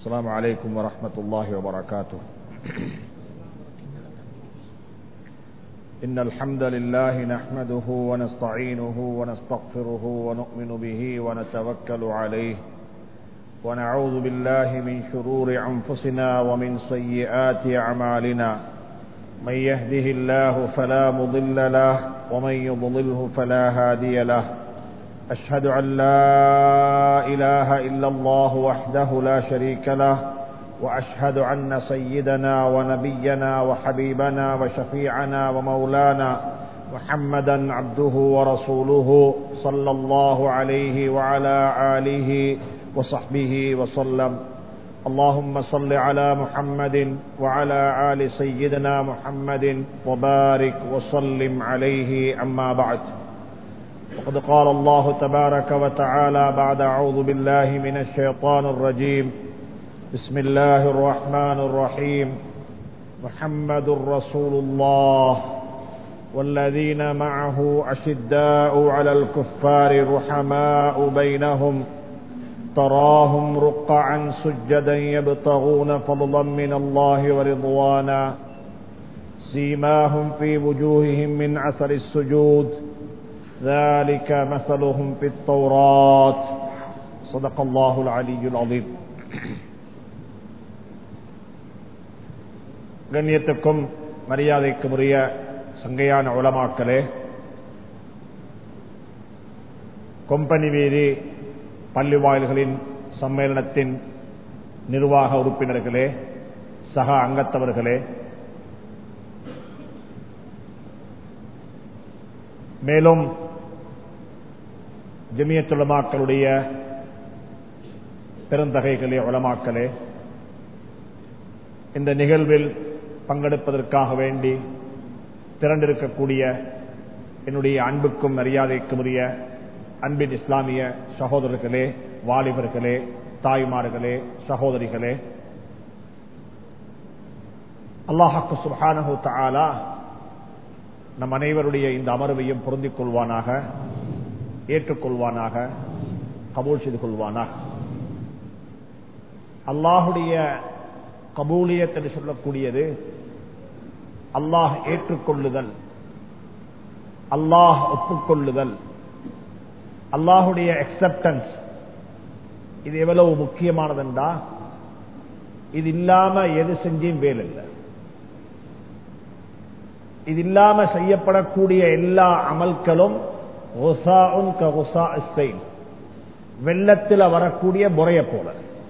السلام عليكم ورحمة الله وبركاته إن الحمد لله نحمده ونستعينه ونستغفره ونؤمن به ونتوكل عليه ونعوذ بالله من شرور أنفسنا ومن سيئات أعمالنا من يهده الله فلا مضل له ومن يضلله فلا هادي له أشهد أن لا إله إلا الله وحده لا شريك له وأشهد أن سيدنا ونبينا وحبيبنا وشفيعنا ومولانا محمدا عبده ورسوله صلى الله عليه وعلى آله وصحبه وسلم اللهم صل على محمد وعلى آل سيدنا محمد وبارك وسلم عليه أما بعد وقد قال الله تبارك وتعالى بعد أعوذ بالله من الشيطان الرجيم بسم الله الرحمن الرحيم محمد رسول الله والذين معه أشداء على الكفار رحماء بينهم تراهم رقعا سجدا يبتغون فضلا من الله ورضوانا سيماهم في وجوههم من عسل السجود ذلك مثلهم في التوراة صدق الله العلي العظيم கண்ணியத்துக்கும் மரியாதைக்கும் உரிய சங்கையான உளமாக்களே கொம்பனி வீதி பள்ளி வாயில்களின் சம்மேளனத்தின் நிர்வாக உறுப்பினர்களே சக அங்கத்தவர்களே மேலும் ஜமியத்துலமாக்களுடைய பெருந்தகைகளே உளமாக்களே இந்த நிகழ்வில் பங்கெடுப்பதற்காக வேண்டி திரண்டிருக்கக்கூடிய என்னுடைய அன்புக்கும் மரியாதைக்கும் உரிய அன்பின் இஸ்லாமிய சகோதரர்களே வாலிபர்களே தாய்மார்களே சகோதரிகளே அல்லாஹாக்கு சுஹானஹு தாலா நம் அனைவருடைய இந்த அமர்வையும் பொருந்திக் கொள்வானாக ஏற்றுக்கொள்வானாக கபூல் செய்து கொள்வானாக அல்லாஹுடைய கபூலியத் என்று சொல்லக்கூடியது அல்லாஹ் ஏற்றுக்கொள்ளுதல் அல்லாஹ் ஒப்புக்கொள்ளுதல் அல்லாஹுடைய அக்செப்டன்ஸ் இது எவ்வளவு முக்கியமானதுண்டா இது இல்லாம எது செஞ்சும் வேலை இல்லை இது இல்லாம செய்யப்படக்கூடிய எல்லா அமல்களும் வெள்ளத்தில் வரக்கூடிய முறைய போல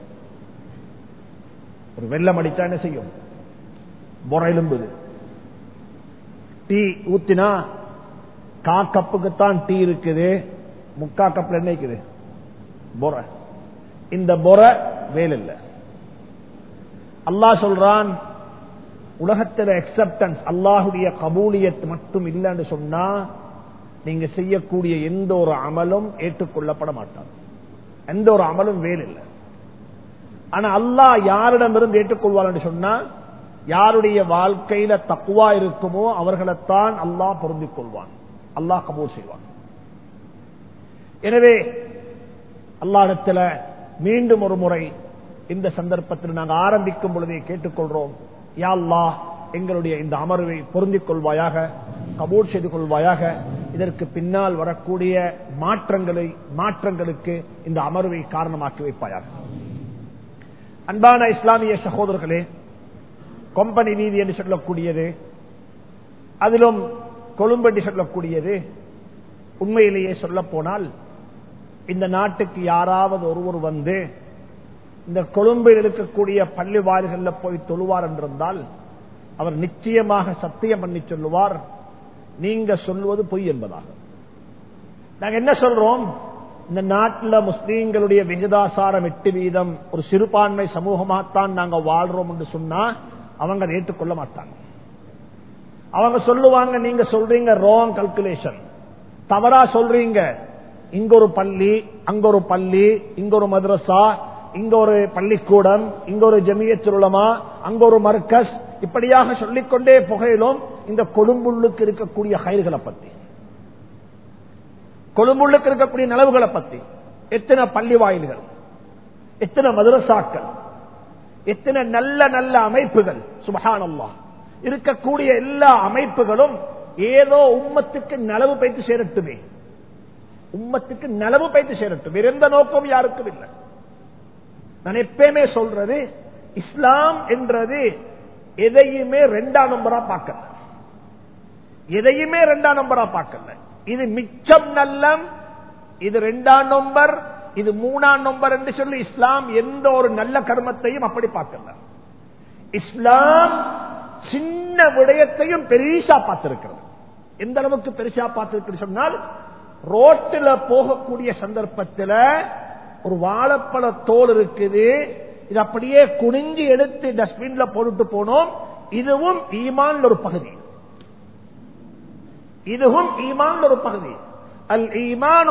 ஒரு வெள்ளம் அடிச்சா என்ன செய்யும் முறை எலும்புது டீ ஊத்தினா கா கப்புக்குத்தான் டீ இருக்குது முக்கா கப்ல என்ன இருக்குது பொற இந்த பொற வேல் இல்லை அல்லாஹ் சொல்றான் உலகத்தில் அக்செப்டன்ஸ் அல்லாஹுடைய கபூலியத் மட்டும் இல்லைன்னு சொன்னா நீங்க செய்யக்கூடிய எந்த ஒரு அமலும் ஏற்றுக்கொள்ளப்பட மாட்டார் எந்த ஒரு அமலும் வேல் இல்லை ஆனா அல்லாஹ் யாரிடமிருந்து ஏற்றுக்கொள்வார் சொன்னா யாருடைய வாழ்க்கையில தக்குவா இருக்குமோ அவர்களைத்தான் அல்லாஹ் பொருந்திக் கொள்வான் அல்லாஹ் கபூல் செய்வான் எனவே அல்லாடத்துல மீண்டும் ஒரு முறை இந்த சந்தர்ப்பத்தில் நாங்கள் ஆரம்பிக்கும் பொழுதே கேட்டுக்கொள்றோம் யாழ்லா எங்களுடைய இந்த அமர்வை பொருந்திக் கொள்வாயாக கபூர் செய்து கொள்வாயாக இதற்கு பின்னால் வரக்கூடிய மாற்றங்களை மாற்றங்களுக்கு இந்த அமர்வை காரணமாக்கி வைப்பாயாக அன்பான இஸ்லாமிய சகோதரர்களே கொம்பனி நீதி என்று சொல்லக்கூடியது அதிலும் கொழும்பு என்று சொல்லக்கூடியது உண்மையிலேயே சொல்ல போனால் இந்த நாட்டுக்கு யாராவது ஒருவர் வந்து இந்த கொழும்பில் இருக்கக்கூடிய பள்ளி வாயில்களில் போய் தொழுவார் என்றிருந்தால் அவர் நிச்சயமாக சத்தியம் பண்ணி சொல்லுவார் நீங்க சொல்லுவது பொய் என்பதாக நாங்க என்ன சொல்றோம் இந்த நாட்டில் முஸ்லீம்களுடைய விகிதாசாரம் எட்டு வீதம் ஒரு சிறுபான்மை சமூகமாகத்தான் நாங்க வாழ்றோம் என்று சொன்னா அவங்க அதை ஏற்றுக்கொள்ள மாட்டாங்க அவங்க சொல்லுவாங்க நீங்க சொல்றீங்க ரோங் கல்குலேஷன் தவறா சொல்றீங்க இங்க ஒரு பள்ளி அங்க ஒரு பள்ளி இங்க ஒரு மദ്രസா இங்க ஒரு பள்ளிக்கூடம் இங்க ஒரு ஜமியத்துலமா அங்க ஒரு மர்க்கஸ் இப்படியாக சொல்லிக்கொண்டே புகையிலும் இந்த கொழும்புள்ளுக்கு இருக்கக்கூடிய கயிறுகளை பத்தி கொழும்புள்ளுக்கு இருக்கக்கூடிய நிலவுகளை பத்தி எத்தனை பள்ளி வாயில்கள் எத்தனை மதுரசாக்கள் எத்தனை நல்ல நல்ல அமைப்புகள் சுபஹானல்லா இருக்கக்கூடிய எல்லா அமைப்புகளும் ஏதோ உம்மத்துக்கு நலவு பயிற்சி சேரட்டுமே உம்மத்துக்கு நலவு பயிற்சி சேரட்டும் வேற எந்த நோக்கம் யாருக்கும் இல்லை நான் எப்பயுமே சொல்றது இஸ்லாம் என்றது எதையுமே ரெண்டாம் நம்பரா பார்க்கல எதையுமே ரெண்டாம் நம்பரா பார்க்கல இது மிச்சம் நல்லம் இது ரெண்டாம் நம்பர் இது மூணாம் நம்பர் என்று சொல்லி இஸ்லாம் எந்த ஒரு நல்ல கர்மத்தையும் அப்படி பார்க்கல இஸ்லாம் சின்ன விடயத்தையும் பெரிசா பார்த்திருக்கிறது எந்த அளவுக்கு பெருசா பார்த்திருக்கு சொன்னால் ரோட்டில் போகக்கூடிய சந்தர்ப்பத்தில் ஒரு வாழைப்பழ தோல் இருக்குது இது அப்படியே குனிஞ்சு எடுத்து டஸ்ட்பின்ல போட்டுட்டு போனோம் இதுவும் ஈமான் ஒரு பகுதி இதுவும் ஈமான் ஒரு பகுதி அல் ஈமான்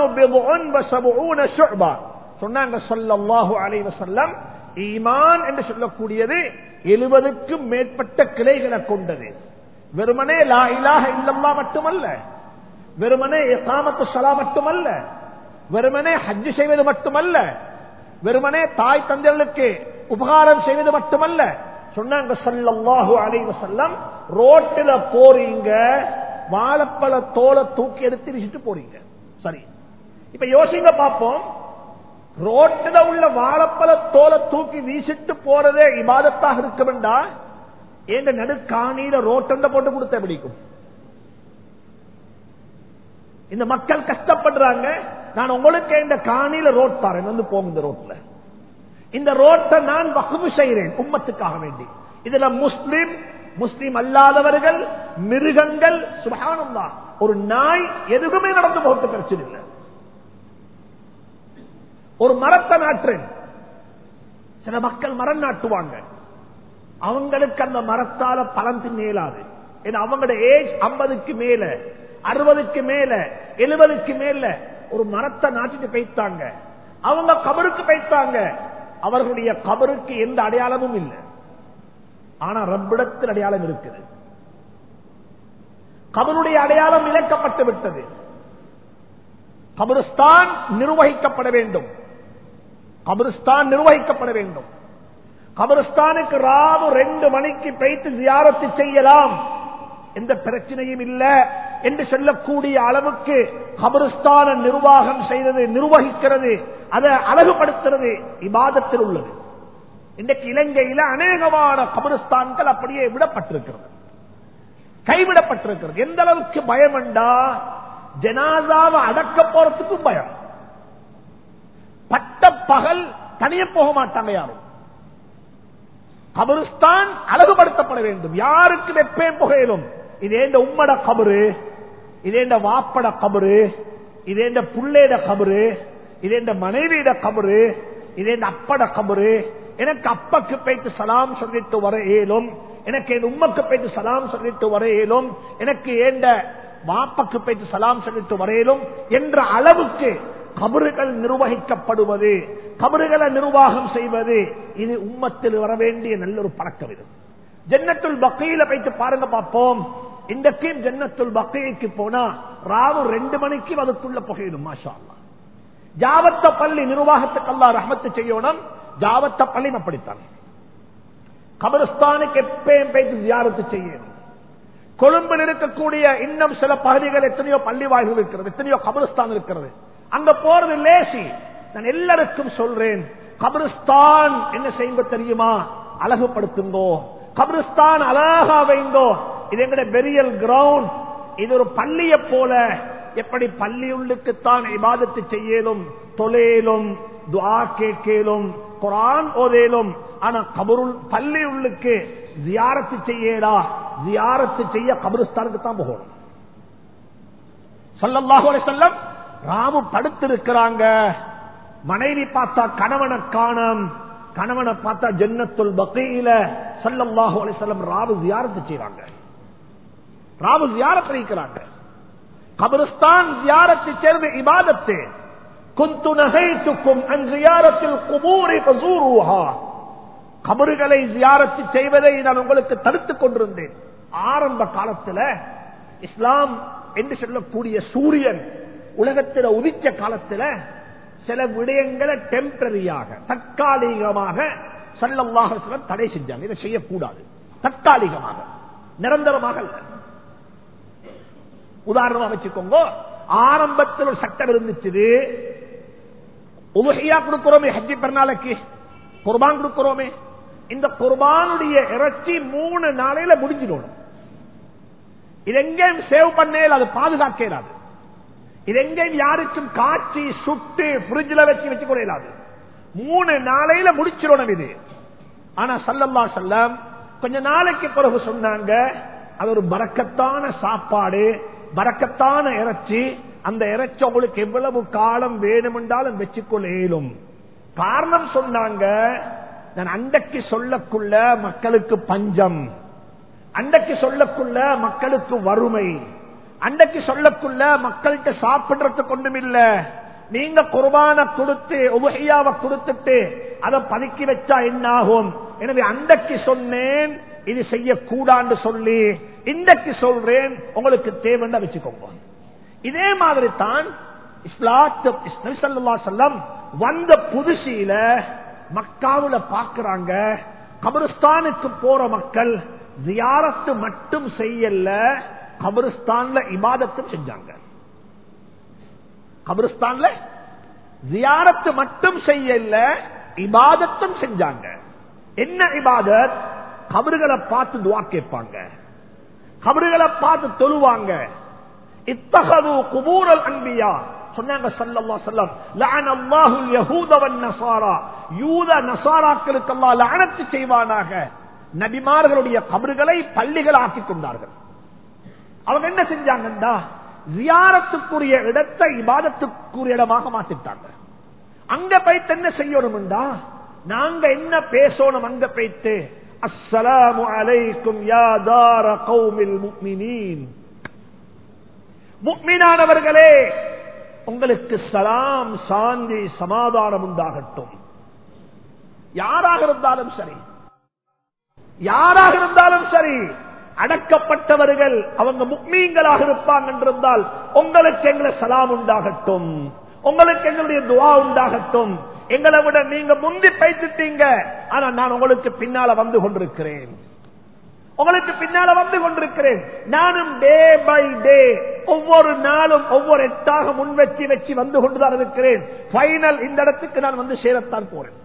சொன்னாங்க சொல்லல்லாஹு அலைவ செல்லம் ஈமான் என்று சொல்லக்கூடியது எழுபதுக்கும் மேற்பட்ட கிளைகளை கொண்டது வெறுமனே லா இலாக இல்லல்லா மட்டுமல்ல வெறுமனே எசாமத்து சலா மட்டுமல்ல வெறுமனே ஹஜ்ஜு செய்வது மட்டுமல்ல வெறுமனே தாய் தந்தைகளுக்கு உபகாரம் செய்வது மட்டுமல்ல சொன்னாங்க சல்லல்லாஹு அலைவ செல்லம் ரோட்டில் போறீங்க வாழைப்பழ தோலை தூக்கி எடுத்து வீசிட்டு போறீங்க சரி இப்ப யோசிங்க பார்ப்போம் ரோட்டில் உள்ள வாழைப்பழ தோலை தூக்கி வீசிட்டு போறதே இபாதத்தாக இருக்க வேண்டா என்ற நடுக்காணியில ரோட்டண்ட போட்டு கொடுத்த பிடிக்கும் இந்த மக்கள் கஷ்டப்படுறாங்க நான் உங்களுக்கு இந்த காணியில ரோட் தாரேன் வந்து போங்க இந்த ரோட்ல இந்த ரோட்டை நான் வகுப்பு செய்கிறேன் உம்மத்துக்காக வேண்டி இதுல முஸ்லிம் முஸ்லிம் அல்லாதவர்கள் மிருகங்கள் சுபகானந்தா ஒரு நாய் எதுவுமே நடந்து போக பிரச்சனை இல்லை ஒரு மரத்தை நாட்டுறேன் சில மக்கள் மரம் நாட்டுவாங்க அவங்களுக்கு அந்த மரத்தால பலன் தின்ன இயலாது ஏன்னா அவங்களோட ஏஜ் ஐம்பதுக்கு மேல அறுபதுக்கு மேல எழுபதுக்கு மேல ஒரு மரத்தை நாட்டிட்டு போய்த்தாங்க அவங்க கபருக்கு போய்த்தாங்க அவர்களுடைய கபருக்கு எந்த அடையாளமும் இல்லை ஆனா ரப்பிடத்தில் அடையாளம் இருக்குது கபருடைய அடையாளம் இழக்கப்பட்டு விட்டது கபருஸ்தான் நிர்வகிக்கப்பட வேண்டும் கபருஸ்தான் நிர்வகிக்கப்பட வேண்டும் கபருஸ்தானுக்கு ராவு ரெண்டு மணிக்கு போய்த்து ஜியாரத்து செய்யலாம் எந்த பிரச்சனையும் இல்ல என்று சொல்லக்கூடிய அளவுக்கு கபருஸ்தான நிர்வாகம் செய்தது நிர்வகிக்கிறது அதை அழகுபடுத்துறது இபாதத்தில் உள்ளது இன்றைக்கு இலங்கையில அநேகமான கபருஸ்தான்கள் அப்படியே விடப்பட்டிருக்கிறது கைவிடப்பட்டிருக்கிறது எந்த அளவுக்கு பயம் என்றா ஜனாதாவை அடக்க போறதுக்கும் பயம் பட்ட பகல் தனிய போக மாட்டாங்க யாரும் கபருஸ்தான் அழகுபடுத்தப்பட வேண்டும் யாருக்கு வெப்பேன் புகையிலும் இதே இந்த உம்மட கபரு இதே இந்த வாப்பட கபரு இதே இந்த புள்ளேட கபரு இதே இந்த மனைவியிட கபரு இதே இந்த அப்பட கபரு எனக்கு அப்பக்கு போயிட்டு சலாம் சொல்லிட்டு வர இயலும் எனக்கு என் உம்மக்கு போயிட்டு சலாம் சொல்லிட்டு வர இயலும் எனக்கு ஏண்ட வாப்பக்கு போயிட்டு சலாம் சொல்லிட்டு வரையிலும் என்ற அளவுக்கு கபறுகள் நிர்வகிக்கப்படுவது கபறுகளை நிர்வாகம் செய்வது இது உம்மத்தில் வர வேண்டிய நல்ல ஒரு பழக்கம் இது ஜன்னத்துள் பக்கையில போயிட்டு பாருங்க பார்ப்போம் இன்றைக்கும் ஜன்னத்துள் பக்கைக்கு போனா ராவு ரெண்டு மணிக்கு அதுக்குள்ள புகையிடும் மாஷா அல்லா. ஜாவத்த பள்ளி நிர்வாகத்துக்கு அல்லா ரஹமத்து செய்யணும் ஜாவத்த பள்ளி அப்படித்தான் கபரஸ்தானுக்கு எப்பயும் போயிட்டு ஜியாரத்து செய்யணும் கொழும்பில் இருக்கக்கூடிய இன்னும் சில பகுதிகள் எத்தனையோ பள்ளி வாய்கள் இருக்கிறது எத்தனையோ கபரஸ்தான் இருக்கிறது அங்க போறது லேசி நான் எல்லாருக்கும் சொல்றேன் கபரிஸ்தான் என்ன செய்யுங்க தெரியுமா அழகுபடுத்துங்கோ கபரிஸ்தான் அழகா வைங்கோ இது எங்கட பெரியல் கிரவுண்ட் இது ஒரு பள்ளியை போல எப்படி பள்ளி உள்ளுக்குத்தான் இபாதத்து செய்யலும் தொலையிலும் துவா கேட்கலும் குரான் ஓதேலும் ஆனா கபருள் பள்ளி உள்ளுக்கு ஜியாரத்து செய்யலா ஜியாரத்து செய்ய கபரிஸ்தானுக்கு தான் போகணும் சொல்லல்லாஹு அலைஹி வஸல்லம் ராமு படுத்திருக்கிறாங்க மனைவி பார்த்தா கணவனை காணம் கணவனை பார்த்தா ஜன்னத்துல் பக்கையில சல்லல்லாஹு அலைஹி வஸல்லம் ராவு ஜியாரத்து செய்றாங்க ராவு ஜியாரத் இருக்கிறாங்க கபரிஸ்தான் ஜியாரத்து சேர்ந்து இபாதத்து குந்து நகைத்துக்கும் அன் ஜியாரத்தில் குபூரை ஃபசூருஹா கபறுகளை ஜியாரத்து செய்வதை நான் உங்களுக்கு தடுத்துக் கொண்டிருந்தேன் ஆரம்ப காலத்துல இஸ்லாம் என்று சொல்லக்கூடிய சூரியன் உலகத்தில் உதிச்ச காலத்துல சில விடயங்களை டெம்பரரியாக தற்காலிகமாக சல்லல்லாஹு தடை செஞ்சாங்க இதை செய்யக்கூடாது தற்காலிகமாக நிரந்தரமாக அல்ல உதாரணமா வச்சுக்கோங்க ஆரம்பத்தில் ஒரு சட்டம் இருந்துச்சு உலகையா கொடுக்கிறோமே ஹஜ்ஜி பெருநாளைக்கு குர்பான் கொடுக்கிறோமே இந்த குர்பானுடைய இறைச்சி மூணு நாளையில முடிஞ்சிடணும் இது எங்கேயும் சேவ் பண்ணேல் அது பாதுகாக்க இயலாது இது எங்கேயும் யாருக்கும் காய்ச்சி சுட்டு பிரிட்ஜில் வச்சு வச்சு கூட இயலாது மூணு நாளையில முடிச்சிடணும் இது ஆனா சல்லல்லா செல்லம் கொஞ்ச நாளைக்கு பிறகு சொன்னாங்க அது ஒரு பறக்கத்தான சாப்பாடு பறக்கத்தான இறைச்சி அந்த இறைச்சி உங்களுக்கு எவ்வளவு காலம் வேணுமென்றாலும் வச்சுக்கொள்ள இயலும் காரணம் சொன்னாங்க நான் அண்டைக்கு சொல்லக்குள்ள மக்களுக்கு பஞ்சம் அண்டைக்கு சொல்லக்குள்ள மக்களுக்கு வறுமை அண்டைக்கு சொல்லக்குள்ள மக்கள்கிட்ட சாப்பிடுறதுக்கு ஒன்றும் இல்ல நீங்க குர்பான கொடுத்து உபகையாவை கொடுத்துட்டு அதை பதுக்கி வச்சா என்ன ஆகும் எனவே அண்டைக்கு சொன்னேன் இது செய்யக்கூடான்னு சொல்லி இன்றைக்கு சொல்றேன் உங்களுக்கு தேவைன்னா வச்சுக்கோங்க இதே மாதிரி தான் இஸ்லாம் வந்த புதுசியில மக்காவுல பாக்குறாங்க கபருஸ்தானுக்கு போற மக்கள் ஜியாரத்து மட்டும் செய்யல கபருஸ்தான்ல இபாதத்தும் செஞ்சாங்க கபருஸ்தான்ல ஜியாரத்து மட்டும் செய்யல இபாதத்தும் செஞ்சாங்க என்ன இபாதத் கபறுகளை பார்த்து துவா கேட்பாங்க கபறுகளை பார்த்து தொழுவாங்க இத்தகது குபூரல் அன்பியா சொன்னாங்க சல்லல்லா சொல்லம் லஅன அல்லாஹுல் யஹூத வன் நஸாரா யூத நஸாராக்களுக்கு அல்லாஹ் லஅனத்து செய்வானாக நபிமார்களுடைய கபறுகளை பள்ளிகள் ஆக்கிக் கொண்டார்கள் அவங்க என்ன செஞ்சாங்கன்னா ஜியாரத்துக்குரிய இடத்தை இபாதத்துக்குரிய இடமாக மாத்திட்டாங்க அங்க போயிட்டு என்ன செய்யணும்டா நாங்க என்ன பேசணும் அங்க போயிட்டு அஸ்ஸலாமு அலைக்கும் யா தார கௌமில் முக்மினீன் முக்மினானவர்களே உங்களுக்கு சலாம் சாந்தி சமாதானம் உண்டாகட்டும் யாராக இருந்தாலும் சரி யாராக இருந்தாலும் சரி அடக்கப்பட்டவர்கள் அவங்க முக்மீன்களாக இருப்பாங்க என்றிருந்தால் உங்களுக்கு எங்களை சலாம் உண்டாகட்டும் உங்களுக்கு எங்களுடைய துவா உண்டாகட்டும் எங்களை விட நீங்க முந்தி பைத்துட்டீங்க ஆனா நான் உங்களுக்கு பின்னால வந்து கொண்டிருக்கிறேன் உங்களுக்கு பின்னால வந்து கொண்டிருக்கிறேன் நானும் டே பை டே ஒவ்வொரு நாளும் ஒவ்வொரு எட்டாக முன் வச்சு வச்சு வந்து கொண்டுதான் இருக்கிறேன் பைனல் இந்த இடத்துக்கு நான் வந்து சேரத்தான் போறேன்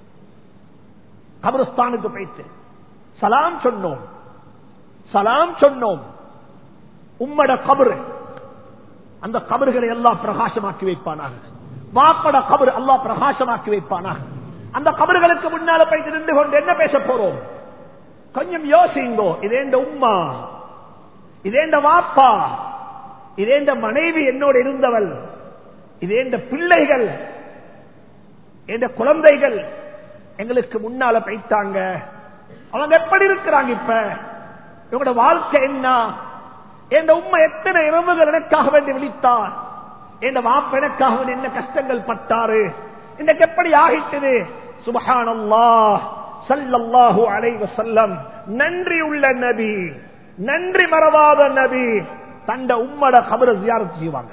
கபருஸ்தானுக்கு போயிட்டு சலாம் சொன்னோம் சலாம் சொன்னோம் உம்மட கபரு அந்த கபறுகளை எல்லாம் பிரகாசமாக்கி வைப்பானாக மாப்பட கபரு எல்லாம் பிரகாசமாக்கி வைப்பானாக அந்த கபறுகளுக்கு முன்னால போயிட்டு நின்று கொண்டு என்ன பேச போறோம் கொஞ்சம் யோசிங்கோ இதேண்ட உம்மா இதேண்ட வாப்பா இதேண்ட மனைவி என்னோடு இருந்தவள் இதேண்ட பிள்ளைகள் என்ற குழந்தைகள் எங்களுக்கு முன்னால பைத்தாங்க அவங்க எப்படி இருக்கிறாங்க இப்ப இவங்களோட வாழ்க்கை என்ன என் உண்மை எத்தனை இரவுகள் எனக்காக வேண்டி விழித்தார் என் வாப்ப எனக்காக வேண்டி என்ன கஷ்டங்கள் பட்டாரு இன்றைக்கு எப்படி ஆகிட்டது சுபஹானல்லா சல்லல்லாஹு அலைவ செல்லம் நன்றி உள்ள நபி நன்றி மறவாத நபி தண்ட உம்மட கபர ஜியாரத்து செய்வாங்க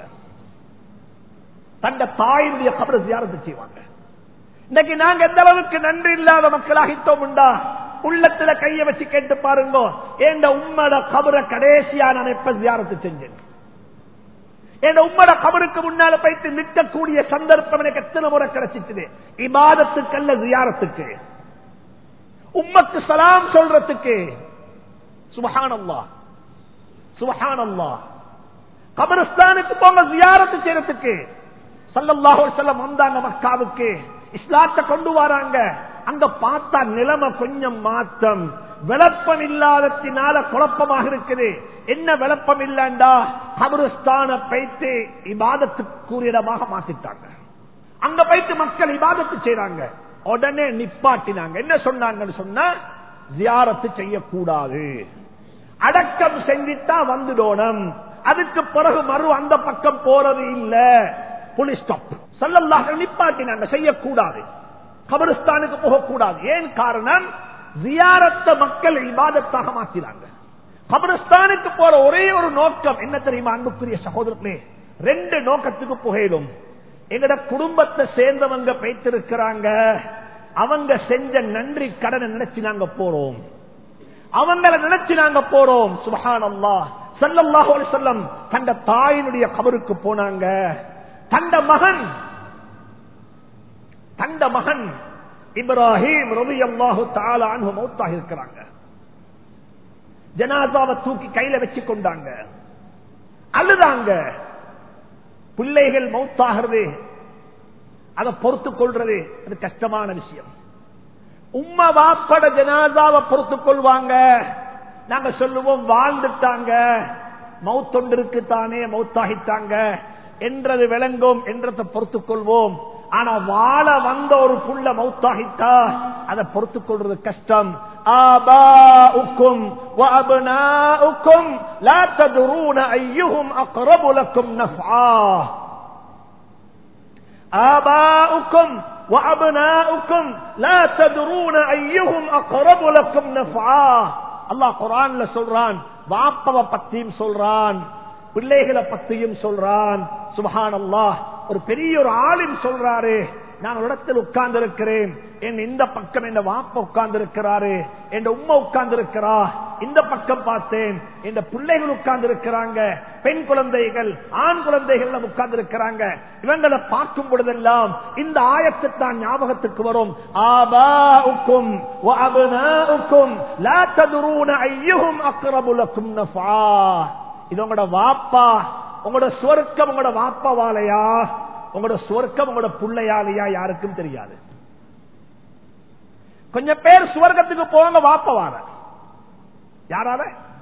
தண்ட தாயினுடைய கபர ஜியாரத்து செய்வாங்க இன்னைக்கு நாங்க எந்த அளவுக்கு நன்றி இல்லாத மக்களாகிட்டோம் உண்டா உள்ளத்துல கைய வச்சு கேட்டு பாருங்க என் உம்மட கபர கடைசியா நான் எப்ப ஜியாரத்து செஞ்சேன் என் உம்மட கபருக்கு முன்னால போயிட்டு நிற்கக்கூடிய சந்தர்ப்பம் எனக்கு எத்தனை முறை கிடைச்சிச்சு இபாதத்துக்கு அல்ல ஜியாரத்துக்கு உம்மக்கு சலாம் சொல்றதுக்கு சுபஹானல்லா சுபஹானல்லா கபரஸ்தானுக்கு போங்க ஜியாரத்து செய்யறதுக்கு சல்லல்லாஹு செல்லம் வந்தாங்க மக்காவுக்கு இஸ்லாத்தை கொண்டு வராங்க அங்க பார்த்தா நிலைமை கொஞ்சம் மாற்றம் விளப்பம் இல்லாதத்தினால குழப்பமாக இருக்குது என்ன விளப்பம் இல்லண்டா கபருஸ்தான பைத்து இபாதத்துக்குரியடமாக மாத்திட்டாங்க அங்க போயிட்டு மக்கள் இபாதத்து செய்யறாங்க உடனே நிப்பாட்டினாங்க என்ன சொன்னாங்கன்னு சொன்னா ஜியாரத்து செய்யக்கூடாது அடக்கம் செஞ்சிட்டா வந்துடணும் அதுக்கு பிறகு மறு அந்த பக்கம் போறது இல்ல புலி ஸ்டாப் சல்லல்லாக நிப்பாட்டினாங்க செய்யக்கூடாது கபரிஸ்தானுக்கு போகக்கூடாது ஏன் காரணம் ஜியாரத்த மக்கள் இபாதத்தாக மாற்றினாங்க கபரிஸ்தானுக்கு போற ஒரே ஒரு நோக்கம் என்ன தெரியுமா அன்புக்குரிய சகோதரர்களே ரெண்டு நோக்கத்துக்கு புகையிலும் எங்கட குடும்பத்தை சேர்ந்தவங்க பைத்திருக்கிறாங்க அவங்க செஞ்ச நன்றி கடனை நினைச்சு நாங்க போறோம் அவங்கள நினைச்சு நாங்க போறோம் சுபஹான் அல்லா சல்லல்லாஹு அலைஹி வஸல்லம் தந்த தாயினுடைய கபருக்கு போனாங்க தந்த மகன் தந்த மகன் இப்ராஹிம் ரவி அல்லாஹு தாலா அன்பு மௌத்தாக இருக்கிறாங்க ஜனாதாவை தூக்கி கையில வச்சு கொண்டாங்க அழுதாங்க பிள்ளைகள் மௌத்தாகிறது அதை பொறுத்து கொள்றது அது கஷ்டமான விஷயம் உம்மா வாப்பட ஜனாதாவை பொறுத்துக் கொள்வாங்க நாங்க சொல்லுவோம் வாழ்ந்துட்டாங்க மௌத்தொண்டிருக்கு தானே மௌத்தாகிட்டாங்க என்றது விளங்கும் என்றதை பொறுத்துக் கொள்வோம் ஆனா வாழ வந்த ஒரு புள்ள மௌத்தாகிட்டா அதை பொறுத்துக் கொள்றது கஷ்டம் آباؤكم وأبناؤكم لا تدرون أيهم أقرب لكم نفعا آباؤكم وأبناؤكم لا تدرون أيهم أقرب لكم نفعا அல்லாஹ் குரான்ல சொல்றான் வாப்பவ பத்தியும் சொல்றான் பிள்ளைகளை பத்தியும் சொல்றான் சுபஹான் அல்லாஹ் ஒரு பெரிய ஒரு ஆளின் சொல்றாரு நான் ஒரு இடத்தில் உட்கார்ந்து இருக்கிறேன் என் இந்த பக்கம் என் வாப்ப உட்கார்ந்து இருக்கிறாரு என் உம்மா உட்கார்ந்து இருக்கிறா இந்த பக்கம் பார்த்தேன் இந்த பிள்ளைகள் உட்கார்ந்து இருக்கிறாங்க பெண் குழந்தைகள் ஆண் குழந்தைகள் உட்கார்ந்து இருக்கிறாங்க இவங்களை பார்க்கும் பொழுதெல்லாம் இந்த ஆயத்து தான் ஞாபகத்துக்கு வரும் ஆபாவுக்கும் அபுனாவுக்கும் லா ததுரூன ஐயுகும் அக்ரபுலக்கும் நஃபா இது உங்களோட வாப்பா உங்களோட சுவர்க்கம் உங்களோட வாப்பா வாழையா உங்களோட சுவர்க்கம் உங்களோட புள்ளையாலையா யாருக்கும் தெரியாது கொஞ்சம் பேர் சுவர்க்கத்துக்கு போவாங்க வாப்பவார யாரால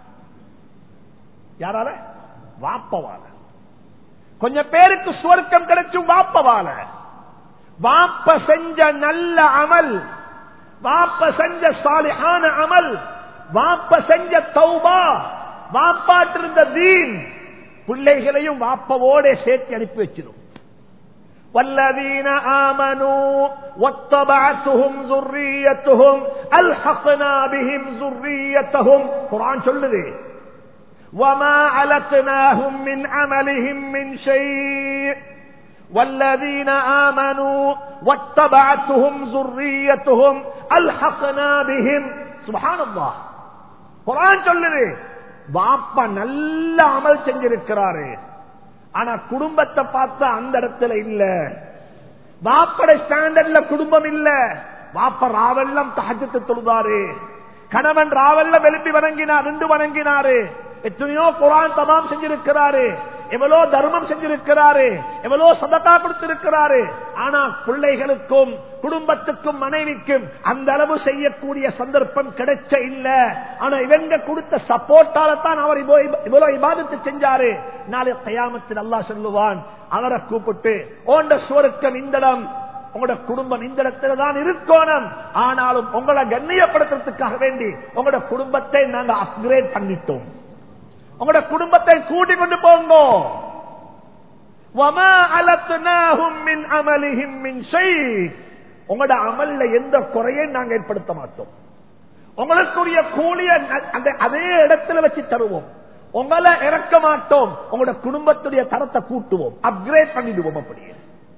யாரால வாப்பவால கொஞ்சம் பேருக்கு சுவர்க்கம் கிடைச்சும் வாப்பவால வாப்ப செஞ்ச நல்ல அமல் வாப்ப செஞ்ச சாலிஹான அமல் வாப்ப செஞ்ச தௌபா வாப்பாட்டிருந்த தீன் பிள்ளைகளையும் வாப்பவோட சேர்த்து அனுப்பி வச்சிடும் والذين آمنوا واتبعتهم ذريتهم ألحقنا بهم ذريتهم قرآن சொல்லுது وما علتناهم من عملهم من شيء والذين آمنوا واتبعتهم ذريتهم ألحقنا بهم سبحان الله قرآن சொல்லுது வாப்பா நல்ல அமல் செஞ்சிருக்கிறாரு ஆனா குடும்பத்தை பார்த்தா அந்த இடத்துல இல்ல வாப்பட ஸ்டாண்டர்ட்ல குடும்பம் இல்ல வாப்ப ராவெல்லாம் தகஜத்து தொழுதாரு கணவன் ராவெல்லாம் எழுப்பி வணங்கினார் ரெண்டு வணங்கினாரு எத்தனையோ குரான் தமாம் செஞ்சிருக்கிறாரு எவ்வளவு தர்மம் செஞ்சிருக்கிறாரு எவ்வளவு சதத்தா கொடுத்திருக்கிறாரு ஆனா பிள்ளைகளுக்கும் குடும்பத்துக்கும் மனைவிக்கும் அந்த அளவு செய்யக்கூடிய சந்தர்ப்பம் கிடைச்ச இல்ல ஆனா இவங்க கொடுத்த சப்போர்ட்டால தான் அவர் இவ்வளவு இபாதத்தை செஞ்சாரு நாளை கயாமத்தில் அல்லா சொல்லுவான் அவரை கூப்பிட்டு ஓண்ட சுவருக்கம் இந்தடம் உங்களோட குடும்பம் இந்த இடத்துல தான் இருக்கணும் ஆனாலும் உங்களை கண்ணியப்படுத்துறதுக்காக வேண்டி உங்களோட குடும்பத்தை நாங்க அப்கிரேட் பண்ணிட்டோம் உங்களோட குடும்பத்தை கூட்டிக் கொண்டு போங்க உங்களோட அமல்ல எந்த குறையும் நாங்க ஏற்படுத்த மாட்டோம் உங்களுக்குரிய கூலிய அதே இடத்துல வச்சு தருவோம் உங்களை இறக்க மாட்டோம் உங்களோட குடும்பத்துடைய தரத்தை கூட்டுவோம் அப்கிரேட் பண்ணிடுவோம் அப்படியே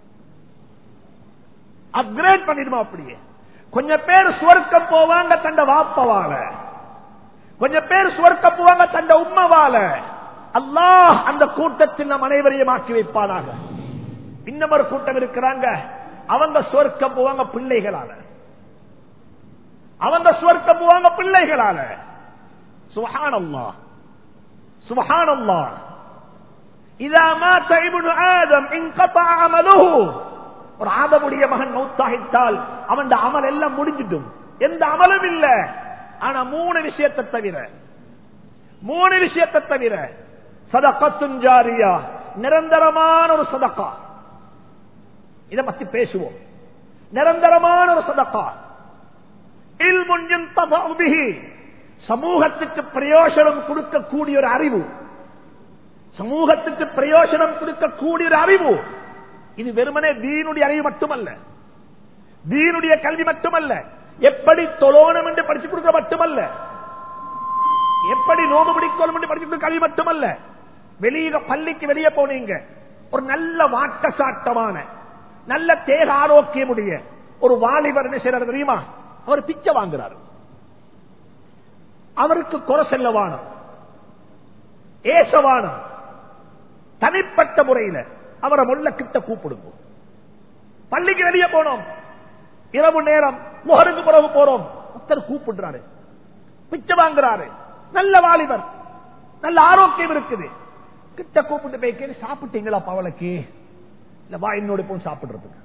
அப்கிரேட் பண்ணிடுவோம் அப்படியே கொஞ்சம் பேர் சுவர்க்கம் போவாங்க தண்ட வாப்பவால கொஞ்சம் பேர் சுவர்க்கம் போவாங்க தண்ட உம்மவால அல்லாஹ் அந்த கூட்டத்தில் நம் அனைவரையும் ஆக்கி வைப்பானாக இன்னும் ஒரு கூட்டம் இருக்கிறாங்க அவங்க சுவர்க்கம் போவாங்க பிள்ளைகளால அவங்க சுவர்க்கம் போவாங்க பிள்ளைகளால சுஹானல்லா சுபஹானல்லா இதா மாத இப்னு ஆதம் இன்கதா அமலுஹு ஒரு ஆதமுடைய மகன் மௌத்தாகிட்டால் அவன் அமல் எல்லாம் முடிஞ்சிட்டும் எந்த அமலும் இல்ல ஆனா மூணு விஷயத்தை தவிர மூணு விஷயத்தை தவிர சதக்கத்தும் ஜாரியா நிரந்தரமான ஒரு சதக்கா இதை பத்தி பேசுவோம் நிரந்தரமான ஒரு சதக்கா சமூகத்துக்கு பிரயோஜனம் கொடுக்கக்கூடிய ஒரு அறிவு சமூகத்துக்கு பிரயோஜனம் கொடுக்கக்கூடிய ஒரு அறிவு இது வெறுமனே தீனுடைய அறிவு மட்டுமல்ல தீனுடைய கல்வி மட்டுமல்ல எப்படி தொழோனம் என்று படிச்சு கொடுக்க மட்டுமல்ல எப்படி நோம்பு பிடிக்கணும் என்று படிச்சு கொடுக்க கல்வி மட்டுமல்ல வெளியில பள்ளிக்கு வெளியே போனீங்க ஒரு நல்ல வாட்ட சாட்டமான நல்ல தேக ஆரோக்கியமுடைய ஒரு வாலிபர் என்ன செய்யறாரு தெரியுமா அவர் பிச்சை வாங்குறாரு அவருக்கு குறை செல்லவானம் ஏசவானம் தனிப்பட்ட முறையில அவரை முள்ள கிட்ட கூப்பிடுங்க பள்ளிக்கு வெளியே போனோம் இரவு நேரம் முகருக்கு பிறகு போறோம் ஒருத்தர் கூப்பிடுறாரு பிச்சை வாங்குறாரு நல்ல வாலிபர் நல்ல ஆரோக்கியம் இருக்குது கிட்ட கூப்பிட்டு போய் கேட்டு சாப்பிட்டீங்களா பவளைக்கு இல்ல வா என்னோட போய் சாப்பிடுறதுக்கு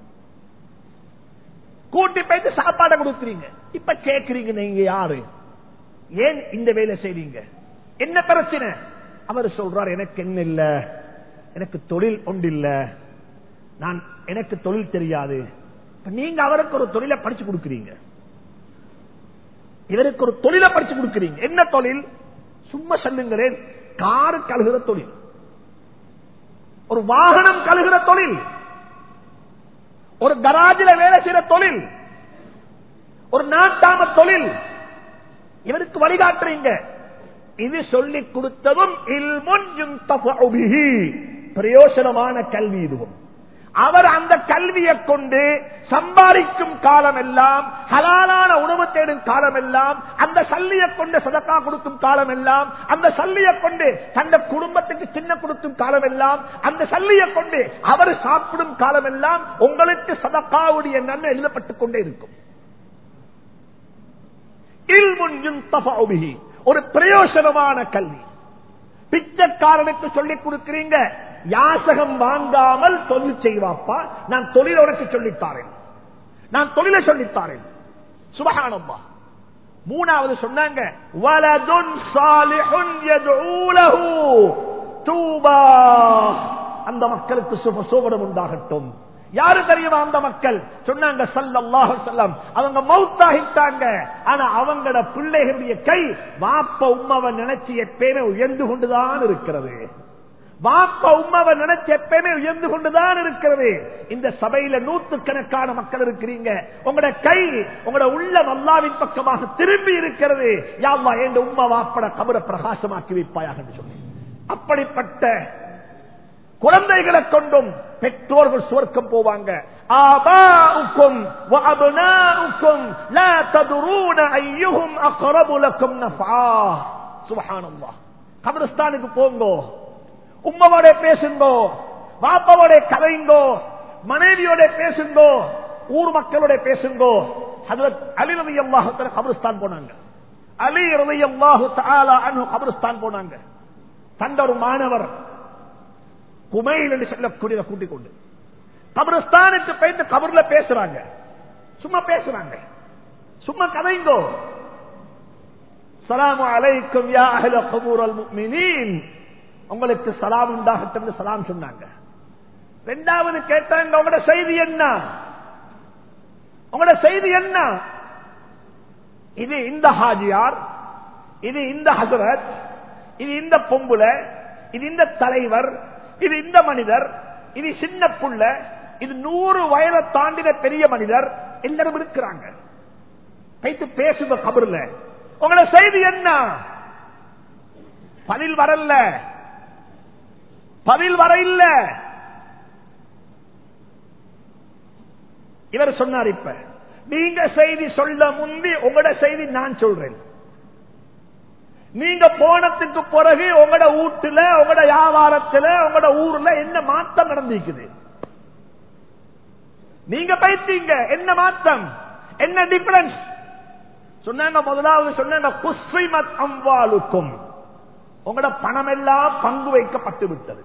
கூட்டி போயிட்டு சாப்பாடை கொடுக்குறீங்க இப்ப கேக்குறீங்க நீங்க யாரு ஏன் இந்த வேலை செய்றீங்க என்ன பிரச்சனை அவர் சொல்றார் எனக்கு என்ன இல்ல எனக்கு தொழில் ஒன்று இல்ல நான் எனக்கு தொழில் தெரியாது இப்ப நீங்க அவருக்கு ஒரு தொழிலை படிச்சு கொடுக்கிறீங்க இவருக்கு ஒரு தொழிலை படிச்சு கொடுக்கிறீங்க என்ன தொழில் சும்மா சொல்லுங்களேன் காரு கழுகுற தொழில் ஒரு வாகனம் கழுகுற தொழில் ஒரு கராஜில வேலை செய்யற தொழில் ஒரு நாட்டாம தொழில் இவருக்கு வழிகாட்டுறீங்க இது சொல்லிக் கொடுத்ததும் இல்முன் யுன்தஃபஉ பிஹி. பிரயோசனமான கல்வி இதுவும் அவர் அந்த கல்வியை கொண்டு சம்பாதிக்கும் காலம் எல்லாம் ஹலாலான உணவு தேடும் காலம் எல்லாம் அந்த சல்லியை கொண்டு சதக்கா கொடுக்கும் காலம் எல்லாம் அந்த சல்லியை கொண்டு தந்த குடும்பத்துக்கு சின்ன கொடுக்கும் காலம் எல்லாம் அந்த சல்லியை கொண்டு அவர் சாப்பிடும் காலம் எல்லாம் உங்களுக்கு சதக்காவுடைய நன்மை எழுதப்பட்டுக் கொண்டே இருக்கும் இல்முன் யுன்தஃபஉ பிஹி. ஒரு பிரயோசனமான கல்வி பிச்சைக்காரனுக்கு சொல்லிக் கொடுக்கிறீங்க யாசகம் வாங்காமல் தொழில் செய்வாப்பா நான் தொழில் உனக்கு சொல்லித்தாரேன் நான் தொழிலை சொல்லித்தாரேன் சுபகானம்மா மூணாவது சொன்னாங்க வலதுன் சாலிஹுன் யதுஊலஹு தூபா அந்த மக்களுக்கு சுப சோபனம் உண்டாகட்டும் யாரு தெரியுமா அந்த மக்கள் சொன்னாங்க சல்லல்லாஹு செல்லம் அவங்க மௌத்தாகிட்டாங்க ஆனா அவங்களோட பிள்ளைகளுடைய கை வாப்ப உம்மவை நினைச்சு எப்பயுமே உயர்ந்து கொண்டுதான் இருக்கிறது வாப்ப உம்மவை நினைச்சு எப்பயுமே உயர்ந்து கொண்டுதான் இருக்கிறது இந்த சபையில நூத்துக்கணக்கான மக்கள் இருக்கிறீங்க உங்களோட கை உங்களோட உள்ள அல்லாவின் பக்கமாக திரும்பி இருக்கிறது யாவா என் உம்மா வாப்பட கபர பிரகாசமாக்கி வைப்பாயாக என்று சொல்லி அப்படிப்பட்ட குழந்தைகளை கொண்டும் பெற்றோர்கள் சுவர்க்கம் போவாங்க ஆபாவுக்கும் وأبناؤكم لا تدرون أيهم أقرب لكم نفعا سبحان الله கபரஸ்தானுக்கு போங்கோ உம்மவோட பேசுங்கோ பாப்பாவோட கதைங்கோ மனைவியோட பேசுங்கோ ஊர் மக்களோட பேசுங்கோ ஹஜரத் அலி ரவி அல்லாஹு கபரஸ்தான் போனாங்க அலி ரவி அல்லாஹு தாலா அனு கபரஸ்தான் போனாங்க தந்த ஒரு மாணவர் குமையில் என்று சொல்லக்கூடிய கூட்டிக் கொண்டு கபரஸ்தானுக்கு போயிட்டு கபர்ல பேசுறாங்க சும்மா பேசுறாங்க சும்மா கதைங்கோ சலாம் அலைக்கும் யா அஹ்ல குபூர் அல் முஃமினீன் உங்களுக்கு சலாம் உண்டாகட்டும் சலாம் சொன்னாங்க ரெண்டாவது கேட்டாங்க உங்களோட செய்தி என்ன உங்களோட செய்தி என்ன இது இந்த ஹாஜியார் இது இந்த ஹசரத் இது இந்த பொம்புல இது இந்த தலைவர் இது இந்த மனிதர் இது சின்ன புள்ள இது நூறு வயதை தாண்டின பெரிய மனிதர் எல்லாரும் இருக்கிறாங்க கைத்து பேசுங்க கபர்ல உங்களோட செய்தி என்ன பதில் வரல பதில் வர இல்ல இவர் சொன்னார் இப்ப நீங்க செய்தி சொல்ல முந்தி உங்களோட செய்தி நான் சொல்றேன் நீங்க போனதுக்கு பிறகு உங்களோட வீட்டுல உங்களோட வியாபாரத்துல உங்களோட ஊர்ல என்ன மாற்றம் நடந்திருக்குது நீங்க பைத்தீங்க என்ன மாற்றம் என்ன டிஃபரன்ஸ் சொன்னாங்க முதலாவது சொன்ன குஸ்ரிமத் அம்வாலுக்கும் உங்களோட பணம் எல்லாம் பங்கு வைக்கப்பட்டு விட்டது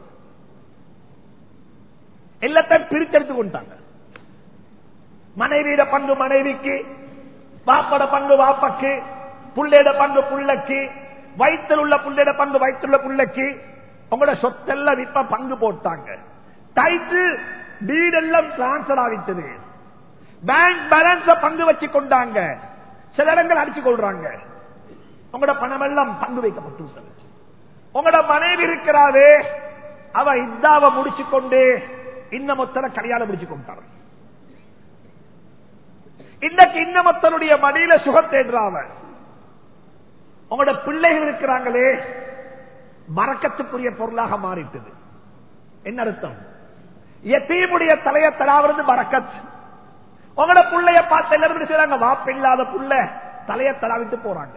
எல்லாத்தையும் பிரித்தெடுத்து கொண்டாங்க மனைவியிட பங்கு மனைவிக்கு வாப்பட பங்கு வாப்பக்கு புள்ளையிட பங்கு புள்ளக்கு வயிற்றில் உள்ள புள்ளையிட பங்கு வயிற்றுள்ள புள்ளைக்கு உங்களோட சொத்தெல்லாம் இப்ப பங்கு போட்டாங்க டைட்டில் வீடெல்லாம் டிரான்ஸ்பர் ஆகிட்டது பேங்க் பேலன்ஸ் பங்கு வச்சு கொண்டாங்க சில இடங்கள் அடிச்சு கொள்றாங்க உங்களோட பணம் எல்லாம் பங்கு வைக்கப்பட்டு விட்டது உங்களோட மனைவி இருக்கிறாவே அவ இந்தாவ முடிச்சு கொண்டு இன்னமொத்தன கல்யாணம் முடிச்சு கொண்டார் இன்னைக்கு இன்னமொத்தனுடைய மடியில சுகம் தேடுறாவ உங்களோட பிள்ளைகள் இருக்கிறாங்களே மறக்கத்துக்குரிய பொருளாக மாறிட்டது என்ன அர்த்தம் எத்தீமுடைய தலையை தராவது பறக்கத் உங்களோட புள்ளைய பார்த்து எல்லாரும் என்ன செய்றாங்க வாப்ப இல்லாத புள்ள தலைய தலாவிட்டு போறாங்க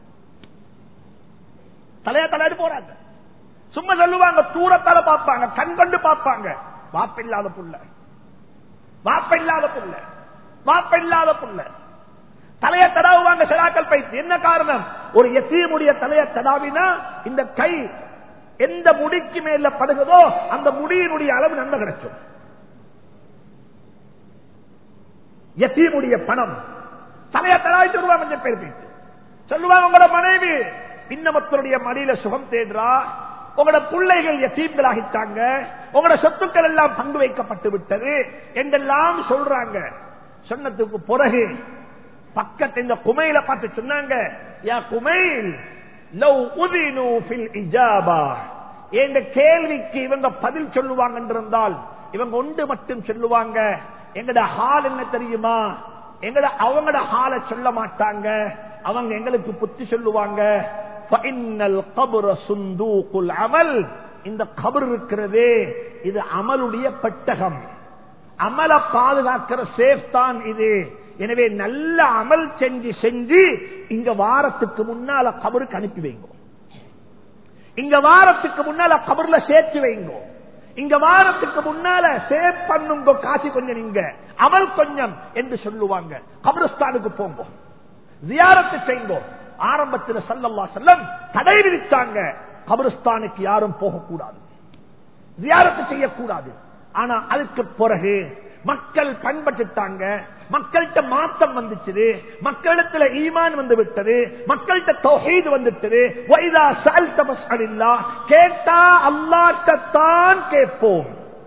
தலைய தலாவிட்டு போறாங்க சும்மா சொல்லுவாங்க தூரத்தால பார்ப்பாங்க கண் கொண்டு பார்ப்பாங்க வாப்ப இல்லாத புள்ள வாப்ப இல்லாத புள்ள வாப்ப இல்லாத புள்ள தலைய தடாவுவாங்க சிலாக்கள் பைத்து என்ன காரணம் ஒரு எத்தீமுடைய தலைய தடாவினா இந்த கை எந்த முடிக்கு மேல படுகிறதோ அந்த முடியினுடைய அளவு நன்மை கிடைக்கும் எத்தீமுடைய பணம் தலைய தடாவிட்டு வருவாங்க கொஞ்சம் பேர் போயிட்டு சொல்லுவாங்க உங்களோட மனைவி பின்னமத்தருடைய மடியில சுகம் தேடுறா உங்களோட பிள்ளைகள் எத்தீம்களாகிட்டாங்க உங்களோட சொத்துக்கள் எல்லாம் பங்கு வைக்கப்பட்டு விட்டது என்றெல்லாம் சொல்றாங்க சொன்னதுக்கு பிறகு பக்கத்து இந்த குமையில பார்த்து சொன்னாங்க யா குமைல் லவ் உதினு ஃபில் இஜாபா என்ற கேள்விக்கு இவங்க பதில் சொல்லுவாங்க இருந்தால் இவங்க ஒன்று மட்டும் சொல்லுவாங்க எங்கட ஹால் என்ன தெரியுமா எங்கட அவங்கட ஹால சொல்ல மாட்டாங்க அவங்க எங்களுக்கு புத்தி சொல்லுவாங்க ஃபஇன்னல் கபர சுந்தூகுல் அமல் இந்த கபர் இருக்கிறதே இது அமலுடைய பெட்டகம் அமல பாதுகாக்கிற சேஃப் தான் இது எனவே நல்ல அமல் செஞ்சு செஞ்சு இங்க வாரத்துக்கு முன்னால கபருக்கு அனுப்பி வைங்க இங்க வாரத்துக்கு முன்னால கபர்ல சேர்த்து வைங்க இங்க வாரத்துக்கு முன்னால சேவ் பண்ணுங்க காசு கொஞ்சம் நீங்க அமல் கொஞ்சம் என்று சொல்லுவாங்க கபரஸ்தானுக்கு போங்க ஜியாரத்து செய்யுங்க ஆரம்பத்தில் சல்லல்லா செல்லம் தடை விதித்தாங்க கபரஸ்தானுக்கு யாரும் போகக்கூடாது ஜியாரத்து செய்யக்கூடாது ஆனா அதுக்கு பிறகு மக்கள் பண்பட்டுட்டாங்க மக்கள்கிட்ட மாற்றம் வந்துச்சு மக்களிடத்துல ஈமான் வந்து விட்டது மக்கள்கிட்ட தொகைது வந்துட்டது வைதா சல் தபஸ்அலில்லா கேட்டா அல்லாட்டத்தான் கேட்போம்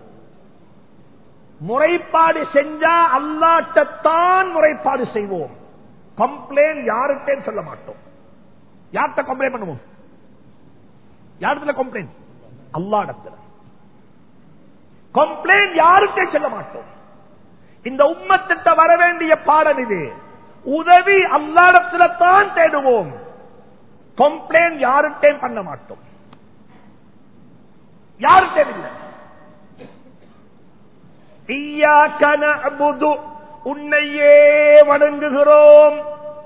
முறைப்பாடு செஞ்சா அல்லாட்டத்தான் முறைப்பாடு செய்வோம் கம்ப்ளைண்ட் யாருக்கே சொல்ல மாட்டோம் யார்கிட்ட கம்ப்ளைண்ட் பண்ணுவோம் யார்கிட்ட கம்ப்ளைண்ட் அல்லா இடத்துல கம்ப்ளைண்ட் யாருக்கே சொல்ல மாட்டோம் இந்த உம்மத்திட்ட வர வேண்டிய பாடம் இது உதவி அல்லாடத்துல தான் தேடுவோம் கம்ப்ளைண்ட் யாருக்கையும் பண்ண மாட்டோம் யாருக்கே இல்லை உன்னையே வணங்குகிறோம்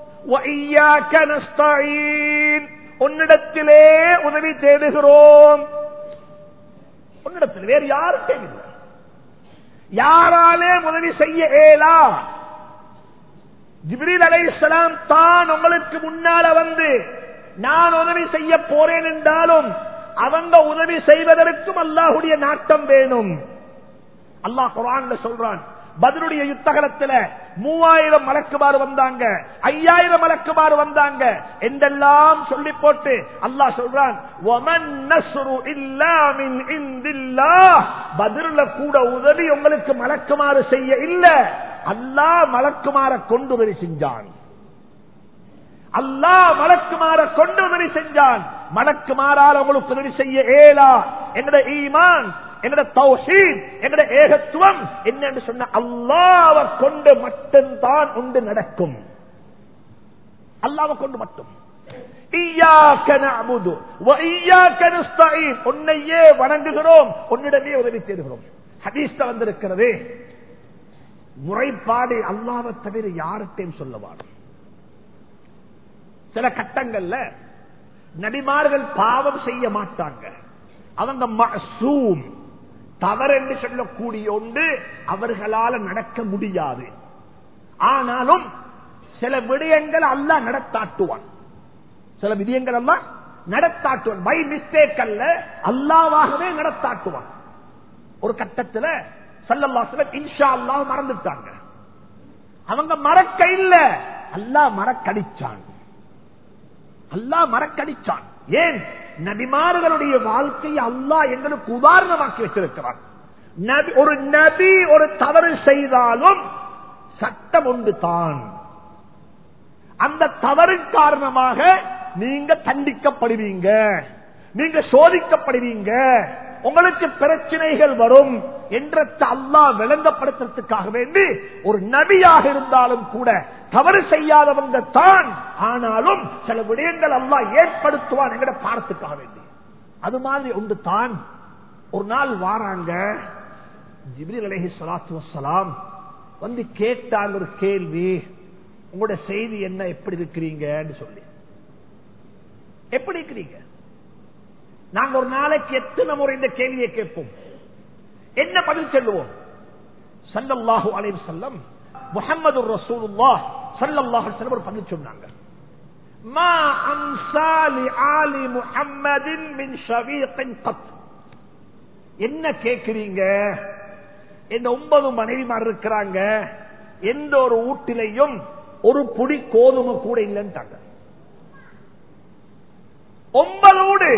உன்னிடத்திலே உதவி தேடுகிறோம் உன்னிடத்தில் வேறு யாருக்கே இல்லை யாராலே உதவி செய்ய ஏலா ஜிப்ரீல் அலை இஸ்லாம் தான் உங்களுக்கு முன்னால வந்து நான் உதவி செய்ய போறேன் என்றாலும் அவங்க உதவி செய்வதற்கும் அல்லாஹுடைய நாட்டம் வேணும் அல்லாஹ் குரான்ல சொல்றான் பதிலுடைய யுத்தகலத்துல மூவாயிரம் மலக்குமாறு வந்தாங்க ஐயாயிரம் மலக்குமாறு வந்தாங்க என்றெல்லாம் சொல்லி போட்டு அல்லாஹ் சொல்றான் பதில கூட உதவி உங்களுக்கு மலக்குமாறு செய்ய இல்ல அல்லாஹ் மலக்குமார கொண்டு உதவி செஞ்சான் அல்லாஹ் மலக்குமார கொண்டு உதவி செஞ்சான் மலக்குமாரால் உங்களுக்கு உதவி செய்ய ஏலா என்ற ஈமான் எங்கட தௌஹீத் எங்கட ஏகத்துவம் என்னன்னு சொன்ன அல்லாவை கொண்டு மட்டும்தான் உண்டு நடக்கும் அல்லாவை கொண்டு மட்டும் உன்னையே வணங்குகிறோம் உன்னிடமே உதவி தேடுகிறோம் ஹதீஸ்ல வந்திருக்கிறது முறைப்பாடு அல்லாவை தவிர யார்கிட்டையும் சொல்லவாடும் சில கட்டங்கள்ல நபிமார்கள் பாவம் செய்ய மாட்டாங்க அவங்க மசூம் தவறு என்று சொல்லக்கூடிய ஒன்று அவர்களால நடக்க முடியாது ஆனாலும் சில விடயங்கள் அல்ல நடத்தாட்டுவான் சில விடயங்கள் எல்லாம் நடத்தாட்டுவான் பை மிஸ்டேக் அல்ல அல்லாவாகவே நடத்தாட்டுவான் ஒரு கட்டத்தில் சல்லல்லா சிலர் இன்ஷா அல்லா மறந்துட்டாங்க அவங்க மறக்க இல்ல அல்லா மறக்கடிச்சான் அல்லா மறக்கடிச்சான் ஏன் நபிமார்களுடைய வாழ்க்கையை அல்லாஹ் எங்களுக்கு உதாரணமாக்கி வச்சிருக்கிறான் ஒரு நபி ஒரு தவறு செய்தாலும் சட்டம் ஒன்று தான் அந்த தவறு காரணமாக நீங்க தண்டிக்கப்படுவீங்க நீங்க சோதிக்கப்படுவீங்க உங்களுக்கு பிரச்சனைகள் வரும் என்ற அல்லா விளங்கப்படுத்துறதுக்காக வேண்டி ஒரு நபியாக இருந்தாலும் கூட தவறு செய்யாதவங்க தான் ஆனாலும் சில விடயங்கள் அல்லா ஏற்படுத்துவான் எங்கட பாடத்துக்காக வேண்டி அது மாதிரி ஒன்று தான் ஒரு நாள் வாராங்க ஜிப்ரில் அலஹி சலாத்து வசலாம் வந்து கேட்டாங்க ஒரு கேள்வி உங்களோட செய்தி என்ன எப்படி இருக்கிறீங்கன்னு சொல்லி எப்படி இருக்கிறீங்க நாங்க ஒரு நாளைக்கு எத்தனை முறை இந்த கேள்வியை கேட்போம் என்ன பதில் சொல்லுவோம் சல்லல்லாஹு அலைஹி வஸல்லம் முஹம்மது ரசூலுல்லாஹ் சல்லல்லாஹு அலைஹி வஸல்லம் ஒரு பதில் சொன்னாங்க மா அம்சாலி ஆலி முஹம்மதின் மின் ஷவீகின் கத் என்ன கேக்குறீங்க இந்த ஒன்பது மனைவிமார் இருக்கிறாங்க எந்த ஒரு வீட்டிலையும் ஒரு புடி கோதுமை கூட இல்லைன்ட்டாங்க ஒன்பது ஊடு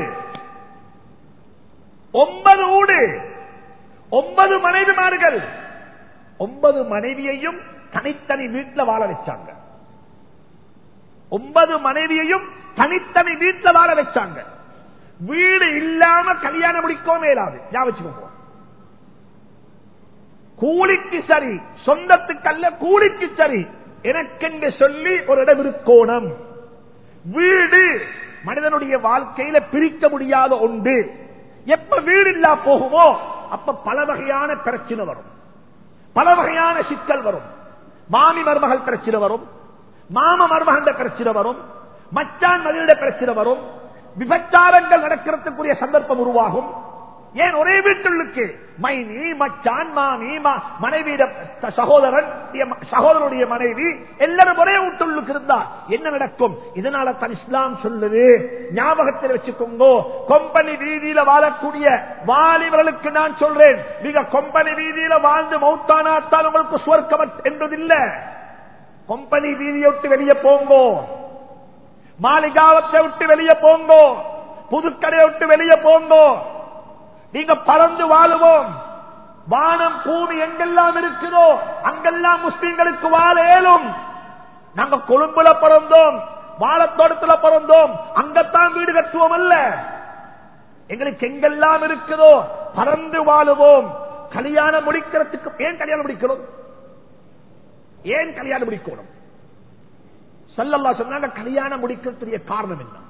ஒன்பது ஊடு ஒன்பது மனைவிமார்கள் ஒன்பது மனைவியையும் தனித்தனி வீட்டில் வாழ வச்சாங்க ஒன்பது மனைவியையும் தனித்தனி வீட்டில் வாழ வச்சாங்க வீடு இல்லாம கல்யாணம் முடிக்கவும் மேலாது ஞாபகம் கூலிக்கு சரி சொந்தத்துக்கல்ல கூலிக்கு சரி எனக்கென்று சொல்லி ஒரு இடம் இருக்கோணம் வீடு மனிதனுடைய வாழ்க்கையில பிரிக்க முடியாத ஒன்று எப்ப வீடு இல்லா போகுமோ அப்ப பல வகையான பிரச்சனை வரும் பல வகையான சிக்கல் வரும் மாமி மருமகள் பிரச்சனை வரும் மாம மருமகண்ட பிரச்சனை வரும் மச்சான் மதிலிட பிரச்சனை வரும் விபச்சாரங்கள் நடக்கிறதுக்குரிய சந்தர்ப்பம் உருவாகும் ஏன் ஒரே வீட்டுள்ளுக்கு மைனி மச்சான் மாமி மனைவி சகோதரன் சகோதரனுடைய மனைவி எல்லாரும் ஒரே வீட்டுள்ளுக்கு இருந்தா என்ன நடக்கும் இதனால தன் இஸ்லாம் சொல்லுது ஞாபகத்தில் வச்சுக்கோங்க கொம்பனி வீதியில வாழக்கூடிய வாலிபர்களுக்கு நான் சொல்றேன் மிக கொம்பனி வீதியில வாழ்ந்து மௌத்தானாத்தான் உங்களுக்கு சுவர்க்கம் என்பதில்ல கொம்பனி வீதியை விட்டு வெளியே போங்கோ மாளிகாவத்தை விட்டு வெளியே போங்கோ புதுக்கடையை விட்டு வெளியே போங்கோ நீங்க பறந்து வாழுவோம் வானம் பூமி எங்கெல்லாம் இருக்குதோ அங்கெல்லாம் முஸ்லீம்களுக்கு வாழ ஏலும் நாங்க கொழும்புல பிறந்தோம் வாழத்தோட்டத்துல பிறந்தோம் அங்கத்தான் வீடு கட்டுவோம் அல்ல எங்களுக்கு எங்கெல்லாம் இருக்குதோ பறந்து வாழுவோம் கல்யாணம் முடிக்கிறதுக்கு ஏன் கல்யாணம் முடிக்கிறோம் ஏன் கல்யாணம் முடிக்கணும் சல்லல்லா சொன்னாங்க கல்யாணம் முடிக்கிறதுடைய காரணம் என்ன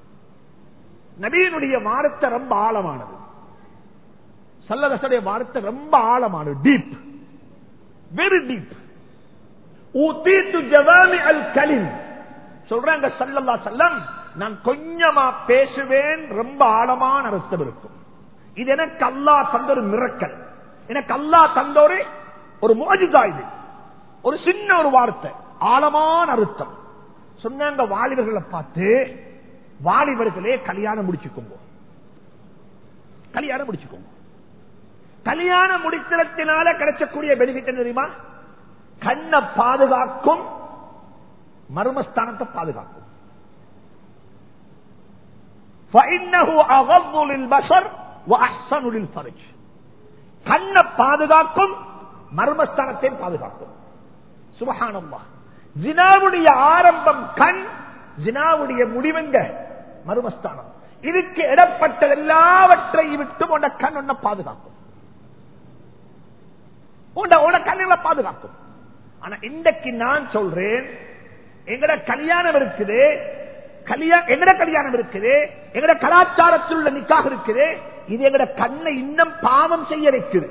நபீனுடைய வார்த்தை ரொம்ப ஆழமானது சல்லதசடைய வார்த்தை ரொம்ப ஆழமானது டீப் வெரி டீப் ஊத்தீத்து ஜவாமி அல் கலிம் சொல்றாங்க சல்லல்லா செல்லம் நான் கொஞ்சமா பேசுவேன் ரொம்ப ஆழமான அர்த்தம் இருக்கும் இது எனக்கு அல்லா தந்த ஒரு மிரக்கல் எனக்கு அல்லா தந்த ஒரு ஒரு மோஜிதா இது ஒரு சின்ன ஒரு வார்த்தை ஆழமான அர்த்தம் சொன்னாங்க வாலிபர்களை பார்த்து வாலிபர்களே கல்யாணம் முடிச்சுக்கோங்க கல்யாணம் முடிச்சுக்கோங்க கல்யாணம் முடித்தலத்தினால கிடைச்சக்கூடிய பெனிஃபிட் தெரியுமா கண்ணை பாதுகாக்கும் மர்மஸ்தானத்தை பாதுகாக்கும் கண்ணை பாதுகாக்கும் மர்மஸ்தானத்தை பாதுகாக்கும் சுபகானம்மா ஜினாவுடைய ஆரம்பம் கண் ஜினாவுடைய முடிவெங்க மர்மஸ்தானம் இதுக்கு இடப்பட்ட எல்லாவற்றையும் விட்டு உன்ன கண் உன்னை பாதுகாக்கும் உன்ன கண்ணில பாதுகாக்கும் ஆனா இன்றைக்கு நான் சொல்றேன் எங்கட கல்யாணம் இருக்குது எங்கட கல்யாணம் இருக்குது எங்கட கலாச்சாரத்தில் உள்ள நிக்காக இருக்குது இது எங்கட கண்ணை இன்னும் பாவம் செய்ய வைக்குது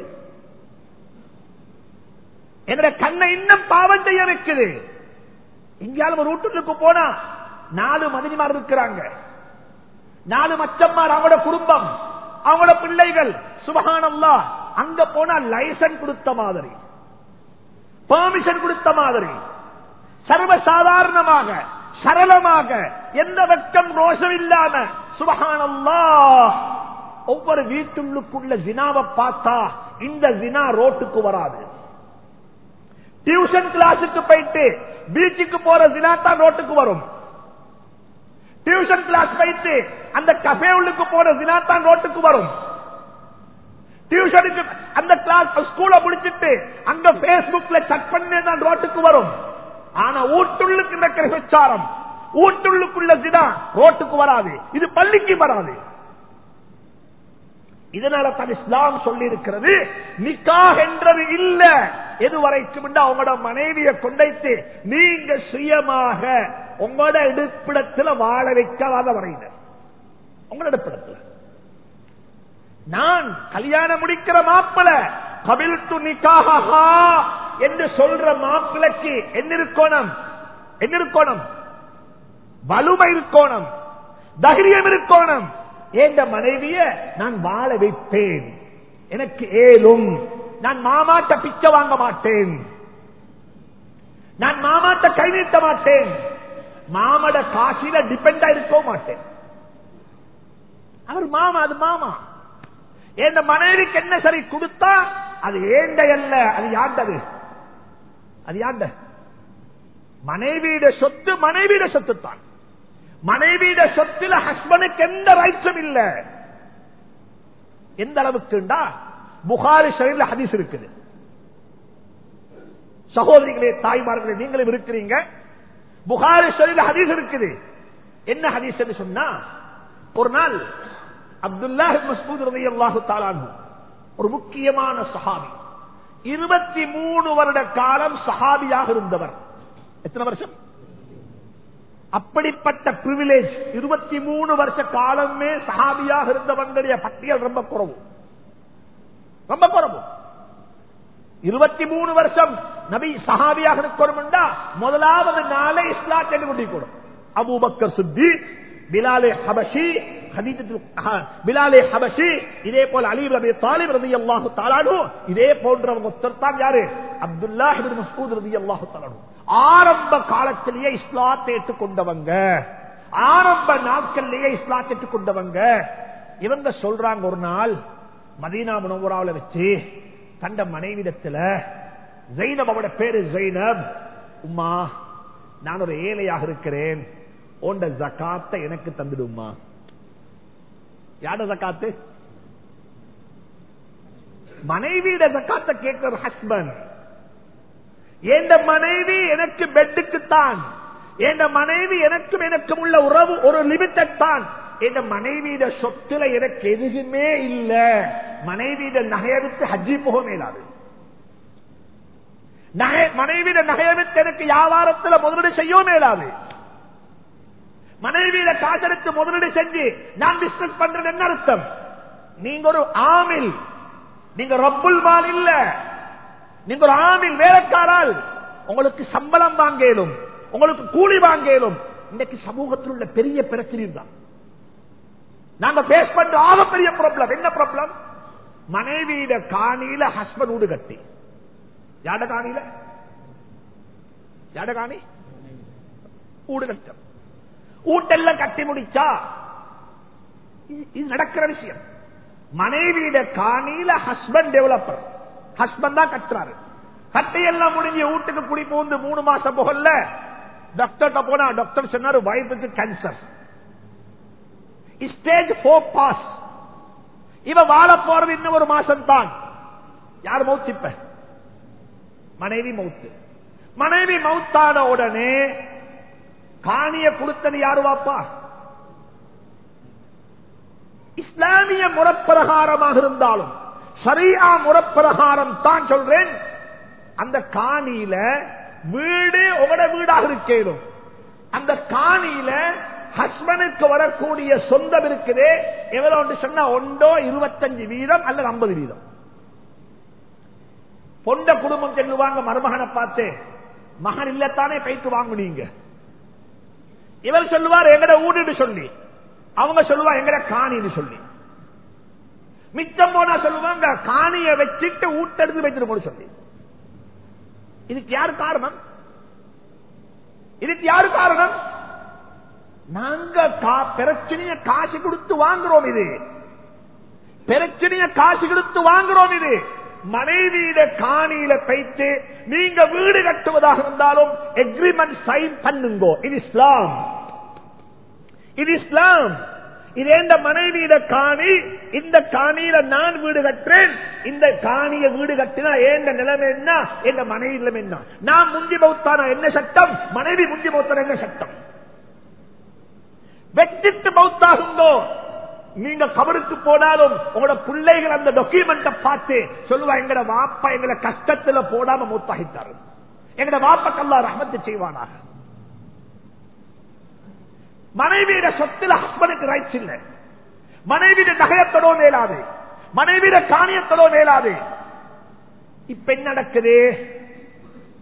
எங்கட கண்ணை இன்னும் பாவம் செய்ய வைக்குது இங்கேயாலும் ஒரு வீட்டுக்கு போனா நாலு மதினிமார் இருக்கிறாங்க நாலு மச்சம்மார் அவங்களோட குடும்பம் அவங்களோட பிள்ளைகள் சுபகானல்லா அங்க போனா லைசன்ஸ் கொடுத்த மாதிரி பெர்மிஷன் கொடுத்த மாதிரி சர்வசாதாரணமாக சரளமாக எந்த வெட்கம் ரோஷம் இல்லாம சுபகானல்லா ஒவ்வொரு வீட்டுள்ளுக்குள்ள ஜினாவை பார்த்தா இந்த ஜினா ரோட்டுக்கு வராது டியூஷன் கிளாஸுக்கு போயிட்டு பீச்சுக்கு போற ஜினா தான் ரோட்டுக்கு வரும் டியூஷன் கிளாஸ் போயிட்டு அந்த கஃபே உள்ளுக்கு போற ஜினா தான் ரோட்டுக்கு வரும் டியூஷனுக்கு அந்த கிளாஸ் ஸ்கூல முடிச்சிட்டு அங்க பேஸ்புக்ல சட் பண்ணி தான் ரோட்டுக்கு வரும் ஆனா ஊட்டுள்ளுக்கு நடக்கிற விசாரம் ஊட்டுள்ளுக்குள்ள ஜினா ரோட்டுக்கு வராது இது பள்ளிக்கு வராது இதனால தான் இஸ்லாம் சொல்லி இருக்கிறது நிக்காக என்றது இல்ல எதுவரைக்கும் அவங்களோட மனைவியை கொண்டைத்து நீங்க சுயமாக உங்களோட எடுப்பிடத்துல வாழ வைக்காத வரையினர் உங்களோட இடப்பிடத்துல நான் கல்யாணம் முடிக்கிற மாப்பிள கபில் து நிக்காகா என்று சொல்ற மாப்பிளைக்கு என்ன இருக்கோணம் என்ன இருக்கோணம் வலுமை இருக்கோணம் தைரியம் இருக்கோணம் ஏந்த மனைவிய நான் வாழ வைப்பேன் எனக்கு ஏலும் நான் மாமாட்ட பிச்சை வாங்க மாட்டேன் நான் மாமாட்ட கை நீட்ட மாட்டேன் மாமட காசில டிபெண்டா இருக்க மாட்டேன் அவர் மாமா அது மாமா எந்த மனைவிக்கு என்ன சரி கொடுத்தா அது ஏண்ட அல்ல அது யாண்டது அது யாண்ட மனைவியிட சொத்து மனைவியிட சொத்து தான் மனைவியிட சொத்துல ஹஸ்பண்டுக்கு எந்த ரைட்ஸும் இல்ல எந்த அளவுக்குண்டா புகாரி ஷரீஃப்ல ஹதீஸ் இருக்குது சகோதரிகளே தாய்மார்களே நீங்களும் இருக்கிறீங்க புகாரி ஷரீஃப்ல ஹதீஸ் இருக்குது என்ன ஹதீஸ் சொன்னா ஒரு நாள் அப்துல்லா மசூத் ரவி அல்லாஹு தாலானு ஒரு முக்கியமான சஹாபி இருபத்தி மூணு வருட காலம் சஹாபியாக இருந்தவர் எத்தனை வருஷம் அப்படிப்பட்ட பிரிவிலேஜ் இருபத்தி மூணு வருஷ காலமே சஹாபியாக இருந்தவங்களுடைய பட்டியல் ரொம்ப குறவு ரொம்ப குறவு இருபத்தி மூணு வருஷம் நபி சஹாபியாக இருக்கணும்டா முதலாவது நாளே இஸ்லாத்தை கொண்டிருக்கணும் அபூபக்கர் சுத்தி பிலாலே ஹபஷி பிலாலே ஹபஷி இதே போல அலி ரபி தாலிப் ரதி அல்லாஹு தாலானு இதே போன்றவங்க ஒருத்தர் யாரு அப்துல்லா மசூத் ரதி அல்லாஹு தாலானு ஆரம்ப காலத்திலேயே இஸ்லாத்தை ஏற்றுக்கொண்டவங்க ஆரம்ப நாட்கள்லயே இஸ்லாத்தை ஏற்றுக்கொண்டவங்க இவங்க சொல்றாங்க ஒரு நாள் மதீனா முனவராவில் வச்சு கண்ட மனைவிடத்துல ஜெயினப் அவட பேரு ஜெயினப் உமா நான் ஒரு ஏழையாக இருக்கிறேன் உண்ட ஜக்காத்தை எனக்கு தந்துடுமா யார ஜக்காத்து மனைவியிட ஜக்காத்தை கேட்கிற ஹஸ்பண்ட் எந்த மனைவி எனக்கு பெட்டுக்குத்தான் என் மனைவி எனக்கும் எனக்கும் உள்ள உறவு ஒரு லிமிட்டட் தான் என் மனைவியிட சொத்துல எனக்கு எதுவுமே இல்ல மனைவியிட நகைய விட்டு ஹஜ்ஜி போக மேலாது மனைவியிட நகைய விட்டு எனக்கு வியாபாரத்தில் முதலீடு செய்ய மேலாது மனைவியில காசெடுத்து முதலீடு செஞ்சு நான் பிசினஸ் பண்றது என்ன அர்த்தம் நீங்க ஒரு ஆமில் நீங்க ரப்புல் மால் இல்ல நீங்க ஒரு ஆமில் வேலைக்காரால் உங்களுக்கு சம்பளம் வாங்கலும் உங்களுக்கு கூலி வாங்கலும் இன்னைக்கு சமூகத்தில் உள்ள பெரிய பிரச்சனை தான் நாங்க பேஸ் பண்ற ஆக பெரிய ப்ராப்ளம் என்ன ப்ராப்ளம் மனைவியிட காணியில ஹஸ்பண்ட் வீடு கட்டி யாட காணியில யாட காணி வீடு கட்டம் ஊட்டெல்லாம் கட்டி முடிச்சா இது நடக்கிற விஷயம் மனைவியிட காணியில ஹஸ்பண்ட் டெவலப்பர் ஹஸ்பண்ட் தான் கட்டுறாரு கட்டையெல்லாம் முடிஞ்சு வீட்டுக்கு குடி போந்து மூணு மாசம் போகல டாக்டர் போனா டாக்டர் சொன்னாரு வைஃபுக்கு கேன்சர் ஸ்டேஜ் போர் பாஸ் இவ வாழ போறது இன்னும் ஒரு மாசம் தான் யார் மௌத்து இப்ப மனைவி மௌத்து மனைவி மௌத்தான உடனே காணிய கொடுத்தது யாரு வாப்பா இஸ்லாமிய முறப்பிரகாரமாக இருந்தாலும் சரியா முறப்பிரகாரம் தான் சொல்றேன் அந்த காணியில வீடு உங்களோட வீடாக இருக்கணும் அந்த காணியில ஹஸ்பண்டுக்கு வரக்கூடிய சொந்தம் இருக்குது எவ்வளவு சொன்னா ஒன்றோ இருபத்தஞ்சு வீதம் அல்லது ஐம்பது வீதம் பொண்ட குடும்பம் செல்லுவாங்க மருமகனை பார்த்து மகன் இல்லத்தானே பைத்து வாங்குனீங்க இவர் சொல்லுவார் எங்கட ஊடுன்னு சொல்லி அவங்க சொல்லுவா எங்கட காணின்னு சொல்லி மிச்சம் போனா சொல்லுவாங்க காணிய வச்சுட்டு ஊட்டெடுத்து வச்சிருக்கோம் சொல்லி இதுக்கு யாரு காரணம் இதுக்கு யாரு காரணம் நாங்க பிரச்சனைய காசு கொடுத்து வாங்குறோம் இது பிரச்சனைய காசு கொடுத்து வாங்குறோம் இது மனைவியிட காணியில பைத்து நீங்க வீடு கட்டுவதாக இருந்தாலும் எக்ரிமெண்ட் சைன் பண்ணுங்கோ இது இஸ்லாம் இது இஸ்லாம் இது எந்த மனைவியிட காணி இந்த காணியில நான் வீடு கட்டுறேன் இந்த காணிய வீடு கட்டினா ஏந்த நிலைமை என்ன எந்த மனைவி நிலைமை என்ன நான் முந்தி பௌத்தான என்ன சட்டம் மனைவி முந்தி பௌத்தான என்ன சட்டம் வெட்டிட்டு பௌத்தாகுங்கோ நீங்க கபருக்கு போனாலும் உங்களோட பிள்ளைகள் அந்த டாக்குமெண்ட பார்த்து சொல்லுவா எங்கட வாப்பா எங்களை கஷ்டத்துல போடாம மூத்தாகித்தாரு எங்கட வாப்பக்கல்லா ரஹமத்து செய்வானாக மனைவியிட சொத்துல ஹஸ்பண்டுக்கு ரைட்ஸ் இல்லை மனைவியிட நகையத்தோட மேலாது மனைவியிட காணியத்தோட மேலாது இப்ப என்ன நடக்குது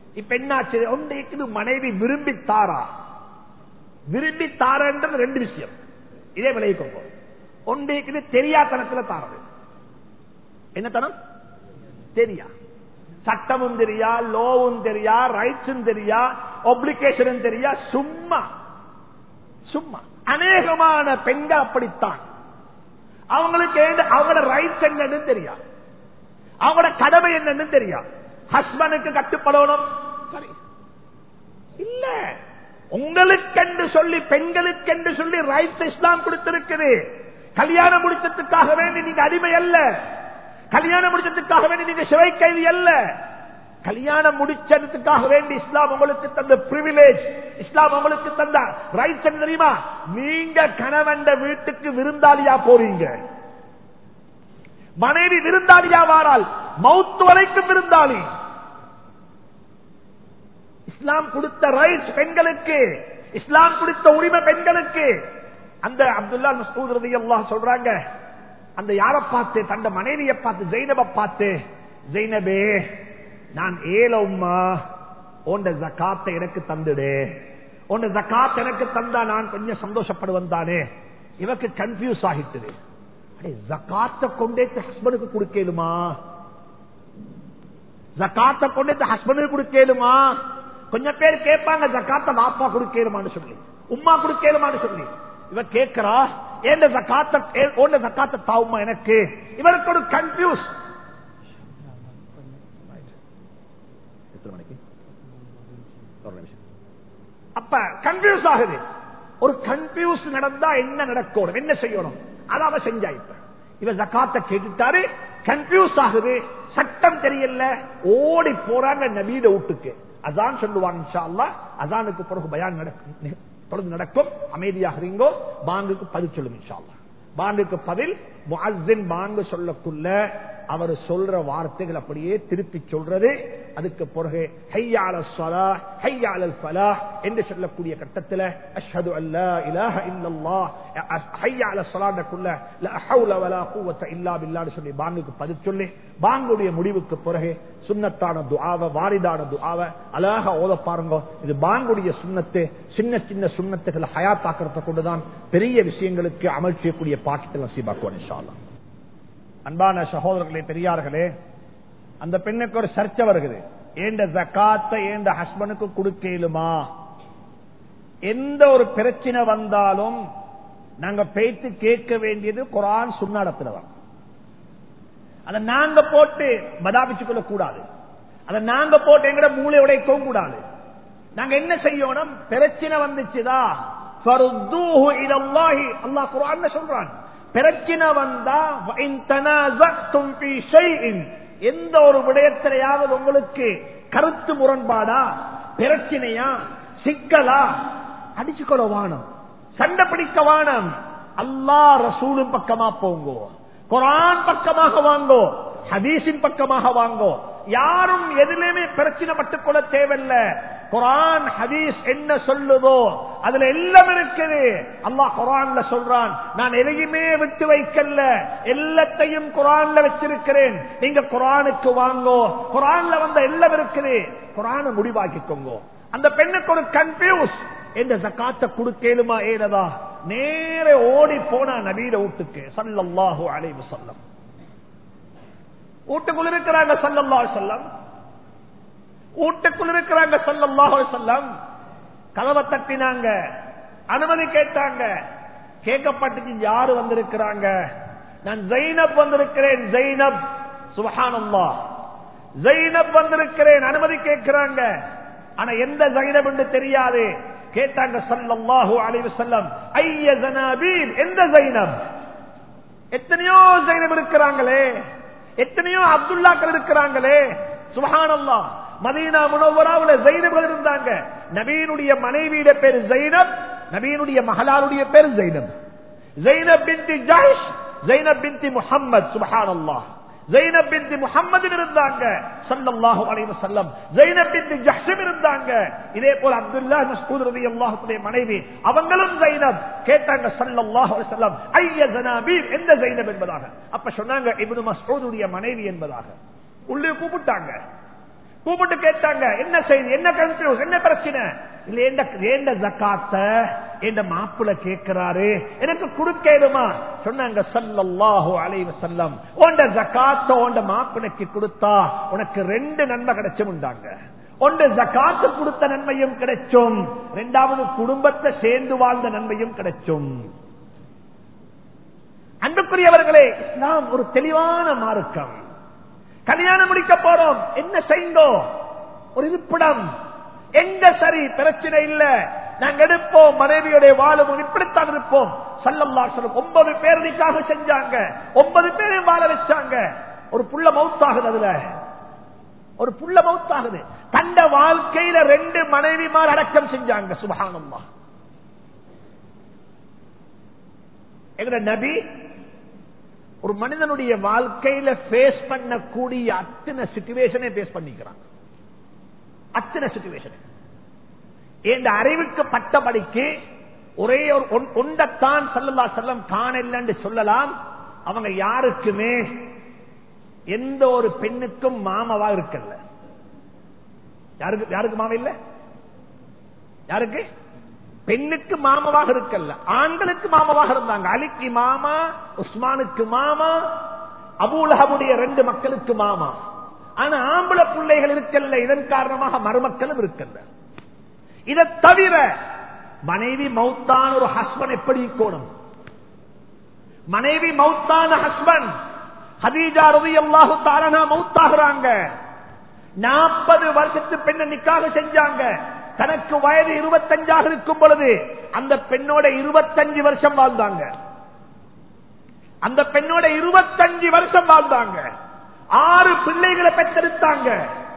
இப்ப என்னாச்சு ஒன்றைக்கு மனைவி விரும்பி தாரா விரும்பி தாரன்றது ரெண்டு விஷயம் இதே விளைவிக்கும் ஒன்றைக்கு தெரியாதனத்துல தாரது என்ன தனம் தெரியா சட்டமும் தெரியா லோவும் தெரியா ரைட்ஸும் தெரியா ஒப்ளிகேஷனும் தெரியா சும்மா சும்மா அநேகமான பெண்கள் அப்படித்தான் அவங்களுக்கு அவங்களோட ரைட்ஸ் என்னன்னு தெரியா அவங்களோட கடமை என்னன்னு தெரியா ஹஸ்பண்டுக்கு கட்டுப்படணும் சரி இல்ல உங்களுக்கென்று சொல்லி பெண்களுக்கென்று சொல்லி ரைட்ஸ் இஸ்லாம் கொடுத்திருக்குது கல்யாணம் முடிச்சதுக்காக வேண்டி நீங்க அடிமை அல்ல கல்யாணம் முடிச்சதுக்காக வேண்டி நீங்க சிறை கைதி அல்ல கல்யாணம் முடிச்சதுக்காக வேண்டி இஸ்லாம் உங்களுக்கு தந்த பிரிவிலேஜ் இஸ்லாம் உங்களுக்கு தந்த ரைட்ஸ் தெரியுமா நீங்க கணவன் வீட்டுக்கு விருந்தாளியா போறீங்க மனைவி விருந்தாளியா வாரால் மவுத்து வரைக்கும் விருந்தாளி இஸ்லாம் கொடுத்த ரைட்ஸ் பெண்களுக்கு இஸ்லாம் கொடுத்த உரிமை பெண்களுக்கு அந்த அப்துல்லா மசூத் ரதி எல்லாம் சொல்றாங்க அந்த யார பார்த்து தந்த மனைவியை பார்த்து ஜெயினப பார்த்து ஜெயினபே நான் ஏல உம்மா உண்ட ஜக்காத்தை எனக்கு தந்துடு உண்ட ஜக்காத் எனக்கு தந்தா நான் கொஞ்சம் சந்தோஷப்படுவேன் தானே இவக்கு கன்ஃபியூஸ் ஆகிட்டது ஜக்காத்தை கொண்டே ஹஸ்பண்டுக்கு கொடுக்கலுமா ஜக்காத்தை கொண்டே ஹஸ்பண்டுக்கு கொடுக்கலுமா கொஞ்சம் பேர் கேட்பாங்க ஜக்காத்த பாப்பா கொடுக்கலுமான்னு சொல்லி உமா கொடுக்கலுமான்னு சொல்லி இவ கேட்கிறா ஏண்ட ஜக்காத்த ஓண்ட ஜக்காத்த தாவுமா எனக்கு இவருக்கு ஒரு கன்ஃபியூஸ் அப்ப கன்ஃபியூஸ் ஆகுது ஒரு கன்ஃபியூஸ் நடந்தா என்ன நடக்கணும் என்ன செய்யணும் அதாவ செஞ்சா இப்ப இவ ஜக்காத்த கேட்டுட்டாரு கன்ஃபியூஸ் ஆகுது சட்டம் தெரியல ஓடி போறாங்க நபீட வீட்டுக்கு அதான் சொல்லுவாங்க அதானுக்கு பிறகு பயான் நடக்கும் தொடர்ந்து நடக்கும் அமைதியாக இருங்கோ பாங்குக்கு பதில் சொல்லும் இன்ஷால்லா பாங்குக்கு பதில் பாங்கு சொல்லக்குள்ள அவர் சொல்ற வார்த்தைகள் அப்படியே திருப்பி சொல்றது அதுக்கு பிறகு ஹையால சலா ஹையால பலா என்று சொல்லக்கூடிய கட்டத்தில் அஷ்ஹது அல்லா இலாஹ இல்லல்லா ஹையால சலாண்டக்குள்ள லா ஹவுல வலா குவத்த இல்லா பில்லான்னு சொல்லி பாங்குக்கு பதில் சொல்லி பாங்குடைய முடிவுக்கு பிறகு சுண்ணத்தான துஆவை வாரிதான துஆவை அழகா ஓத பாருங்க இது பாங்குடைய சுண்ணத்து சின்ன சின்ன சுண்ணத்துகளை ஹயாத்தாக்கிறத கொண்டுதான் பெரிய விஷயங்களுக்கு அமல் செய்யக்கூடிய பாக்கெட்டில் நசீபாக்குவோம் இன்ஷா அல்லாஹ் அன்பான சகோதரர்களே பெரியார்களே அந்த பெண்ணுக்கு ஒரு சர்ச்சை வருகிறது ஏண்ட ஜக்காத்த ஏண்ட ஹஸ்பண்டுக்கு கொடுக்கலுமா எந்த ஒரு பிரச்சனை வந்தாலும் நாங்க பேத்து கேட்க வேண்டியது குரான் சுண்ணாடத்துலதான் அதை நாங்க போட்டு பதாபிச்சு கொள்ள கூடாது அதை நாங்க போட்டு எங்கட மூளை உடைக்கவும் கூடாது நாங்க என்ன செய்யணும் பிரச்சனை வந்துச்சுதா அல்லாஹ் குரான் சொல்றான் பிரச்சனை வந்தா எந்த ஒரு விடயத்திலையாவது உங்களுக்கு கருத்து முரண்பாடா பிரச்சனையா சிக்கலா அடிச்சுக்கொள்ள வானம் சண்டை பிடிக்க வானம் அல்லா ரசூலும் பக்கமா போங்கோ குரான் பக்கமாக வாங்கோ ஹதீஸின் பக்கமாக வாங்கோ யாரும் எதிலுமே பிரச்சனை பட்டுக்கொள்ள தேவையில்ல குரான் ஹதீஸ் என்ன சொல்லுதோ அதுல எல்லாம் இருக்குது அல்லாஹ் குரான்ல சொல்றான் நான் எதையுமே விட்டு வைக்கல எல்லாத்தையும் குரான்ல வச்சிருக்கிறேன் நீங்க குரானுக்கு வாங்கோ குரான்ல வந்த எல்லாம் இருக்குது குரான முடிவாக்கிக்கோங்க அந்த பெண்ணுக்கு ஒரு கன்ஃபியூஸ் எந்த ஜக்காத்த கொடுக்கலுமா ஏதா நேர ஓடி போனா நபீர வீட்டுக்கு சல்லல்லாஹு அலைவு சொல்லம் வீட்டுக்குள்ள இருக்கிறாங்க சல்லல்லா சொல்லம் வீட்டுக்குள்ள இருக்கிறாங்க சல்லல்லாஹு சொல்லம் கதவை தட்டினாங்க அனுமதி கேட்டாங்க கேட்கப்பட்டுச்சு யாரு வந்திருக்கிறாங்க நான் ஜைனப் வந்திருக்கிறேன் ஜைனப் சுபஹானல்லா ஜைனப் வந்திருக்கிறேன் அனுமதி கேட்கிறாங்க ஆனா எந்த ஜைனப் என்று தெரியாது கேட்டாங்க சல்லல்லாஹு அலைஹி வஸல்லம் ஐய ஜனாபீல் எந்த ஜைனப் எத்தனையோ ஜைனப் இருக்கிறாங்களே எத்தனையோ அப்துல்லாக்கள் இருக்கிறாங்களே சுபஹானல்லாஹ் மதீனா முனவராவுல ஜைனப்கள் இருந்தாங்க நபீனுடைய மனைவியிட பேர் ஜைனப் நபீனுடைய மகளாருடைய பேர் ஜைனப் ஜைனப் பின்தி ஜாஷ் ஜைனப் பின்தி முஹம்மத் சுபஹானல்லாஹ் ஜைனப் பின்தி முஹம்மது இருந்தாங்க சல்லல்லாஹு அலைஹி வஸல்லம் ஜைனப் பின்தி ஜஹ்ஷம் இருந்தாங்க இதே போல அப்துல்லாஹ் மஸ்ஊத் ரலியல்லாஹு மனைவி அவங்களும் ஜைனப் கேட்டாங்க சல்லல்லாஹு அலைஹி வஸல்லம் ஐய ஜனாபீர் எந்த ஜைனப் என்பதாக அப்ப சொன்னாங்க இப்னு மஸ்ஊதுடைய மனைவி என்பதாக உள்ளே கூப்பிட்டாங்க கூப்பிட்டு கேட்டாங்க என்ன செய்தி என்ன கன்ஃபியூஸ் என்ன பிரச்சனை இல்ல ஏண்ட ஏண்ட ஜக்காத்த என்ற மாப்பிள்ள கேட்கிறாரு எனக்கு கொடுக்கேடுமா சொன்னாங்க சல்லல்லாஹு அலைஹி வஸல்லம் உண்ட ஜக்காத்த உண்ட மாப்பிளைக்கு கொடுத்தா உனக்கு ரெண்டு நன்மை கிடைச்சும்ண்டாங்க ஒன்று ஜக்காத்து கொடுத்த நன்மையும் கிடைச்சும் இரண்டாவது குடும்பத்தை சேர்ந்து வாழ்ந்த நன்மையும் கிடைச்சும் அன்புக்குரியவர்களே இஸ்லாம் ஒரு தெளிவான மார்க்கம் கல்யாணம் முடிக்க போறோம் என்ன செய்தோ ஒரு இருப்பிடம் எங்க சரி பிரச்சனை இல்ல நாங்க எடுப்போம் மனைவியுடைய வாழும் இப்படித்தான் இருப்போம் சல்லல்லா சொல்லும் ஒன்பது பேர் நிக்காக செஞ்சாங்க ஒன்பது பேரையும் வாழ வச்சாங்க ஒரு புள்ள மவுத்தாகுது அதுல ஒரு புள்ள மவுத்தாகுது தந்த வாழ்க்கையில ரெண்டு மனைவிமார் அடக்கம் செஞ்சாங்க சுபகானம்மா எங்க நபி ஒரு மனிதனுடைய வாழ்க்கையில பேஸ் பண்ணக்கூடிய அத்தனை சிச்சுவேஷனே பேஸ் பண்ணிக்கிறான் அத்தனை சிச்சுவேஷன் என்ற அறிவுக்கு பட்டபடிக்கு ஒரே ஒரு ஒன்றத்தான் சல்லல்லா செல்லம் காணலன்னு சொல்லலாம் அவங்க யாருக்குமே எந்த ஒரு பெண்ணுக்கும் மாமாவா இருக்கல யாருக்கு யாருக்கு மாமா இல்ல யாருக்கு பெண்ணுக்கு மாமாவாக இருக்கல்ல ஆண்களுக்கு மாமாவாக இருந்தாங்க அலிக்கு மாமா உஸ்மானுக்கு மாமா அபூலகமுடைய ரெண்டு மக்களுக்கு மாமா ஆனா ஆம்பளை பிள்ளைகள் இருக்கல்ல இதன் காரணமாக மருமக்களும் இருக்கல்ல இதை தவிர மனைவி மௌத்தான ஒரு ஹஸ்பண்ட் எப்படி இருக்கணும் மனைவி மௌத்தான ஹஸ்பண்ட் ஹதீஜா ரவி அல்லாஹு தாரணா மௌத்தாகிறாங்க நாற்பது வருஷத்து பெண்ணை நிக்காக செஞ்சாங்க தனக்கு வயது இருபத்தஞ்சாக இருக்கும் பொழுது அந்த பெண்ணோட இருபத்தஞ்சு வருஷம் வாழ்ந்தாங்க அந்த பெண்ணோட இருபத்தஞ்சு வருஷம் வாழ்ந்தாங்க ஆறு பிள்ளைகளை பெற்றெடுத்தாங்க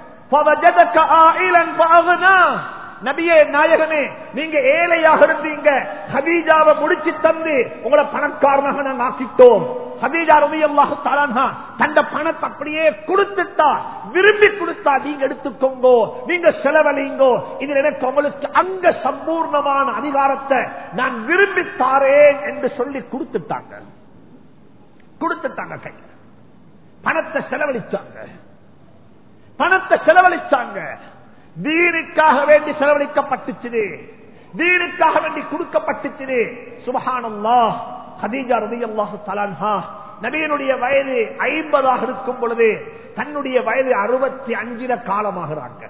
நபியே நாயகமே நீங்க ஏழையாக இருந்தீங்க ஹதீஜாவை முடிச்சு தந்து உங்களை பணக்காரனாக நாங்கள் ஆக்கிட்டோம் ஹதீஜா ரவி அல்லாஹு தாலான்ஹா தந்த பணத்தை அப்படியே கொடுத்துட்டா விரும்பி கொடுத்தா நீங்க எடுத்துக்கோங்கோ நீங்க செலவழிங்கோ இதில் எனக்கு உங்களுக்கு அங்க சம்பூர்ணமான அதிகாரத்தை நான் விரும்பி தாரேன் என்று சொல்லி கொடுத்துட்டாங்க கொடுத்துட்டாங்க கை பணத்தை செலவழிச்சாங்க பணத்தை செலவழிச்சாங்க தீனுக்காக வேண்டி செலவழிக்கப்பட்டுச்சு தீனுக்காக வேண்டி கொடுக்கப்பட்டுச்சு சுபஹானல்லா ஹதீஜா ரதி அல்லாஹு தலான்ஹா நபியனுடைய வயது ஐம்பதாக இருக்கும் பொழுது தன்னுடைய வயது அறுபத்தி அஞ்சில காலமாகிறாங்க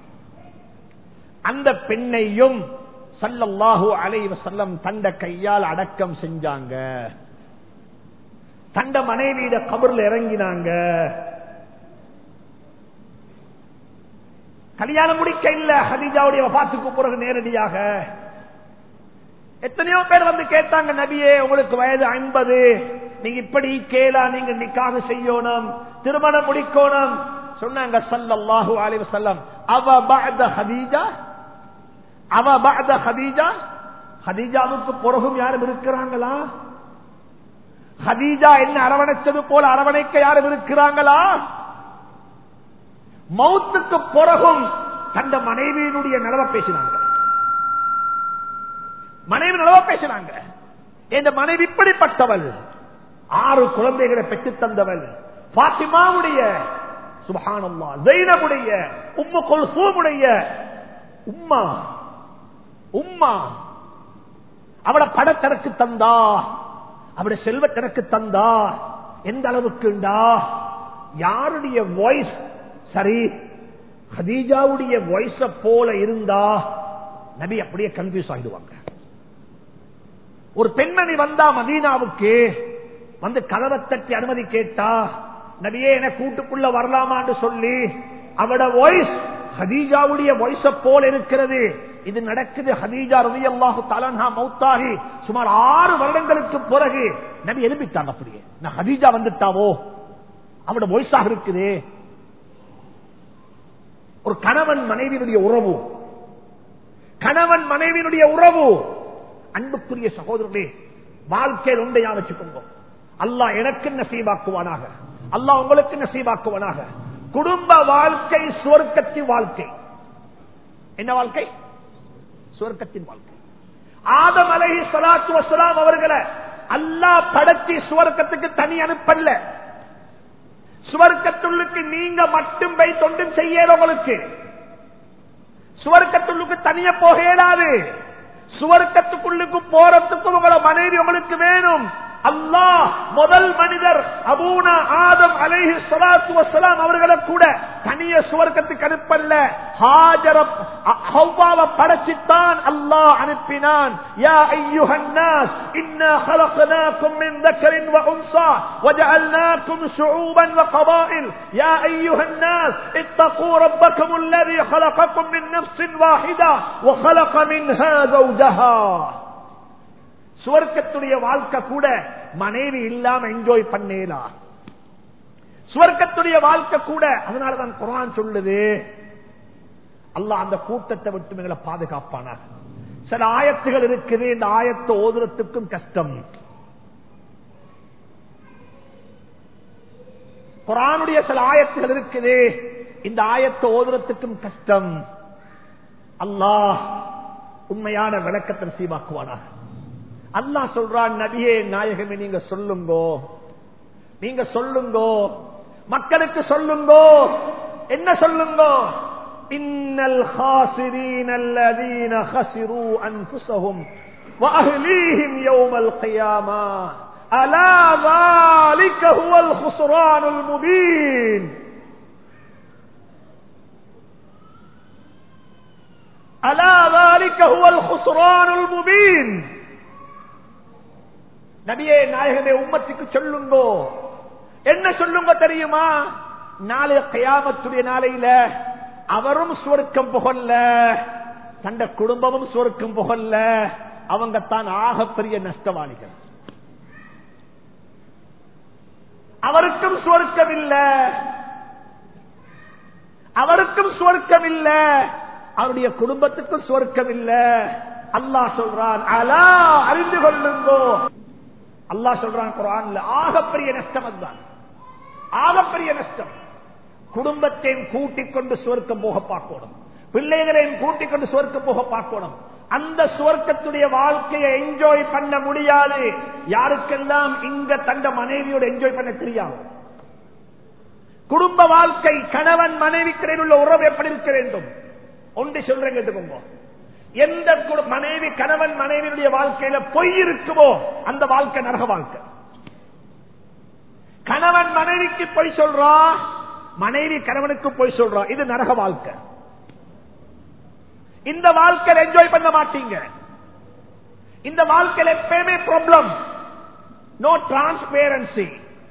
அந்த பெண்ணையும் சல்லல்லாஹு அலைவ செல்லம் தண்ட கையால் அடக்கம் செஞ்சாங்க தண்ட மனைவியிட கபர்ல இறங்கினாங்க கல்யாணம் முடிக்க இல்ல ஹதீஜாவுடைய வபாத்துக்கு பிறகு நேரடியாக எத்தனையோ பேர் வந்து கேட்டாங்க நபியே உங்களுக்கு வயது ஐம்பது நீங்க இப்படி கேளா நீங்க நிக்காக செய்யணும் திருமணம் முடிக்கணும் சொன்னாங்க சல்லல்லாஹு அலைஹி வஸல்லம் அவ பஅத ஹதீஜா அவ பஅத ஹதீஜா ஹதீஜாவுக்கு பிறகும் யாரும் இருக்கிறாங்களா ஹதீஜா என்ன அரவணைச்சது போல அரவணைக்க யாரும் இருக்கிறாங்களா மௌத்துக்கு பிறகும் தந்த மனைவியினுடைய நிலவ பேசினாங்க மனைவி நிலவ பேசினாங்க என் மனைவி இப்படிப்பட்டவள் ஆறு குழந்தைகளை பெற்று தந்தவள் பாத்திமாவுடைய சுபஹானம்மா ஜெயினமுடைய உம்மு கொல்சூமுடைய உம்மா உம்மா அவளை படத்தனக்கு தந்தா அவட செல்வத்தனக்கு தந்தா எந்த அளவுக்குண்டா யாருடைய வாய்ஸ் சரி ஹதீஜாவுடைய வாய்ஸ போல இருந்தா நபி அப்படியே கன்ஃபியூஸ் ஆகிடுவாங்க ஒரு பெண்மணி வந்தா மதீனாவுக்கு வந்து கதவை தட்டி அனுமதி கேட்டா நபியே என கூட்டுக்குள்ள வரலாமான்னு சொல்லி அவட வாய்ஸ் ஹதீஜாவுடைய வாய்ஸ போல இருக்கிறது இது நடக்குது ஹதீஜா ரவி அல்லாஹு தலன்ஹா மௌத்தாகி சுமார் ஆறு வருடங்களுக்கு பிறகு நபி எழுப்பிட்டாங்க அப்படியே நான் ஹதீஜா வந்துட்டாவோ அவட வாய்ஸாக இருக்குது ஒரு கணவன் மனைவியினுடைய உறவு கணவன் மனைவியினுடைய உறவு அன்புக்குரிய சகோதரர்களே வாழ்க்கையில் உண்டையா வச்சுக்கோங்க அல்லாஹ் எனக்கு நசீபாக்குவானாக அல்லாஹ் உங்களுக்கு நசீபாக்குவானாக குடும்ப வாழ்க்கை சுவர்க்கத்தின் வாழ்க்கை என்ன வாழ்க்கை சுவர்க்கத்தின் வாழ்க்கை ஆதம் அலஹி சலாத்து வசலாம் அவர்களை அல்லாஹ் படத்தி சுவர்க்கத்துக்கு தனி அனுப்பல்ல சுவர்க்கத்துள்ளுக்கு நீங்க மட்டும் போய் தொண்டும் செய்யல உங்களுக்கு சுவர்க்கத்துள்ளுக்கு தனிய போக இயலாது சுவர்க்கத்துக்குள்ளுக்கு போறதுக்கு உங்களோட மனைவி உங்களுக்கு வேணும் அல்லாஹ் முதல் மனிதர் அபூனா ஆதம் அலைஹி ஸலாத்து வஸலாம் அவர்களை கூட தனிய சுவர்க்கத்துக்கு அனுப்பல்ல ஹாஜர ஹவ்வாவை படைச்சித்தான் அல்லாஹ் அனுப்பினான் யா அய்யுஹன் நாஸ் இன்னா خلقناكم من ذكر وانثى وجعلناكم شعوبا وقبائل يا ايها الناس اتقوا ربكم الذي خلقكم من نفس واحده وخلق منها زوجها சுவர்க்கத்துடைய வாழ்க்கை கூட மனைவி இல்லாம என்ஜாய் பண்ணேலா சுவர்க்கத்துடைய வாழ்க்கை கூட அதனாலதான் குரான் சொல்லுது அல்லாஹ் அந்த கூட்டத்தை விட்டு எங்களை பாதுகாப்பான சில ஆயத்துகள் இருக்குது இந்த ஆயத்தை ஓதுறதுக்கும் கஷ்டம் குரானுடைய சில ஆயத்துகள் இருக்குது இந்த ஆயத்தை ஓதுறதுக்கும் கஷ்டம் அல்லாஹ் உண்மையான விளக்கத்தை சீவாக்குவானாக அல்லா சொல்றான் நபியே நாயகமே நீங்க சொல்லுங்கோ நீங்க சொல்லுங்கோ மக்களுக்கு சொல்லுங்கோ என்ன சொல்லுங்கோ இன்னல் خاسرين الذين خسروا انفسهم واهليهم يوم القيامه الا ذلك هو الخسران المبين الا ذلك هو الخسران المبين நபியே நாயகமே உம்மத்துக்கு சொல்லுங்கோ என்ன சொல்லுங்க தெரியுமா நாளைய கயாமத்துடைய நாளையில அவரும் சுவர்க்கம் புகல்ல தந்த குடும்பமும் சுவர்க்கம் புகல்ல அவங்க தான் ஆகப்பெரிய நஷ்டவாளிகள் அவருக்கும் சுவர்க்கம் இல்ல அவருக்கும் சுவர்க்கம் இல்ல அவருடைய குடும்பத்துக்கும் சுவர்க்கம் இல்ல அல்லாஹ் சொல்றான் அலா அறிந்து கொள்ளுங்கோ அல்லா சொல்றான் குரான்ல ஆகப்பெரிய நஷ்டம் அதுதான் ஆகப்பெரிய நஷ்டம் குடும்பத்தையும் கூட்டிக் கொண்டு சுவர்க்கம் போக பார்க்கணும் பிள்ளைகளையும் கூட்டிக் கொண்டு சுவர்க்கம் போக பார்க்கணும் அந்த சுவர்க்கத்துடைய வாழ்க்கையை என்ஜாய் பண்ண முடியாது யாருக்கெல்லாம் இங்க தந்த மனைவியோட என்ஜாய் பண்ண தெரியாது குடும்ப வாழ்க்கை கணவன் மனைவிக்கிடையில் உள்ள உறவு எப்படி இருக்க வேண்டும் ஒன்று சொல்றேன் கேட்டுக்கோங்க எந்த மனைவி கணவன் மனைவியுடைய வாழ்க்கையில பொய் இருக்குமோ அந்த வாழ்க்கை நரக வாழ்க்கை கணவன் மனைவிக்கு பொய் சொல்றா மனைவி கணவனுக்கு பொய் சொல்றா இது நரக வாழ்க்கை இந்த வாழ்க்கையில் என்ஜாய் பண்ண மாட்டீங்க இந்த வாழ்க்கையில் எப்பயுமே ப்ராப்ளம் நோ டிரான்ஸ்பேரன்சி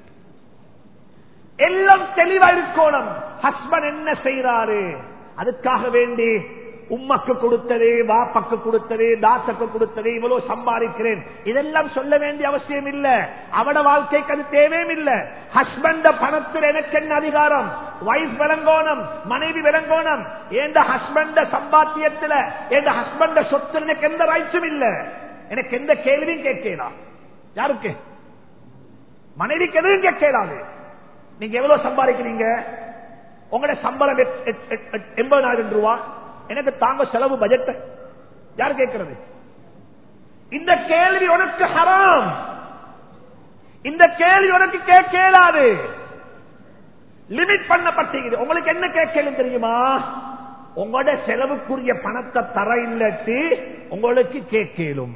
எல்லாம் தெளிவா இருக்கணும் ஹஸ்பண்ட் என்ன செய்யறாரு அதுக்காக வேண்டி உம்மக்கு கொடுத்தது வாப்பக்கு கொடுத்தது தாத்தக்கு கொடுத்தது இவ்வளவு சம்பாதிக்கிறேன் இதெல்லாம் சொல்ல வேண்டிய அவசியம் இல்ல அவட வாழ்க்கைக்கு அது தேவையும் இல்ல ஹஸ்பண்ட பணத்தில் எனக்கு என்ன அதிகாரம் வைஃப் விளங்கோணம் மனைவி விளங்கோணம் எந்த ஹஸ்பண்ட சம்பாத்தியத்துல எந்த ஹஸ்பண்ட சொத்து எனக்கு எந்த ரைட்ஸும் இல்ல எனக்கு எந்த கேள்வியும் கேட்கலாம் யாருக்கு மனைவிக்கு எதுவும் கேட்கலாது நீங்க எவ்வளவு சம்பாதிக்கிறீங்க உங்களோட சம்பளம் எண்பதாயிரம் ரூபாய் எனக்கு தாங்க செலவு பட்ஜெட் யார் கேட்கிறது இந்த கேள்வி உனக்கு ஹராம் இந்த கேள்வி உனக்கு கேட்கலாது லிமிட் பண்ணப்பட்டீங்க உங்களுக்கு என்ன கேட்கலும் தெரியுமா உங்களோட செலவுக்குரிய பணத்தை தர இல்லட்டு உங்களுக்கு கேட்கலும்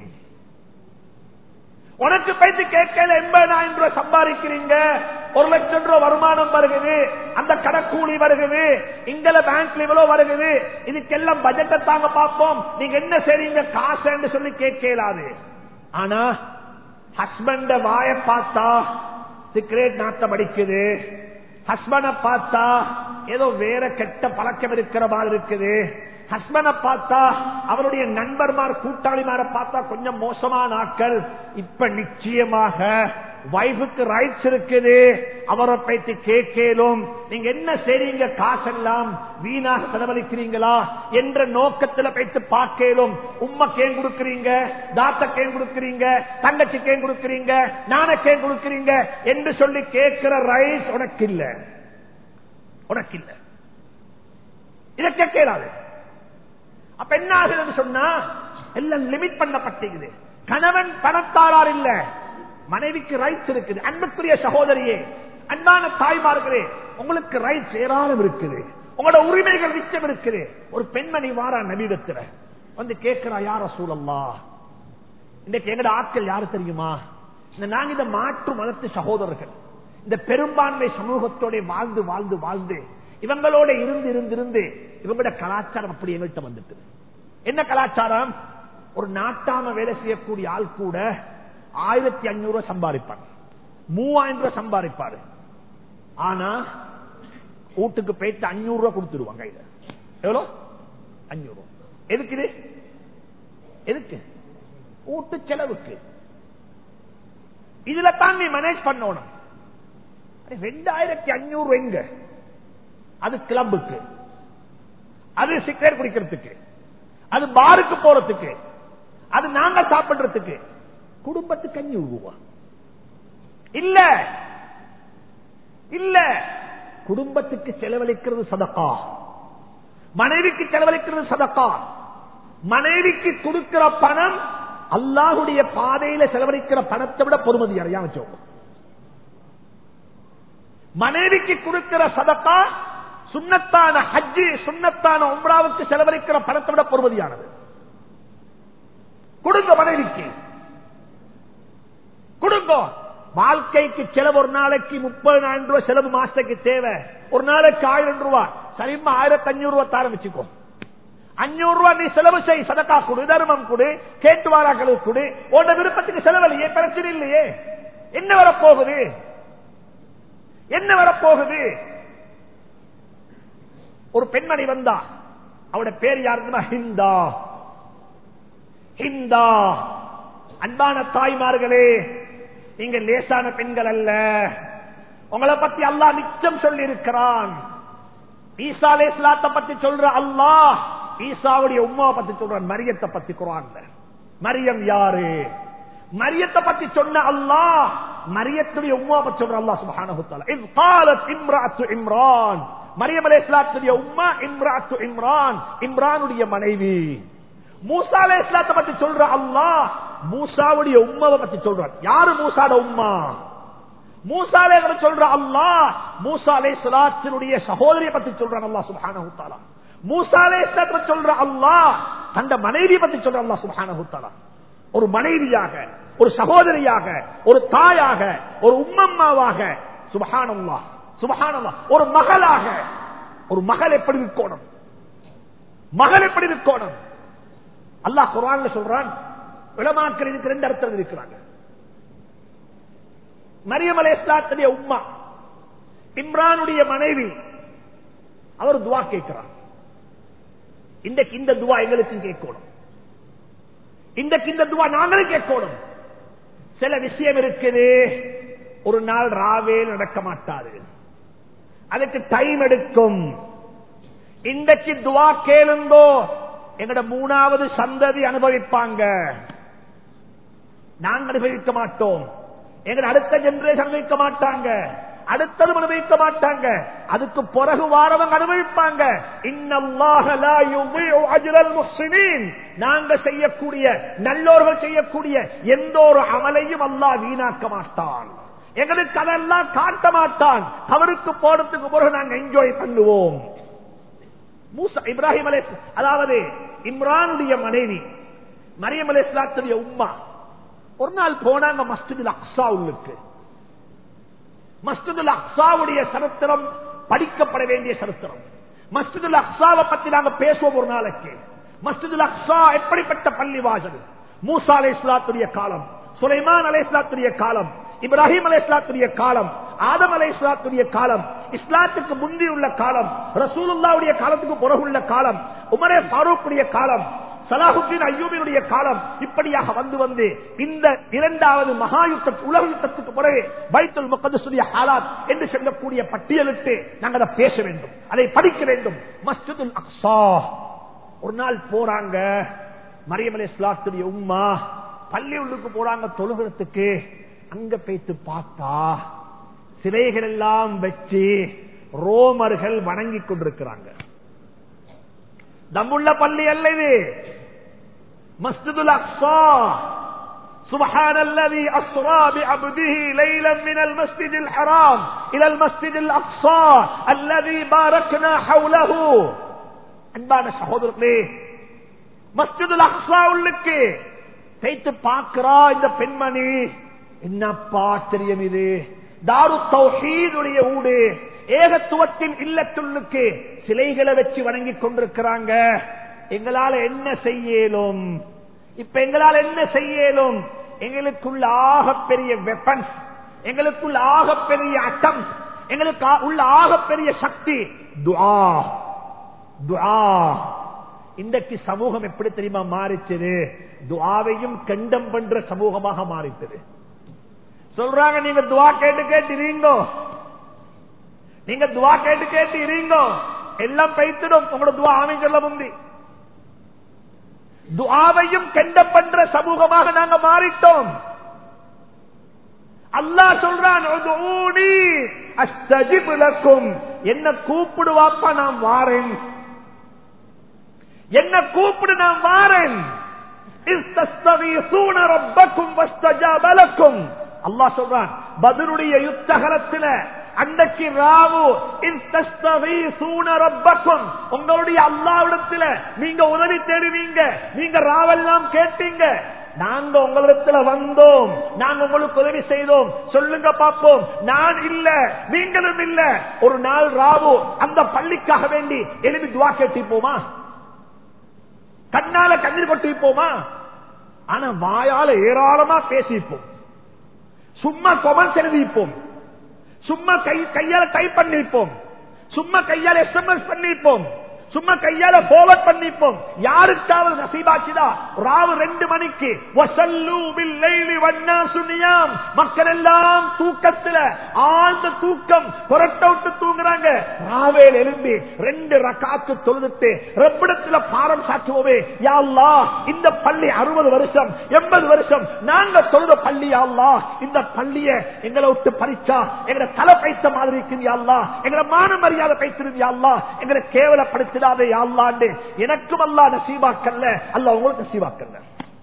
உனக்கு பைத்து கேட்கல எண்பதாயிரம் ரூபாய் சம்பாதிக்கிறீங்க ஒரு லட்சம் ரூபாய் வருமானம் வருகுது அந்த கடக்கூலி வருகுது இங்கல பேங்க்ல இவ்வளவு வருகுது இதுக்கெல்லாம் பட்ஜெட்டை தாங்க பார்ப்போம் நீங்க என்ன செய்றீங்க காசு சொல்லி கேட்கலாது ஆனா ஹஸ்பண்ட வாய பார்த்தா சிகரெட் நாட்டம் அடிக்குது ஹஸ்பண்ட பார்த்தா ஏதோ வேற கெட்ட பழக்கம் இருக்கிற மாதிரி இருக்குது ஹஸ்பண்ட பார்த்தா அவருடைய நண்பர்மார் கூட்டாளிமார பார்த்தா கொஞ்சம் மோசமான ஆட்கள் இப்ப நிச்சயமாக வைஃபுக்கு ரைட்ஸ் இருக்குது அவரை பைத்து கேட்கலும் நீங்க என்ன செய்றீங்க காசெல்லாம் வீணாக செலவழிக்கிறீங்களா என்ற நோக்கத்துல பைத்து பார்க்கலும் உம்மக்கேன் கொடுக்கிறீங்க தாத்தக்கேன் கொடுக்கிறீங்க தங்கச்சிக்கேன் கொடுக்கிறீங்க நானக்கேன் கொடுக்கிறீங்க என்று சொல்லி கேட்கிற ரைட்ஸ் உனக்கு இல்ல உனக்கு இல்ல இதை கேட்கலாது அப்ப என்ன ஆகுதுன்னு சொன்னா எல்லாம் லிமிட் பண்ணப்பட்டது கணவன் பணத்தாரார் இல்ல மனைவிக்கு ரைட்ஸ் இருக்குது அன்புக்குரிய சகோதரியே அன்பான தாய்மார்களே உங்களுக்கு ரைட்ஸ் ஏராளம் இருக்குது உங்களோட உரிமைகள் மிச்சம் இருக்குது ஒரு பெண்மணி வாரா நவீனத்துல வந்து கேட்கிறா யார சூழல்லா இன்னைக்கு எங்கட ஆட்கள் யாரு தெரியுமா இந்த நாங்க இந்த மாற்று மதத்து சகோதரர்கள் இந்த பெரும்பான்மை சமூகத்தோட வாழ்ந்து வாழ்ந்து வாழ்ந்து இவங்களோட இருந்து இருந்து இருந்து இவங்களோட கலாச்சாரம் அப்படி எங்கள்கிட்ட வந்துட்டு என்ன கலாச்சாரம் ஒரு நாட்டாம வேலை செய்யக்கூடிய ஆள் கூட ஆயிரத்தி அஞ்சூறு ரூபாய் சம்பாதிப்பாங்க மூவாயிரம் ரூபாய் சம்பாதிப்பாரு ஆனா வீட்டுக்கு போயிட்டு அஞ்சூறு ரூபாய் கொடுத்துருவாங்க கையில எவ்வளோ அஞ்சூறு ரூபாய் எதுக்கு இது எதுக்கு வீட்டு செலவுக்கு இதுல தான் நீ மேனேஜ் பண்ணணும் ரெண்டாயிரத்தி அஞ்சூறு எங்க அது கிளப்புக்கு அது சிகரெட் குடிக்கிறதுக்கு அது பாருக்கு போறதுக்கு அது நாங்க சாப்பிடுறதுக்கு குடும்பத்துக்கு அஞ்சூறு ரூபா இல்ல இல்ல குடும்பத்துக்கு செலவழிக்கிறது சதக்கா மனைவிக்கு செலவழிக்கிறது சதக்கா மனைவிக்கு கொடுக்கிற பணம் அல்லாஹுடைய பாதையில செலவழிக்கிற பணத்தை விட பொறுமதி அறியா வச்சோம் மனைவிக்கு கொடுக்கிற சதக்கா சுண்ணத்தான ஹஜ்ஜி சுண்ணத்தான உம்ராவுக்கு செலவழிக்கிற பணத்தை விட பொறுமதியானது கொடுங்க மனைவிக்கு கொடுங்க வாழ்க்கைக்கு செலவு ஒரு நாளைக்கு முப்பதாயிரம் ரூபாய் செலவு மாசத்துக்கு தேவை ஒரு நாளைக்கு ஆயிரம் ரூபாய் சரிமா ஆயிரத்தி அஞ்சூறு ரூபாய் தாரம் வச்சுக்கோ அஞ்சூறு ரூபாய் நீ செலவு செய் சதக்கா கொடு தர்மம் கொடு கேட்டு வாராக்களுக்கு கொடு உன்னோட விருப்பத்துக்கு செலவழியே பிரச்சனை இல்லையே என்ன வரப்போகுது என்ன வரப்போகுது ஒரு பெண்மணி வந்தா அவட பேர் யாருன்னா ஹிந்தா ஹிந்தா அன்பான தாய்மார்களே நீங்க லேசான பெண்கள் அல்ல உங்களை பத்தி அல்லாஹ் நிச்சயம் சொல்லி இருக்கிறான் ஈசா அலேஸ்லாத்தை பத்தி சொல்ற அல்லாஹ் ஈசாவுடைய உமாவை பத்தி சொல்றான் மரியத்தை பத்தி குரான்ல மரியம் யாரு மரியத்தை பத்தி சொன்ன அல்லாஹ் மரியத்துடைய உம்மா பத்தி சொல்ற அல்லாஹ் சுப்ஹானஹு தஆலா இன் قالت امراه இம்ரான் மரியம் அலைஹிஸ்ஸலாத்துடைய உம்மா இம்ராத்து இம்ரான் இம்ரானுடைய மனைவி மூசா அலைஹிஸ்ஸலாத்தை பத்தி சொல்ற அல்லாஹ் மூசாவுடைய உம்மாவை பத்தி சொல்றான் யாரு மூசாட உம்மா மூசா அலைஹி சொல்ற அல்லாஹ் மூசா அலைஹிஸ்ஸலாத்தினுடைய சகோதரியை பத்தி சொல்றான் அல்லாஹ் சுப்ஹானஹு தஆலா மூசா அலைஹிஸ்ஸலாத்தை சொல்ற அல்லாஹ் தந்த மனைவியை பத்தி சொல்ற அல்லாஹ் சுப்ஹானஹு தஆலா ஒரு மனைவியாக ஒரு சகோதரியாக ஒரு தாயாக ஒரு உம்மம்மாவாக சுபஹானல்லா சுபஹானல்லா ஒரு மகளாக ஒரு மகள் எப்படி இருக்கணும் மகள் எப்படி இருக்கணும் அல்லாஹ் குரான்ல சொல்றான் விளமாக்கள் இதுக்கு ரெண்டு அர்த்தம் இருக்கிறாங்க மரியம் அலை இஸ்லாத்துடைய உம்மா இம்ரானுடைய மனைவி அவர் துவா கேட்கிறார் இன்றைக்கு இந்த துவா எங்களுக்கும் கேட்கணும் இன்றைக்கு இந்த துவா நாங்களும் கேட்கணும் சில விஷயம் இருக்குது ஒரு நாள் ராவே நடக்க மாட்டாது அதுக்கு டைம் எடுக்கும் இன்றைக்கு துவா கேளுங்கோ எங்கட மூணாவது சந்ததி அனுபவிப்பாங்க நாங்க அனுபவிக்க மாட்டோம் எங்க அடுத்த ஜெனரேஷன் அனுபவிக்க மாட்டாங்க அடுத்ததும் அனுபவிக்க மாட்டாங்க அதுக்கு பிறகு வாரவங்க அனுபவிப்பாங்க நாங்க செய்யக்கூடிய நல்லோர்கள் செய்யக்கூடிய எந்த ஒரு அமலையும் அல்லாஹ் வீணாக்க மாட்டான் எங்களுக்கு அதெல்லாம் காட்ட மாட்டான் அவருக்கு போறதுக்கு பிறகு நாங்க என்ஜாய் பண்ணுவோம் மூசா இப்ராஹிம் அலே அதாவது இம்ரானுடைய மனைவி மரியம் அலே இஸ்லாத்துடைய உம்மா ஒரு நாள் போனாங்க மஸ்ஜிதுல் அக்ஸா உள்ளுக்கு மஸ்ஜிதுல் அக்ஸாவுடைய சரித்திரம் படிக்கப்பட வேண்டிய சரித்திரம் மஸ்ஜிதுல் அக்ஸாவை பத்தி நாங்க பேசுவோம் ஒரு நாளைக்கு மஸ்ஜிதுல் அக்ஸா எப்படிப்பட்ட பள்ளி வாசல் மூசா அலை இஸ்லாத்துடைய காலம் சுலைமான் அலை இஸ்லாத்துடைய காலம் இப்ராஹிம் அலை இஸ்லாத்துடைய காலம் ஆதம் அலை இஸ்லாத்துடைய காலம் இஸ்லாத்துக்கு முந்தி உள்ள காலம் ரசூலுல்லாவுடைய காலத்துக்கு பிறகுள்ள காலம் உமரே பாரூக்குடைய காலம் சலாஹுத்தீன் ஐயூபினுடைய காலம் இப்படியாக வந்து வந்து இந்த இரண்டாவது மகா யுத்த உலக யுத்தத்துக்கு பிறகு பைத்துல் முகதுடைய ஹாலாத் என்று சொல்லக்கூடிய பட்டியலிட்டு நாங்கள் அதை பேச வேண்டும் அதை படிக்க வேண்டும் மஸ்ஜிதுல் அக்ஸா ஒரு நாள் போறாங்க மரியம் அலி இஸ்லாத்துடைய உம்மா பள்ளி உள்ளுக்கு போறாங்க தொழுகிறதுக்கு அங்க போய்த்து பார்த்தா சிலைகள் எல்லாம் வச்சு ரோமர்கள் வணங்கி கொண்டிருக்கிறாங்க தம்முள்ள பள்ளி அல்ல இது மஸ்ஜிதுல் அக்ஸா سبحان الذي أسرى بعبده ليلا من المسجد الحرام إلى المسجد الأقصى الذي باركنا حوله அன்பான சகோதரர்களே மஸ்ஜிதுல் அக்ஸா உள்ளுக்கு தைத்து பார்க்கிறா இந்த பெண்மணி என்னப்பா ஆச்சரியம் இது தாரு தௌஹீதுடைய ஊடு ஏகத்துவத்தின் இல்லத்துள்ளுக்கு சிலைகளை வச்சு வணங்கி கொண்டிருக்கிறாங்க எங்களால என்ன செய்யலும் இப்ப எங்களால் என்ன செய்யலும் எங்களுக்குள்ள ஆகப்பெரிய வெப்பன்ஸ் எங்களுக்குள்ள ஆகப்பெரிய அட்டம் எங்களுக்கு உள்ள ஆகப்பெரிய சக்தி துஆ துஆ இன்றைக்கு சமூகம் எப்படி தெரியுமா மாறிச்சது துஆவையும் கண்டம் பண்ற சமூகமாக மாறித்தது சொல்றாங்க நீங்க துவா கேட்டு கேட்டு இருங்கோ நீங்க துவா கேட்டு கேட்டு இருங்கோ எல்லாம் பைத்திடும் உங்களோட துவா ஆமை சொல்ல முந்தி துஆவையும் கெண்ட பண்ற சமூகமாக நாங்க மாறிட்டோம் அல்லா சொல்றான் அஸ்தஜிபுலக்கும் என்ன கூப்பிடுவாப்பா நான் வாரேன் என்ன கூப்பிடு நான் வாரேன் அல்லா சொல்றான் பதிலுடைய யுத்தகலத்தில் அன்றைக்கு ராவு உங்களுடைய அல்லாவிடத்துல நீங்க உதவி தேடுவீங்க நீங்க ராவெல்லாம் கேட்டீங்க நாங்க உங்களிடத்துல வந்தோம் நாங்க உங்களுக்கு உதவி செய்தோம் சொல்லுங்க பார்ப்போம் நான் இல்ல நீங்களும் இல்ல ஒரு நாள் ராவு அந்த பள்ளிக்காக வேண்டி எழுதி துவா கேட்டிப்போமா கண்ணால கண்ணீர் கொட்டிப்போமா ஆனா வாயால ஏராளமா பேசிப்போம் சும்மா கொமன்ஸ் எழுதிப்போம் சும்மா கை கையால டைப் பண்ணிப்போம் சும்மா கையால எஸ்எம்எஸ் பண்ணிப்போம் சும்மா கையால போவர்ட் பண்ணிப்போம் யாருக்காவது நசீபாச்சுதா ராவு ரெண்டு மணிக்கு மக்கள் எல்லாம் தூக்கத்துல ஆழ்ந்த தூக்கம் புரட்ட விட்டு தூங்குறாங்க ராவேல் எழும்பி ரெண்டு ரக்காத்து தொழுதுட்டு ரெப்பிடத்துல பாரம் சாற்றுவோமே யாழ்லா இந்த பள்ளி அறுபது வருஷம் எண்பது வருஷம் நாங்க தொழுத பள்ளி யாழ்லா இந்த பள்ளிய எங்களை விட்டு பறிச்சா எங்களை தலை பைத்த மாதிரி இருக்குது யாழ்லா எங்களை மான மரியாதை பைத்திருது யாழ்லா எங்களை கேவலப்படுத்த விடாதே யாழ்லாண்டு எனக்கும் அல்லா நசீபாக்கல்ல அல்ல உங்களுக்கு நசீபாக்கல்ல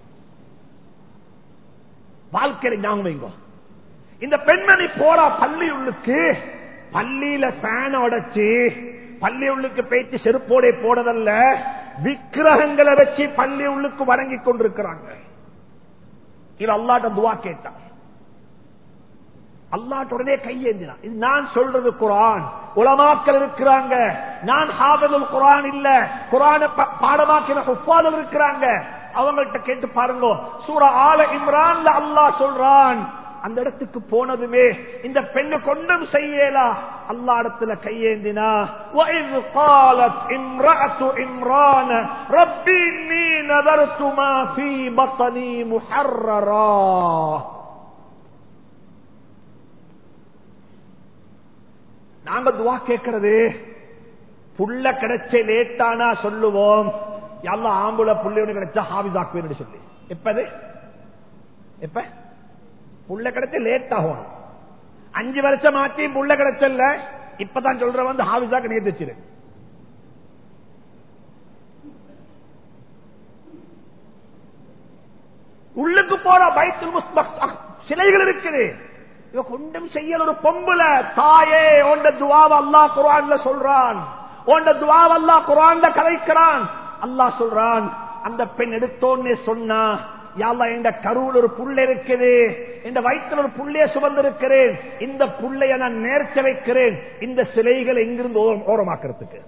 வாழ்க்கையில ஞாபகம் வைங்க இந்த பெண்மணி போறா பள்ளி உள்ளுக்கு பள்ளியில ஃபேன் உடைச்சு பள்ளி உள்ளுக்கு பேச்சு செருப்போட போனதல்ல விக்கிரகங்களை வச்சு பள்ளி உள்ளுக்கு வணங்கி கொண்டிருக்கிறாங்க இது அல்லாட்ட துவா கேட்டான் அல்லாட்ட உடனே கையேந்தினான் இது நான் சொல்றது குரான் உலமாக்கள் இருக்கிறாங்க நான் ஹாபதுல் குரான் இல்ல குரான பாடமாக்கின ஹுஃபாதல் இருக்கிறாங்க அவங்கள்ட்ட கேட்டு பாருங்க சூரா ஆல இம்ரான்ல அல்லாஹ் சொல்றான் அந்த இடத்துக்கு போனதுமே இந்த பெண்ணு கொண்டும் செய்யலா அல்லா இடத்துல கையேந்தினா وَإِذْ قَالَتْ امْرَأَةُ عِمْرَانَ رَبِّ إِنِّي نَذَرْتُ مَا فِي بَطْنِي مُحَرَّرًا நாங்க துவா கேட்கறது புள்ள கிடைச்ச லேட்டானா சொல்லுவோம் எல்லாம் ஆம்புல புள்ளையோட கிடைச்சா ஹாபிசாக்குவேன் சொல்லி எப்பது எப்ப புள்ள கிடைச்ச லேட் ஆகணும் அஞ்சு வருஷம் ஆச்சு புள்ள கிடைச்சல இப்பதான் சொல்ற வந்து ஹாபிசாக்கு நேர்த்திச்சிரு உள்ளுக்கு போற பைத்துல் சிலைகள் இருக்குது இவ கொண்டும் செய்யல ஒரு பொம்புல தாயே ஓண்ட துவாவ அல்லா குரான்ல சொல்றான் ஓண்ட துவாவ அல்லா குரான்ல கலைக்கிறான் அல்லா சொல்றான் அந்த பெண் எடுத்தோன்னே சொன்னா யாழ்லா இந்த கருவில் ஒரு புள்ள இருக்குது இந்த வயிற்றில் ஒரு புள்ளைய சுமந்திருக்கிறேன் இந்த புள்ளைய நான் நேர்ச்ச வைக்கிறேன் இந்த சிலைகள் எங்கிருந்து ஓரம் ஓரமாக்குறதுக்கு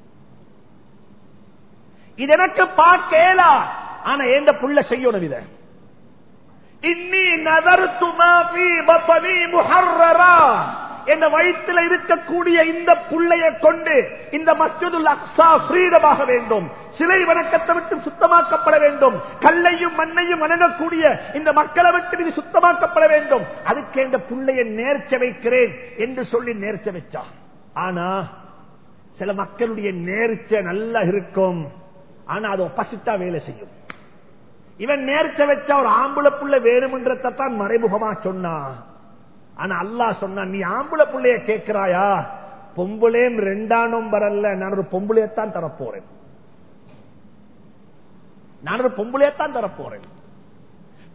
இது எனக்கு பார்க்கலா ஆனா எந்த புள்ள செய்யணும் இதை இன்னி என் வயிற்றில் இருக்கக்கூடிய இந்த புள்ளைய கொண்டு இந்த மஸ்ஜிதுல் அக்ஸா ஃப்ரீடமாக வேண்டும் சிலை வணக்கத்தை விட்டு சுத்தமாக்கப்பட வேண்டும் கல்லையும் மண்ணையும் வணங்கக்கூடிய இந்த மக்களை விட்டு இது சுத்தமாக்கப்பட வேண்டும் அதுக்கு இந்த புள்ளைய நேர்ச்ச வைக்கிறேன் என்று சொல்லி நேர்ச்ச வச்சான் ஆனா சில மக்களுடைய நேர்ச்ச நல்லா இருக்கும் ஆனா அது ஒப்பசிட்டா வேலை செய்யும் இவன் நேர்ச்ச வச்சா ஒரு ஆம்புல புள்ள வேணும்ன்றதான் மறைமுகமா சொன்னா ஆனா அல்லா சொன்னா நீ ஆம்புல புள்ளைய கேட்கிறாயா பொம்புலேம் ரெண்டாம் நம்பர் அல்ல நான் ஒரு பொம்புளையத்தான் தரப்போறேன் நான் ஒரு பொம்புளையத்தான் தரப்போறேன்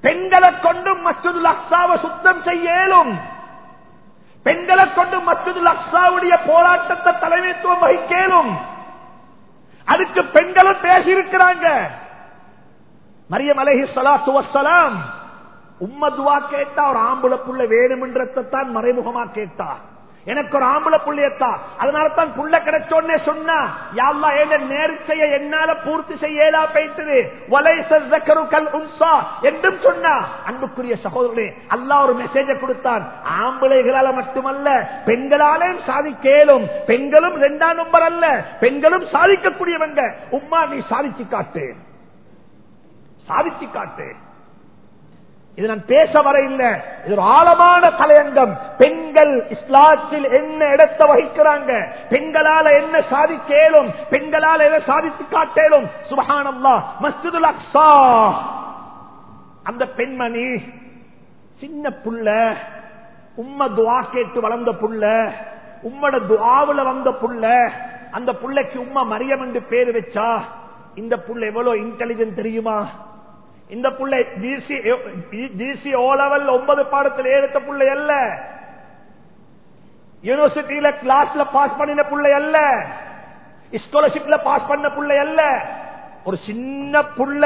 பெண்களை கொண்டு மஸ்ஜிதுல் அக்ஸாவை சுத்தம் செய்யலும் பெண்களை கொண்டு மஸ்ஜிதுல் அக்ஸாவுடைய போராட்டத்தை தலைமைத்துவம் வகிக்கலும் அதுக்கு பெண்களும் பேசியிருக்கிறாங்க மரியம் அலஹி சலாத்து வசலாம் உம்மதுவா கேட்டா ஒரு ஆம்புல புள்ள வேணுமென்றத்தான் மறைமுகமா கேட்டா எனக்கு ஒரு ஆம்பளை புள்ளியத்தா அதனால தான் புள்ள கிடைச்சோடனே சொன்னா யாழ்லா என்ற நேர்ச்சையை என்னால பூர்த்தி செய்யலா போயிட்டது வலைசல் உன்சா என்றும் சொன்னா அன்புக்குரிய சகோதரர்களே அல்லா ஒரு மெசேஜை கொடுத்தான் ஆம்பளைகளால மட்டுமல்ல பெண்களாலேயும் சாதிக்கலும் பெண்களும் இரண்டாம் நம்பர் அல்ல பெண்களும் சாதிக்கக்கூடியவங்க உம்மா நீ சாதிச்சு காட்டு சாதிச்சு காட்டு இது நான் பேச வர இல்லை இது ஒரு ஆழமான தலையங்கம் பெண்கள் இஸ்லாத்தில் என்ன இடத்தை வகிக்கிறாங்க பெண்களால என்ன சாதிக்கேலும் பெண்களால எதை சாதித்து காட்டேலும் சுபஹானல்லா மஸ்ஜிதுல் அக்ஸா அந்த பெண்மணி சின்ன புள்ள உம்ம துவா கேட்டு வளர்ந்த புள்ள உம்மட துவாவுல வந்த புள்ள அந்த புள்ளைக்கு உம்மா மரியம் என்று பேரு வச்சா இந்த புள்ள எவ்வளவு இன்டெலிஜென்ட் தெரியுமா இந்த புள்ளை ஜிசி ஓ லெவல் ஒன்பது பாடத்தில் எடுத்த புள்ளை அல்ல யூனிவர்சிட்டியில கிளாஸ்ல பாஸ் பண்ணின புள்ளை அல்ல ஸ்காலர்ஷிப்ல பாஸ் பண்ண புள்ளை அல்ல ஒரு சின்ன புள்ள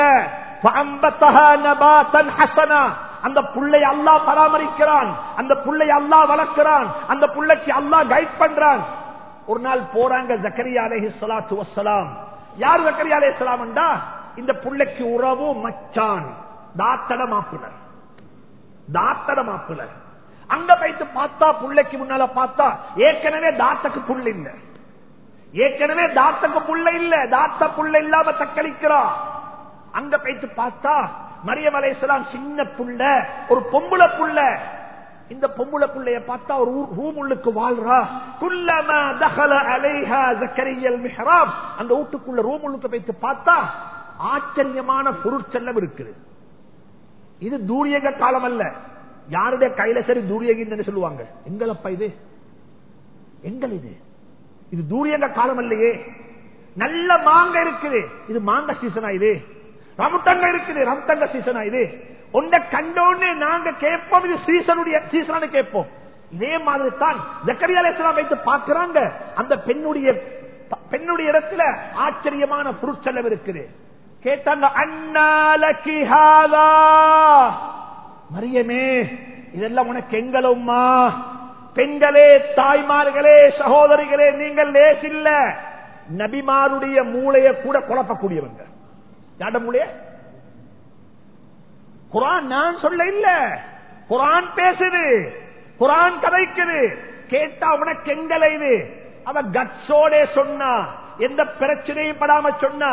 அந்த புள்ளை அல்லா பராமரிக்கிறான் அந்த புள்ளை அல்லா வளர்க்கிறான் அந்த புள்ளைக்கு அல்லா கைட் பண்றான் ஒரு நாள் போறாங்க ஜக்கரியா அலஹி சலாத்து வசலாம் யார் ஜக்கரியா அலே சலாம்டா இந்த புள்ளைக்கு உறவு மச்சான் தாத்தட மாப்பிளர் தாத்தட மாப்பிளர் அங்க போயிட்டு பார்த்தா புள்ளைக்கு முன்னால பார்த்தா ஏற்கனவே தாத்தக்கு புள்ள இல்ல ஏற்கனவே தாத்தக்கு புள்ள இல்ல தாத்த புள்ள இல்லாம தக்களிக்கிறா அங்க போயிட்டு பார்த்தா மரியம் அலைசலாம் சின்ன புள்ள ஒரு பொம்புல புள்ள இந்த பொம்புல புள்ளைய பார்த்தா ஒரு ரூம் உள்ளுக்கு வாழ்றா குல்லமா தகல அலைஹா ஜக்கரியல் மிஹராப் அந்த வீட்டுக்குள்ள ரூம் உள்ளுக்கு போயிட்டு பார்த்தா ஆச்சரியமான பொருட்செல்லம் இருக்குது இது தூரியக காலம் அல்ல யாருடைய கையில சரி தூரியகின்னு சொல்லுவாங்க எங்களப்பா இது எங்கள் இது இது தூரியங்க காலம் இல்லையே நல்ல மாங்க இருக்குது இது மாங்க சீசனா இது ரமுத்தங்க இருக்குது ரமுத்தங்க சீசனா இது உண்ட கண்டோன்னு நாங்க கேட்போம் இது சீசனுடைய சீசனானு கேட்போம் இதே மாதிரி தான் ஜக்கரியாலேஸ்லாம் வைத்து பார்க்கிறாங்க அந்த பெண்ணுடைய பெண்ணுடைய இடத்துல ஆச்சரியமான பொருட்செலவு இருக்குது கேட்டாங்க அண்ணாலி மரியமே இதெல்லாம் உனக்கு எங்களும்மா பெண்களே தாய்மார்களே சகோதரிகளே நீங்கள் லேசில்ல நபிமாருடைய மூளைய கூட குழப்பக்கூடியவங்க யாட மூளைய குரான் நான் சொல்ல இல்ல குரான் பேசுது குரான் கதைக்குது கேட்டா உனக்கு எங்களை இது அவ கட்ஸோட சொன்னா எந்த பிரச்சனையும் படாம சொன்னா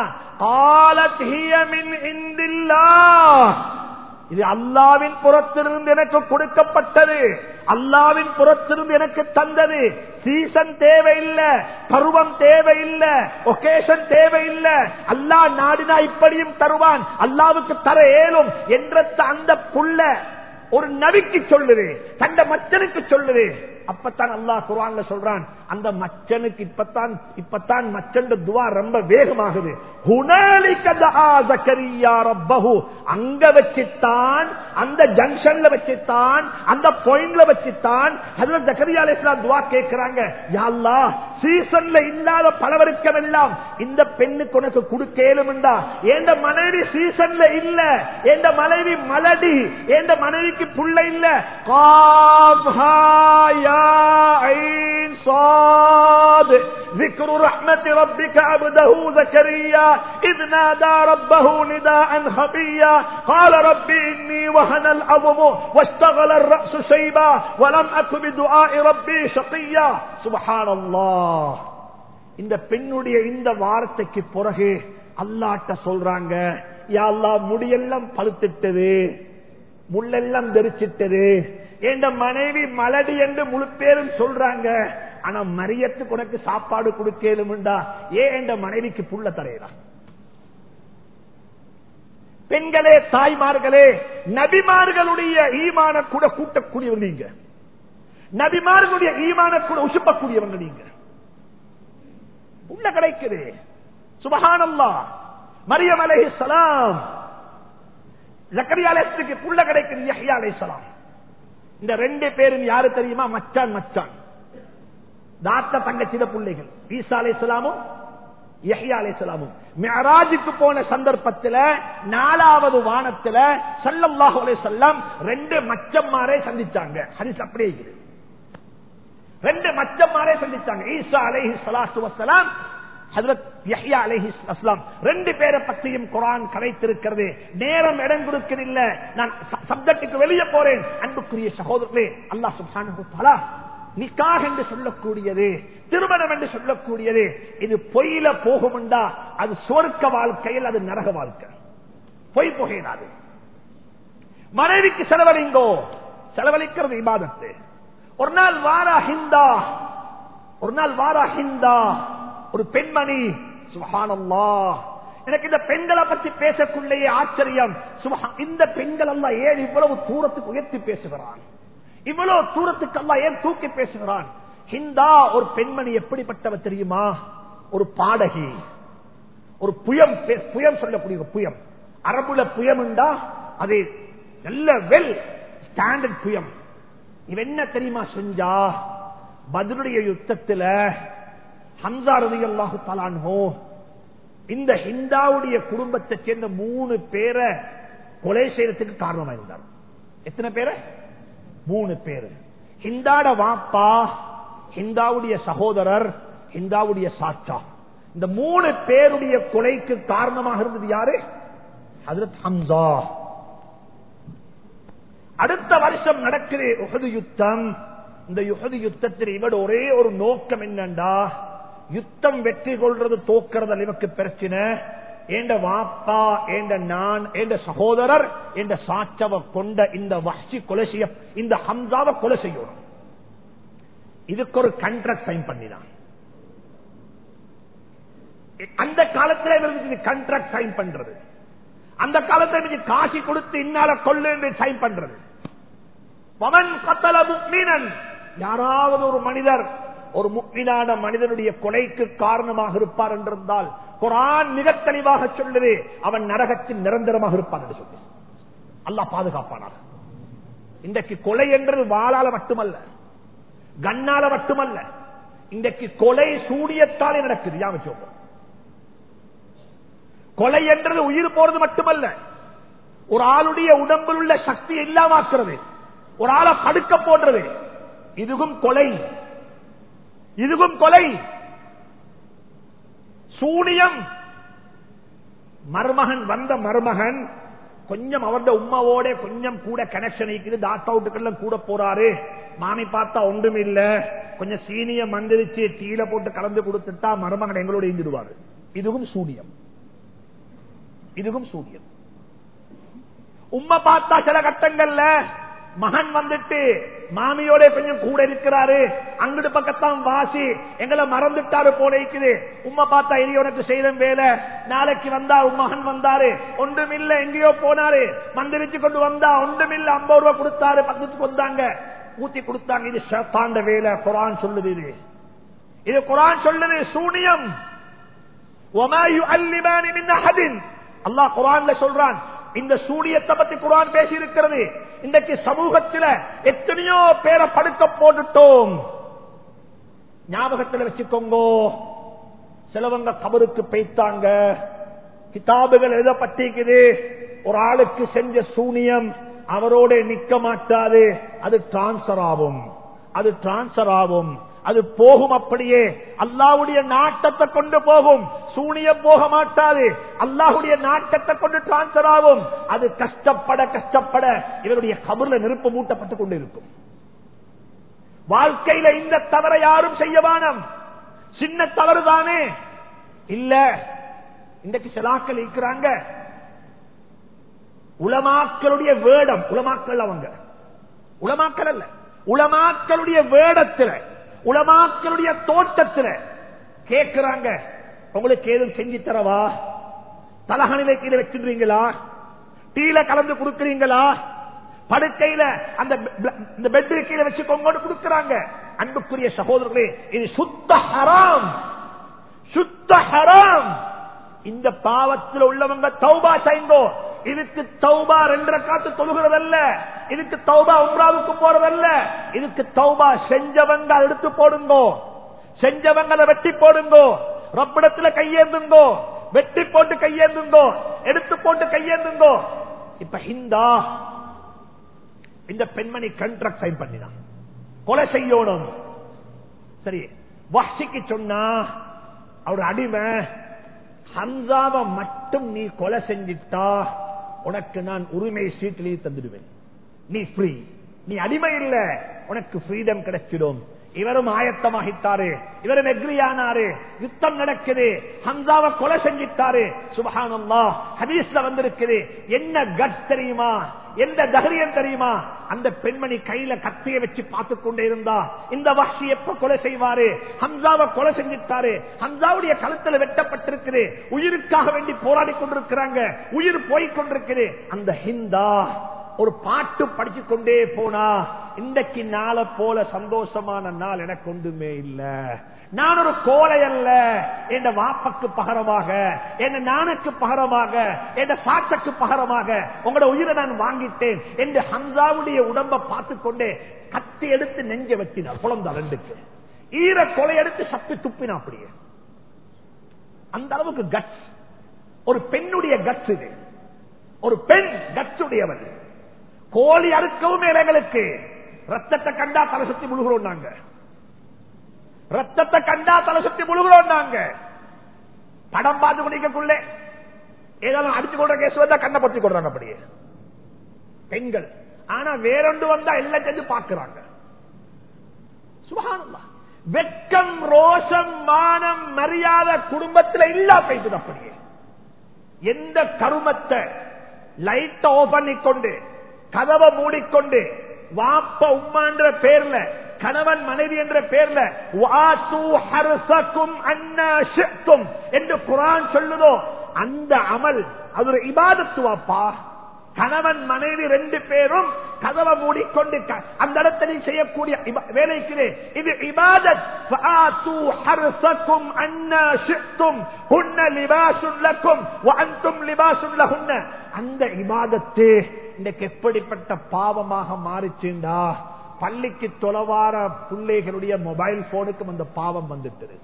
இது அல்லாவின் புறத்திலிருந்து எனக்கு கொடுக்கப்பட்டது அல்லாவின் புறத்திலிருந்து எனக்கு தந்தது சீசன் தேவையில்லை பருவம் தேவையில்லை ஒகேஷன் தேவையில்லை அல்லா நாடினா இப்படியும் தருவான் அல்லாவுக்கு தர ஏலும் என்ற அந்த புள்ள ஒரு நபிக்கு சொல்லுது தந்த மச்சனுக்கு சொல்லுது அப்பத்தான் அல்லாஹ் குரான்ல சொல்றான் அந்த மச்சனுக்கு இப்பத்தான் இப்பத்தான் மச்சன் துவா ரொம்ப வேகமாகுது அங்க வச்சுத்தான் அந்த ஜங்ஷன்ல வச்சுத்தான் அந்த பாயிண்ட்ல வச்சுத்தான் அதுல ஜக்கரியா இஸ்லாம் துவா கேட்கிறாங்க யாழ்லா சீசன்ல இல்லாத பலவருக்கம் எல்லாம் இந்த பெண்ணுக்கு உனக்கு கொடுக்கலும்டா எந்த மனைவி சீசன்ல இல்ல எந்த மனைவி மலடி எந்த மனைவிக்கு புள்ள இல்ல காஹாயா عين صاد ذكر رحمة ربك عبده زكريا إذ نادى ربه نداء خفيا قال رب إني وهن العظم واشتغل الرأس شيبا ولم أك بدعاء ربي شقيا سبحان الله இந்த பெண்ணுடைய இந்த வார்த்தைக்கு பிறகு அல்லாட்ட சொல்றாங்க யா அல்லா முடியெல்லாம் பழுத்திட்டது முள்ளெல்லாம் தெரிச்சிட்டது என் மனைவி மலடி என்று முழு பேரும் சொல்றாங்க ஆனா மரியத்துக்கு உனக்கு சாப்பாடு கொடுக்கலும்டா ஏன் என்ற மனைவிக்கு புள்ள தரையடா பெண்களே தாய்மார்களே நபிமார்களுடைய ஈமான கூட கூட்டக்கூடியவங்க நீங்க நபிமார்களுடைய ஈமான கூட உசுப்பக்கூடியவங்க நீங்க உள்ள கிடைக்குது சுபகானல்லா மரியம் அலஹி சலாம் ஜக்கரியா அலைஹிஸ்ஸலாத்துக்கு புள்ள கிடைக்குது யஹ்யா அலைஹிஸ்ஸலாம் இந்த ரெண்டு பேரும் யாரு தெரியுமா மச்சான் மச்சான் தாத்த தங்கச்சிட பிள்ளைகள் ஈசா அலைஹிஸ்ஸலாமும் யஹ்யா அலைஹிஸ்ஸலாமும் மிஅராஜுக்கு போன சந்தர்ப்பத்தில் நாலாவது வானத்துல ஸல்லல்லாஹு அலைஹி வஸல்லம் ரெண்டு மச்சம்மாரை சந்திச்சாங்க ஹதீஸ் அப்படியே இருக்குது ரெண்டு மச்சம்மாரே சந்திச்சாங்க ஈசா அலைஹி ஸலாத்து வஸலாம் ஹஜ்ரத் யஹ்யா அலைஹி அஸ்லாம் ரெண்டு பேரை பற்றியும் குரான் கலைத்திருக்கிறது நேரம் இடம் கொடுக்கவில்ல நான் சப்ஜெக்டுக்கு வெளியே போறேன் அன்புக்குரிய சகோதரர்களே அல்லாஹ் சுப்ஹானஹு தஆலா நிக்காக என்று சொல்லக்கூடியது திருமணம் என்று சொல்லக்கூடியது இது பொய்யில போகும்டா அது சுவர்க்க வாழ்க்கையில் அது நரக வாழ்க்கை பொய் புகையிடாது மனைவிக்கு செலவழிங்கோ செலவழிக்கிறது இபாதத்து ஒரு நாள் வாரா ஹிந்தா ஒரு நாள் வாரா ஹிந்தா ஒரு பெண்மணி சுபஹானல்லா எனக்கு இந்த பெண்களை பற்றி பேசக்குள்ளேயே ஆச்சரியம் சுபஹா இந்த பெண்கள் எல்லாம் ஏன் இவ்வளவு தூரத்துக்கு உயர்த்தி பேசுகிறான் இவ்வளவு தூரத்துக்கு எல்லாம் ஏன் தூக்கி பேசுகிறான் ஹிந்தா ஒரு பெண்மணி எப்படிப்பட்டவர் தெரியுமா ஒரு பாடகி ஒரு புயம் பே- புயம் சொல்லக்கூடிய ஒரு புயம் அரபுல புயம் உண்டா அது நல்ல வெல் ஸ்டாண்டர்ட் புயம் இவ என்ன தெரியுமா செஞ்சா பதிலுடைய யுத்தத்துல ஹம்சா ரதி அல்லாஹு தலான்ஹோ இந்த ஹிந்தாவுடைய குடும்பத்தை சேர்ந்த மூணு பேரை கொலை செய்யறதுக்கு காரணமா இருந்தார் எத்தனை பேரை மூணு பேரு ஹிந்தாட வாப்பா ஹிந்தாவுடைய சகோதரர் ஹிந்தாவுடைய சாச்சா இந்த மூணு பேருடைய கொலைக்கு காரணமாக இருந்தது யாரு ஹஜரத் ஹம்சா அடுத்த வருஷம் நடக்குது உகது யுத்தம் இந்த யுகது யுத்தத்தில் இவட ஒரே ஒரு நோக்கம் என்னண்டா யுத்தம் வெற்றி கொள்றது தோக்கிறது இவக்கு பிரச்சனை ஏண்ட வாப்பா ஏண்ட நான் ஏண்ட சகோதரர் என்ற சாட்சவ கொண்ட இந்த வஹ்ஷி கொலை செய்ய இந்த ஹம்சாவை கொலை செய்யணும் இதுக்கு ஒரு கண்ட்ராக்ட் சைன் பண்ணினான் அந்த காலத்துல இவருக்கு கண்ட்ராக்ட் சைன் பண்றது அந்த காலத்துல இவருக்கு காசி கொடுத்து இன்னால கொள்ளு என்று சைன் பண்றது பவன் கத்தல முக்மீனன் யாராவது ஒரு மனிதர் ஒரு முக்மீனான மனிதனுடைய கொலைக்கு காரணமாக இருப்பார் என்றிருந்தால் குரான் மிக தெளிவாக சொல்லுது அவன் நரகத்தில் நிரந்தரமாக இருப்பான் என்று சொல்லி அல்லாஹ் பாதுகாப்பானார் இன்றைக்கு கொலை என்றது வாளால மட்டுமல்ல கண்ணால மட்டுமல்ல இன்றைக்கு கொலை சூடியத்தாலே நடக்குது யாமச்சோம் கொலை என்றது உயிர் போறது மட்டுமல்ல ஒரு ஆளுடைய உடம்பில் உள்ள சக்தி இல்லாமாக்குறது ஒரு ஆளை படுக்க போடுறது இதுவும் கொலை இதுவும் கொலை சூனியம் மருமகன் வந்த மருமகன் கொஞ்சம் அவருடைய உமாவோட கொஞ்சம் கூட கனெக்ஷன் இருக்குது டாக்டர் அவுட்டுக்கெல்லாம் கூட போறாரு மாமி பார்த்தா ஒன்றும் இல்ல கொஞ்சம் சீனிய மந்திரிச்சு டீல போட்டு கலந்து கொடுத்துட்டா மருமகன் எங்களோட இருந்துடுவாரு இதுவும் சூனியம் இதுவும் சூனியம் உம்மை பார்த்தா சில கட்டங்கள்ல மகன் வந்துட்டு மாமியோட கொஞ்சம் கூட இருக்கிறாரு அங்கிட்டு பக்கத்தான் வாசி எங்களை மறந்துட்டாரு போல இருக்குது உம்மை பார்த்தா இனி உனக்கு செய்த வேலை நாளைக்கு வந்தா உன் மகன் வந்தாரு ஒன்றுமில்ல எங்கேயோ போனாரு மந்திரிச்சு கொண்டு வந்தா ஒன்றுமில்ல ஐம்பது ரூபாய் கொடுத்தாரு பக்கத்துக்கு வந்தாங்க ஊத்தி கொடுத்தாங்க இது ஷேத்தாண்ட வேலை குரான் சொல்லுது இது இது குரான் சொல்லுது சூனியம் وَمَا يُعَلِّمَانِ مِنْ أَحَدٍ அல்லாஹ் குரான்ல சொல்றான் இந்த சூனியத்தை பத்தி குரான் பேசி இருக்கிறது இன்றைக்கு சமூகத்தில் எத்தனையோ பேரை படுக்க போட்டுட்டோம் ஞாபகத்தில் வச்சுக்கோங்கோ சிலவங்க கபருக்கு பெய்த்தாங்க கிதாபுகள் எழுதப்பட்டிருக்குது ஒரு ஆளுக்கு செஞ்ச சூனியம் அவரோட நிக்க மாட்டாது அது டிரான்ஸ்பர் ஆகும் அது டிரான்ஸ்பர் ஆகும் அது போகும் அப்படியே அல்லாவுடைய நாட்டத்தை கொண்டு போகும் சூனியம் போக மாட்டாது அல்லாஹுடைய நாட்டத்தை கொண்டு டிரான்ஸ்பர் ஆகும் அது கஷ்டப்பட கஷ்டப்பட இவருடைய கபர்ல நெருப்பு மூட்டப்பட்டு கொண்டு இருக்கும் வாழ்க்கையில இந்த தவறை யாரும் செய்ய வேணாம் சின்ன தவறு தானே இல்ல இன்றைக்கு சிலாக்கள் இருக்கிறாங்க உலமாக்களுடைய வேடம் உலமாக்கள் அவங்க உலமாக்கள் அல்ல உலமாக்களுடைய வேடத்துல உலமாக்களுடைய தோட்டத்துல கேட்கிறாங்க உங்களுக்கு ஏதும் செஞ்சு தரவா தலகணில கீழே வச்சிருந்தீங்களா டீல கலந்து கொடுக்கறீங்களா படுக்கையில அந்த இந்த பெட் கீழே வச்சுக்கோங்க கொடுக்கறாங்க அன்புக்குரிய சகோதரர்களே இது சுத்த ஹராம் சுத்த ஹராம் இந்த பாவத்தில் உள்ளவங்க தௌபா செய்தோ இதுக்கு தௌபா ரெண்டரை காத்து தொழுகிறதல்ல இதுக்கு தௌபா உம்ராவுக்கு போறதல்ல இதுக்கு தௌபா செஞ்சவங்க அதை எடுத்து போடுங்கோ செஞ்சவங்க அதை வெட்டி போடுங்கோ ரப்பிடத்துல கையேந்துங்கோ வெட்டி போட்டு கையேந்துங்கோ எடுத்து போட்டு கையேந்துங்கோ இப்ப ஹிந்தா இந்த பெண்மணி கண்ட்ராக்ட் சைன் பண்ணினான் கொலை செய்யணும் சரி வசிக்கு சொன்னா அவர் அடிமை ஹம்சாவை மட்டும் நீ கொலை செஞ்சிட்டா உனக்கு நான் உரிமை சீட்டிலேயே தந்துடுவேன் நீ ஃப்ரீ நீ அடிமை இல்ல உனக்கு ஃப்ரீடம் கிடைச்சிடும் இவரும் ஆயத்தமாகிட்டாரு இவரும் எக்ரியானாரு யுத்தம் நடக்குது ஹம்சாவை கொலை செஞ்சிட்டாரு சுபஹானல்லா ஹதீஸ்ல வந்திருக்குது என்ன கட்ஸ் தெரியுமா எந்த தைரியம் தெரியுமா அந்த பெண்மணி கையில கத்திய வச்சு பார்த்து கொண்டே இருந்தா இந்த வாசி எப்ப கொலை செய்வாரு ஹம்சாவை கொலை செஞ்சிட்டாரு ஹம்சாவுடைய கழுத்துல வெட்டப்பட்டிருக்குது உயிருக்காக வேண்டி போராடி கொண்டிருக்கிறாங்க உயிர் போய் கொண்டிருக்குது அந்த ஹிந்தா ஒரு பாட்டு படிச்சு கொண்டே போனா இன்றைக்கு நாளை போல சந்தோஷமான நாள் எனக்கு ஒன்றுமே இல்ல நான் ஒரு கோலை அல்ல என் வாப்பக்கு பகரமாக என் நானுக்கு பகரமாக என் சாட்சக்கு பகரமாக உங்களோட உயிரை நான் வாங்கிட்டேன் என்று ஹம்சாவுடைய உடம்ப பார்த்து கொண்டே கத்தி எடுத்து நெஞ்ச வெட்டினார் குழந்தை ரெண்டுக்கு ஈர கொலை எடுத்து சப்பி துப்பினா அப்படியே அந்த அளவுக்கு கட்ஸ் ஒரு பெண்ணுடைய கட்ஸ் இது ஒரு பெண் கட்ஸ் உடையவன் கோழி அறுக்கவும் இலைகளுக்கு ரத்தத்தை கண்டா தலை சுத்தி முழுகிறோம் நாங்க ரத்தத்தை கண்டா தலை சுத்தி முழுகிறோம் நாங்க படம் பார்த்து குடிக்கக்குள்ளே ஏதாவது அடிச்சு கொள்ற கேஸ் வந்தா கண்ணை பத்தி கொடுறாங்க அப்படியே பெண்கள் ஆனா வேறொன்று வந்தா எல்லாம் செஞ்சு பாக்குறாங்க சுபகானந்தா வெட்கம் ரோஷம் மானம் மரியாதை குடும்பத்தில் இல்லா போயிட்டு அப்படியே எந்த கருமத்தை லைட் ஓபன் பண்ணிக்கொண்டு கதவை மூடிக்கொண்டு வாப்ப உம்மான்ற பேர்ல கணவன் மனைவி என்ற பேர்ல என்று குரான் சொல்லுதோ அந்த அமல் அது ஒரு இபாதத்து வாப்பா கணவன் மனைவி ரெண்டு பேரும் கதவை மூடிக்கொண்டு அந்த இடத்துல செய்யக்கூடிய வேலைக்கு இது இபாதத் அந்த இபாதத்து இன்றைக்கு எப்படிப்பட்ட பாவமாக மாறிச்சுண்டா பள்ளிக்கு தொலைவார பிள்ளைகளுடைய மொபைல் போனுக்கும் அந்த பாவம் வந்துட்டு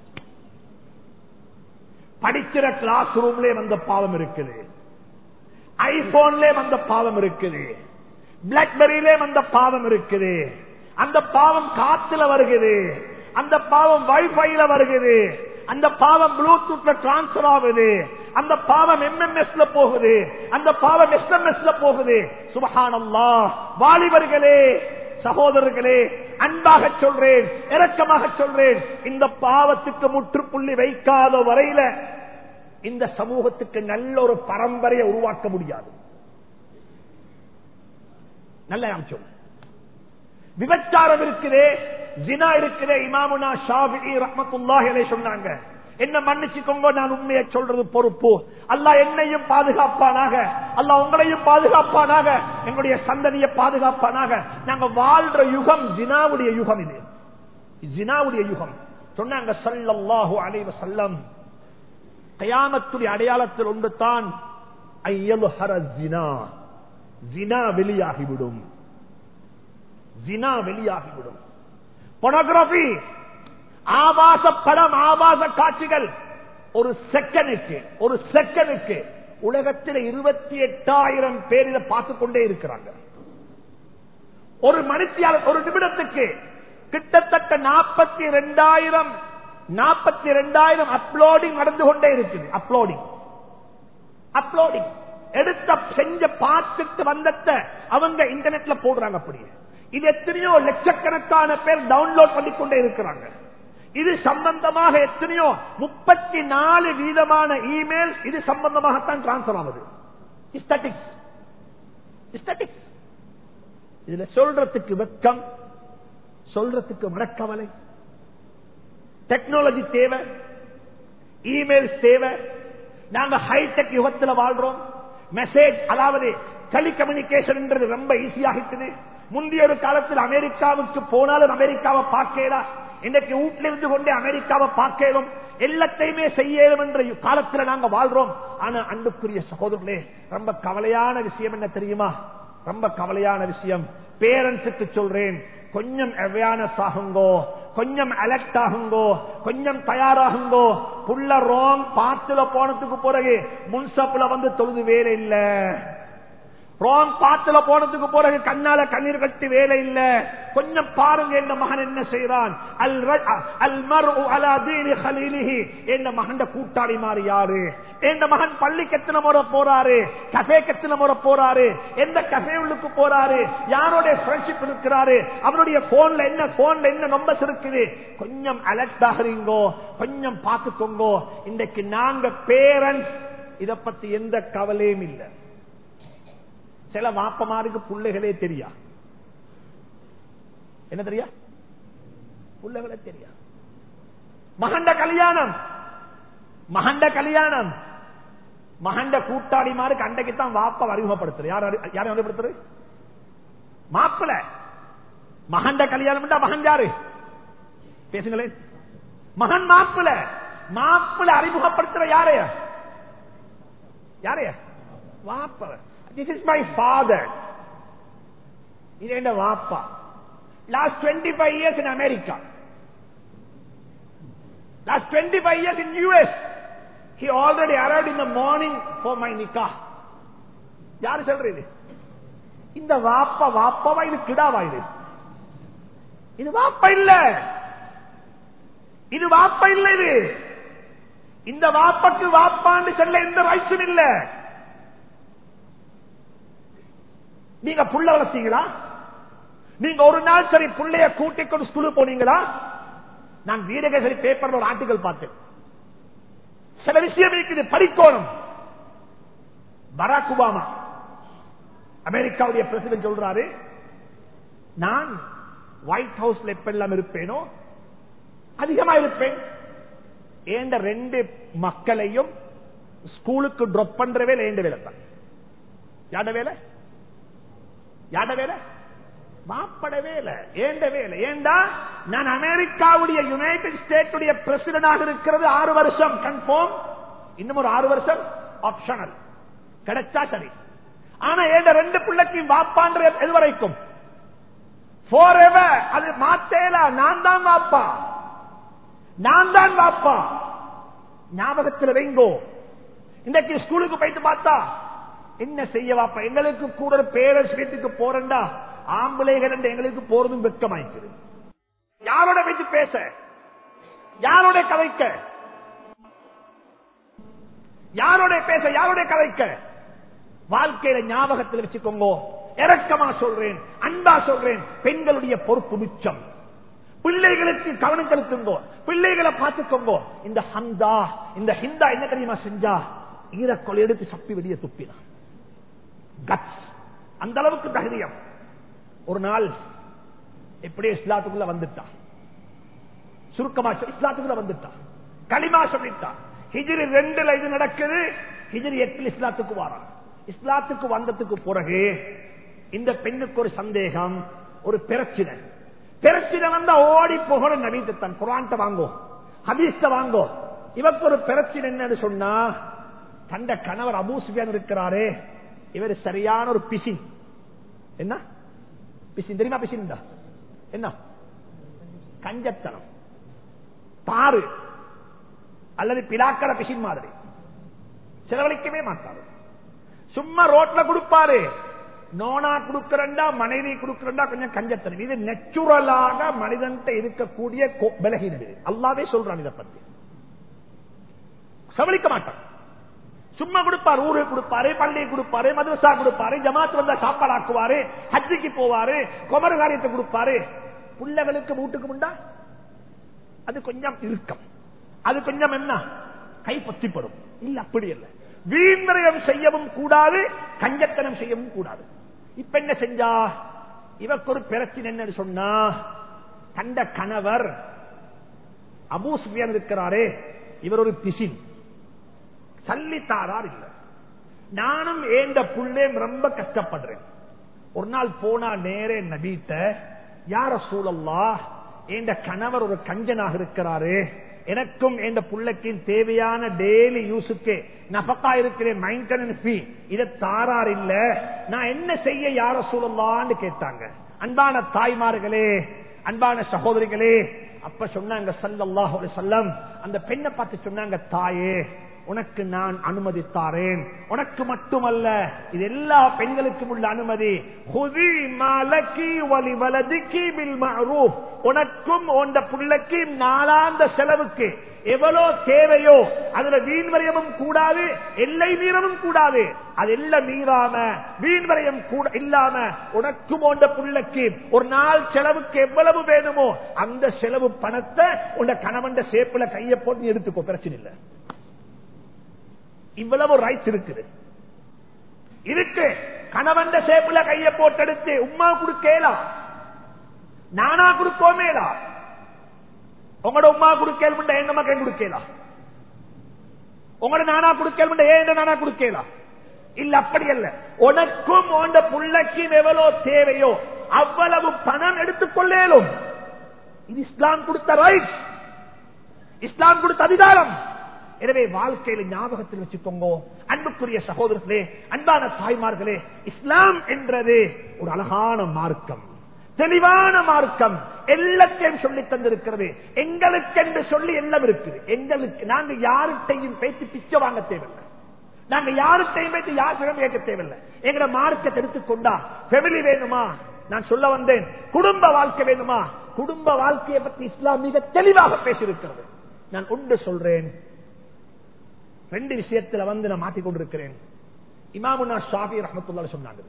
படிக்கிற கிளாஸ் ரூம்லயே வந்த பாவம் இருக்குது ஐபோன்ல வந்த பாவம் இருக்குது பிளாக்பெரியிலே வந்த பாவம் இருக்குது அந்த பாவம் காத்துல வருகிறது அந்த பாவம் வைஃபைல வருகிறது அந்த பாவம் ப்ளூடூத்ல டிரான்ஸ்பர் ஆகுது அந்த பாவம் எம்எம்எஸ்ல போகுது அந்த பாவம் எஸ்எம்எஸ்ல போகுது சுபஹானல்லா வாலிபர்களே சகோதரர்களே அன்பாக சொல்றேன் இரக்கமாக சொல்றேன் இந்த பாவத்துக்கு முற்றுப்புள்ளி வைக்காத வரையில இந்த சமூகத்துக்கு நல்ல ஒரு பரம்பரையை உருவாக்க முடியாது நல்ல அம்சம் விபச்சாரம் இருக்குதே ஜினா இருக்குதே இமாமுனா ஷாபி ரஹமத்துல்லாஹிலே சொன்னாங்க என்ன மன்னிச்சுக்கோங்க நான் உண்மையை சொல்றது பொறுப்பு அல்லா என்னையும் பாதுகாப்பானாக அல்லா உங்களையும் பாதுகாப்பானாக எங்களுடைய சந்ததியை பாதுகாப்பானாக நாங்க வாழ்ற யுகம் ஜினாவுடைய யுகம் இது ஜினாவுடைய யுகம் சொன்னாங்க சல்லல்லாஹு அலைவ செல்லம் கயாமத்துடைய அடையாளத்தில் ஒன்று தான் ஜினா வெளியாகிவிடும் ஜினா வெளியாகிவிடும் பொனோகிராபி ஆபாச படம் ஆபாச காட்சிகள் ஒரு செகண்டுக்கு ஒரு செகண்டுக்கு உலகத்தில் இருபத்தி எட்டாயிரம் பேர் இதை பார்த்துக் கொண்டே இருக்கிறாங்க ஒரு மணித்தியாளர் ஒரு நிமிடத்துக்கு கிட்டத்தட்ட நாற்பத்தி ரெண்டாயிரம் நாற்பத்தி ரெண்டாயிரம் அப்லோடிங் நடந்து கொண்டே இருக்குது அப்லோடிங் அப்லோடிங் எடுத்த செஞ்ச பார்த்துட்டு வந்தத அவங்க இன்டர்நெட்ல போடுறாங்க அப்படியே இது எத்தனையோ லட்சக்கணக்கான பேர் டவுன்லோட் பண்ணிக்கொண்டே இருக்கிறாங்க இது சம்பந்தமாக எத்தனையோ முப்பத்தி நாலு வீதமான இமெயில் இது சம்பந்தமாகத்தான் டிரான்ஸ்பர் ஆகுது இதுல சொல்றதுக்கு வெக்கம் சொல்றதுக்கு மனக்கவலை டெக்னாலஜி தேவை இமெயில்ஸ் தேவை நாங்க ஹைடெக் யுகத்தில் வாழ்றோம் மெசேஜ் அதாவது டெலிகம்யூனிகேஷன் ரொம்ப ஈஸியாகிட்டது முந்தைய ஒரு காலத்தில் அமெரிக்காவுக்கு போனாலும் அமெரிக்காவை பார்க்கலாம் இன்னைக்கு வீட்டில் இருந்து கொண்டே அமெரிக்காவை பார்க்கலும் எல்லாத்தையுமே செய்யணும் என்ற காலத்துல நாங்க வாழ்றோம் ஆனா அன்புக்குரிய சகோதரர்களே ரொம்ப கவலையான விஷயம் என்ன தெரியுமா ரொம்ப கவலையான விஷயம் பேரண்ட்ஸுக்கு சொல்றேன் கொஞ்சம் அவேர்னஸ் ஆகுங்கோ கொஞ்சம் அலர்ட் ஆகுங்கோ கொஞ்சம் தயாராகுங்கோ புள்ள ரோங் பாத்துல போனதுக்கு பிறகு முன்சப்புல வந்து தொழுது வேலை இல்ல ரோங் பாத்துல போனதுக்கு பிறகு கண்ணால கண்ணீர் கட்டி வேலை இல்ல கொஞ்சம் பாருங்க என் மகன் என்ன செய்யறான் அல் ர- அல் மர்உ அலா தீனி ஹலீலிஹி என் மகன் கூட்டாளி மாறி யாரு என் மகன் பள்ளிக்கு எத்தனை முறை போறாரு கஃபேக்கு எத்தனை முறை போறாரு எந்த கஃபே உள்ளுக்கு போறாரு யாரோட ஃப்ரெண்ட்ஷிப் இருக்கிறாரு அவருடைய போன்ல என்ன போன்ல என்ன நம்பர்ஸ் இருக்குது கொஞ்சம் அலர்ட் ஆகுறீங்கோ கொஞ்சம் பார்த்துக்கோங்கோ இன்றைக்கு நாங்க பேரண்ட்ஸ் இத பத்தி எந்த கவலையும் இல்லை சில வாப்பமாருக்கு பிள்ளைகளே தெரியா என்ன தெரியா பிள்ளைகளே தெரியா மகண்ட கல்யாணம் மகண்ட கல்யாணம் மகண்ட கூட்டாளிமாருக்கு அண்டைக்கு தான் வாப்ப அறிமுகப்படுத்துற யார் அறி- யாரை அறிமுகப்படுத்துறது மாப்பிள மகண்ட கல்யாணம் மகன் யாரு பேசுங்களேன் மகன் மாப்பிள மாப்பிள அறிமுகப்படுத்துற யாரைய யாரைய வாப்ப திஸ் இஸ் மை ஃபாதர் இது என்ன வாப்பா last twenty five years in America last twenty five years in US he already arrive in the morning for my நிக்கா யாரு சொல்றது இந்த வாப்பா வாப்பாவா இது கிடாவா இது இது வாப்பா இல்ல இது வாப்பா இல்ல இது இந்த வாப்பாக்கு வாப்பான்னு சொல்ல எந்த ரைட்ஸும் இல்ல நீங்க புள்ள வளர்த்தீங்களா நீங்க ஒரு நாள் சரி புள்ளைய கூட்டிக் கொண்டு ஸ்கூலுக்கு போனீங்களா நான் வீரகேசரி பேப்பர்ல ஒரு ஆர்டிகல் பார்த்தேன் சில விஷயம் இருக்குது படிக்கோணும் பராக் ஒபாமா அமெரிக்காவுடைய பிரசிடன்ட் சொல்றாரு நான் ஒயிட் ஹவுஸ்ல எப்பெல்லாம் இருப்பேனோ அதிகமா இருப்பேன் ஏண்ட ரெண்டு மக்களையும் ஸ்கூலுக்கு ட்ராப் பண்ற வேலை ஏண்ட வேலை தான் யாட வேலை யாட வேலை மாப்பட வேலை ஏண்ட வேலை ஏண்டா நான் அமெரிக்காவுடைய யுனைடெட் ஸ்டேட்டுடைய பிரசிடண்டாக இருக்கிறது ஆறு வருஷம் கன்ஃபார்ம் இன்னும் ஒரு ஆறு வருஷம் ஆப்ஷனல் கிடைச்சா சரி ஆனா ஏண்ட ரெண்டு பிள்ளைக்கும் வாப்பான்ற எது வரைக்கும் Forever. அது மாத்தேல நான் தான் வாப்பா நான் தான் வாப்பா ஞாபகத்தில் வைங்கோ இன்றைக்கு ஸ்கூலுக்கு போயிட்டு பார்த்தா என்ன செய்ய வாப்பா எங்களுக்கு கூட ஒரு பேரண்ட்ஸ் வீட்டுக்கு போறண்டா ஆம்பளைகள் என்று எங்களுக்கு போறதும் வெக்கமாய்க்குது யாரோட வைத்து பேச யாரோட கதைக்க யாரோட பேச யாரோட கதைக்க வாழ்க்கையில ஞாபகத்தில் வச்சுக்கோங்க இறக்கமா சொல்றேன் அன்பா சொல்றேன் பெண்களுடைய பொறுப்பு மிச்சம் பிள்ளைகளுக்கு கவனம் செலுத்துங்கோ பிள்ளைகளை பார்த்துக்கோங்க இந்த ஹந்தா இந்த ஹிந்தா என்ன தெரியுமா செஞ்சா ஈரக்கொலை எடுத்து சப்பி வெளியே துப்பினான் கட்ஸ் அந்த அளவுக்கு தைரியம் ஒரு நாள் எப்படியே இஸ்லாத்துக்குள்ள வந்துட்டான் சுருக்கமா சொல்லி இஸ்லாத்துக்குள்ள வந்துட்டான் களிமா சொல்லிட்டான் ஹிஜிரி ரெண்டுல இது நடக்குது ஹிஜிரி எட்டில் இஸ்லாத்துக்கு வாரான் இஸ்லாத்துக்கு வந்ததுக்கு பிறகு இந்த பெண்ணுக்கு ஒரு சந்தேகம் ஒரு பிரச்சனை பிரச்சனை வந்தா ஓடி போகிற நவீனத்தான் குரான்ட்ட வாங்கோ ஹதீஸ்ட வாங்கோ இவருக்கு ஒரு பிரச்சனை என்னன்னு சொன்னா தந்த கணவர் அபூசுபியான் இருக்கிறாரே இவர் சரியான ஒரு பிசின் என்ன பிசின் தெரியுமா பிசின் என்ன கஞ்சத்தனம் பாரு அல்லது பிலாக்கள பிசின் மாதிரி செலவழிக்கவே மாட்டாரு சும்மா ரோட்ல கொடுப்பாரு நோனா கொடுக்கறண்டா மனைவி கொடுக்கறண்டா கொஞ்சம் கஞ்சத்தனம் இது நெச்சுரலாக மனிதன்ட்ட இருக்கக்கூடிய கொ- பலகீனம் இது அல்லாவே சொல்றான் இதை பத்தி செவலிக்க மாட்டான் சும்மா கொடுப்பாரு ஊரு கொடுப்பாரு பள்ளி கொடுப்பாரு மதுரசா கொடுப்பாரு ஜமாத் வந்தா சாப்பாடு ஆக்குவாரு ஹஜ்ஜிக்கு போவாரு குமர காரியத்தை கொடுப்பாரு பிள்ளைகளுக்கு வீட்டுக்கு முண்டா அது கொஞ்சம் இறுக்கம் அது கொஞ்சம் என்ன கை பத்திப்படும் இல்ல அப்படி இல்ல வீண்விரயம் செய்யவும் கூடாது கஞ்சத்தனம் செய்யவும் கூடாது இப்ப என்ன செஞ்சா இவருக்கு ஒரு பிரச்சனை என்னன்னு சொன்னா கண்ட கணவர் அபூசுபியன் இருக்கிறாரே இவர் ஒரு பிசின் சல்லித்தாரார் இல்ல நானும் ஏண்ட புள்ளேம் ரொம்ப கஷ்டப்படுறேன் ஒரு நாள் போனா நேரே நபீட்ட யார சூழல்லா ஏண்ட கணவர் ஒரு கஞ்சனாக இருக்கிறாரு எனக்கும் என் புள்ளைக்கும் தேவையான டெய்லி யூஸுக்கு நபக்கா இருக்கிறேன் மைண்டனன்ஸ் ஃபீ இதை தாரார் இல்ல நான் என்ன செய்ய யார சூழலான்னு கேட்டாங்க அன்பான தாய்மார்களே அன்பான சகோதரிகளே அப்ப சொன்னாங்க சல்லல்லாஹு அலைஹி வஸல்லம் அந்த பெண்ணை பார்த்து சொன்னாங்க தாயே உனக்கு நான் அனுமதி தாரேன் உனக்கு மட்டுமல்ல இது எல்லா பெண்களுக்கும் உள்ள அனுமதி ஹுதி மலக்கி வலி வலதிக்கி பில் மஅரூஃப் உனக்கும் உண்ட புள்ளைக்கு நாளாந்த செலவுக்கு எவ்வளவு தேவையோ அதுல வீண்வரையமும் கூடாது எல்லை மீறவும் கூடாது அது எல்லாம் மீறாம வீண்வரையம் கூட இல்லாம உனக்கும் உண்ட புள்ளைக்கு ஒரு நாள் செலவுக்கு எவ்வளவு வேணுமோ அந்த செலவு பணத்தை உண்ட கணவன் சேப்புல கையை போட்டு நீ எடுத்துக்கோ பிரச்சனை இல்லை இவ்வளவு ரைட்ஸ் இருக்குது இருக்கு கணவன் சேப்புல கைய போட்டெடுத்து உமா கொடுக்கலாம் நானா கொடுக்கோமேலா உங்களோட உமா கொடுக்கல் எங்க மக்கள் கொடுக்கலாம் உங்களோட நானா கொடுக்கல் ஏன் நானா கொடுக்கலாம் இல்ல அப்படி அல்ல உனக்கும் உண்ட புள்ளைக்கும் எவ்வளவு தேவையோ அவ்வளவு பணம் எடுத்துக்கொள்ளேலும் இது இஸ்லாம் கொடுத்த ரைட் இஸ்லாம் கொடுத்த அதிகாரம் எனவே வாழ்க்கையில ஞாபகத்தில் வச்சுக்கோங்க அன்புக்குரிய சகோதரர்களே அன்பான தாய்மார்களே இஸ்லாம் என்றது ஒரு அழகான மார்க்கம் தெளிவான மார்க்கம் எல்லாத்தையும் சொல்லி தந்திருக்கிறது எங்களுக்கு என்று சொல்லி எல்லாம் இருக்குது எங்களுக்கு நாங்க யார்கிட்டையும் பேசி பிச்சை வாங்க தேவையில்லை நாங்க யார்கிட்டையும் பேசி யாசிடம் கேட்க தேவையில்லை எங்கட மார்க்கத்தை எடுத்துக்கொண்டா ஃபெமிலி வேணுமா நான் சொல்ல வந்தேன் குடும்ப வாழ்க்கை வேணுமா குடும்ப வாழ்க்கையை பற்றி இஸ்லாம் மிக தெளிவாக பேசியிருக்கிறது நான் ஒன்று சொல்றேன் ரெண்டு விஷயத்துல வந்து நான் மாற்றிக் கொண்டிருக்கிறேன் இமாமுனா ஷாபி ரஹமத்துல்லா சொன்னாங்க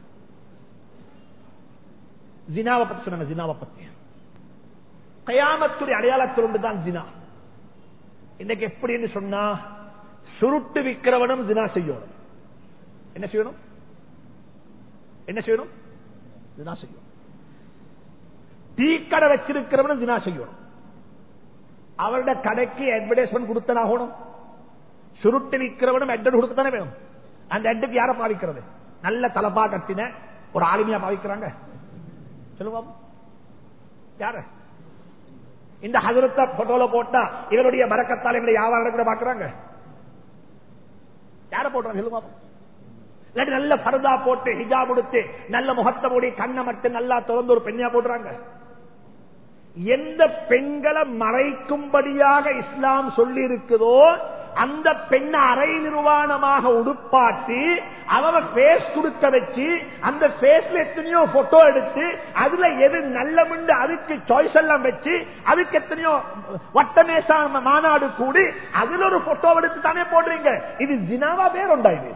ஜினாவை பத்தி சொன்னாங்க ஜினாவை பத்தி கயாமத்துடைய அடையாளத்தில் ஒன்றுதான் ஜினா இன்னைக்கு எப்படின்னு சொன்னா சுருட்டு விக்கிறவனும் ஜினா செய்யணும் என்ன செய்யணும் என்ன செய்யணும் ஜினா செய்யணும் டீக்கடை வச்சிருக்கிறவனும் ஜினா செய்யணும் அவருடைய கடைக்கு அட்வர்டைஸ்மெண்ட் கொடுத்தனாகணும் சுருட்டு விற்கிறவனும் அட்வர்ட் கொடுக்கத்தானே வேணும் அந்த அட்டுக்கு யார பாவிக்கிறது நல்ல தலப்பா கட்டின ஒரு ஆளுமையா பாவிக்கிறாங்க சொல்லுங்க யார இந்த ஹசரத்த போட்டோல போட்டா இவருடைய மரக்கத்தால் எங்களை வியாபாரம் கூட பாக்குறாங்க யார போட்டுறாங்க சொல்லுங்க இல்லாட்டி நல்ல பரதா போட்டு ஹிஜா கொடுத்து நல்ல முகத்தை மூடி கண்ணை மட்டும் நல்லா திறந்து ஒரு பெண்ணியா போடுறாங்க எந்த பெண்களை மறைக்கும்படியாக இஸ்லாம் சொல்லி இருக்குதோ அந்த பெண்ணை அரை நிர்வாணமாக உடுப்பாட்டி அவ பேஸ் கொடுக்க வச்சு அந்த பேஸ்ல எத்தனையோ போட்டோ எடுத்து அதுல எது நல்ல முண்டு அதுக்கு சாய்ஸ் எல்லாம் வச்சு அதுக்கு எத்தனையோ வட்டமேசா மாநாடு கூடி அதுல ஒரு போட்டோ எடுத்து தானே போடுறீங்க இது ஜினாவா பேருண்டா இது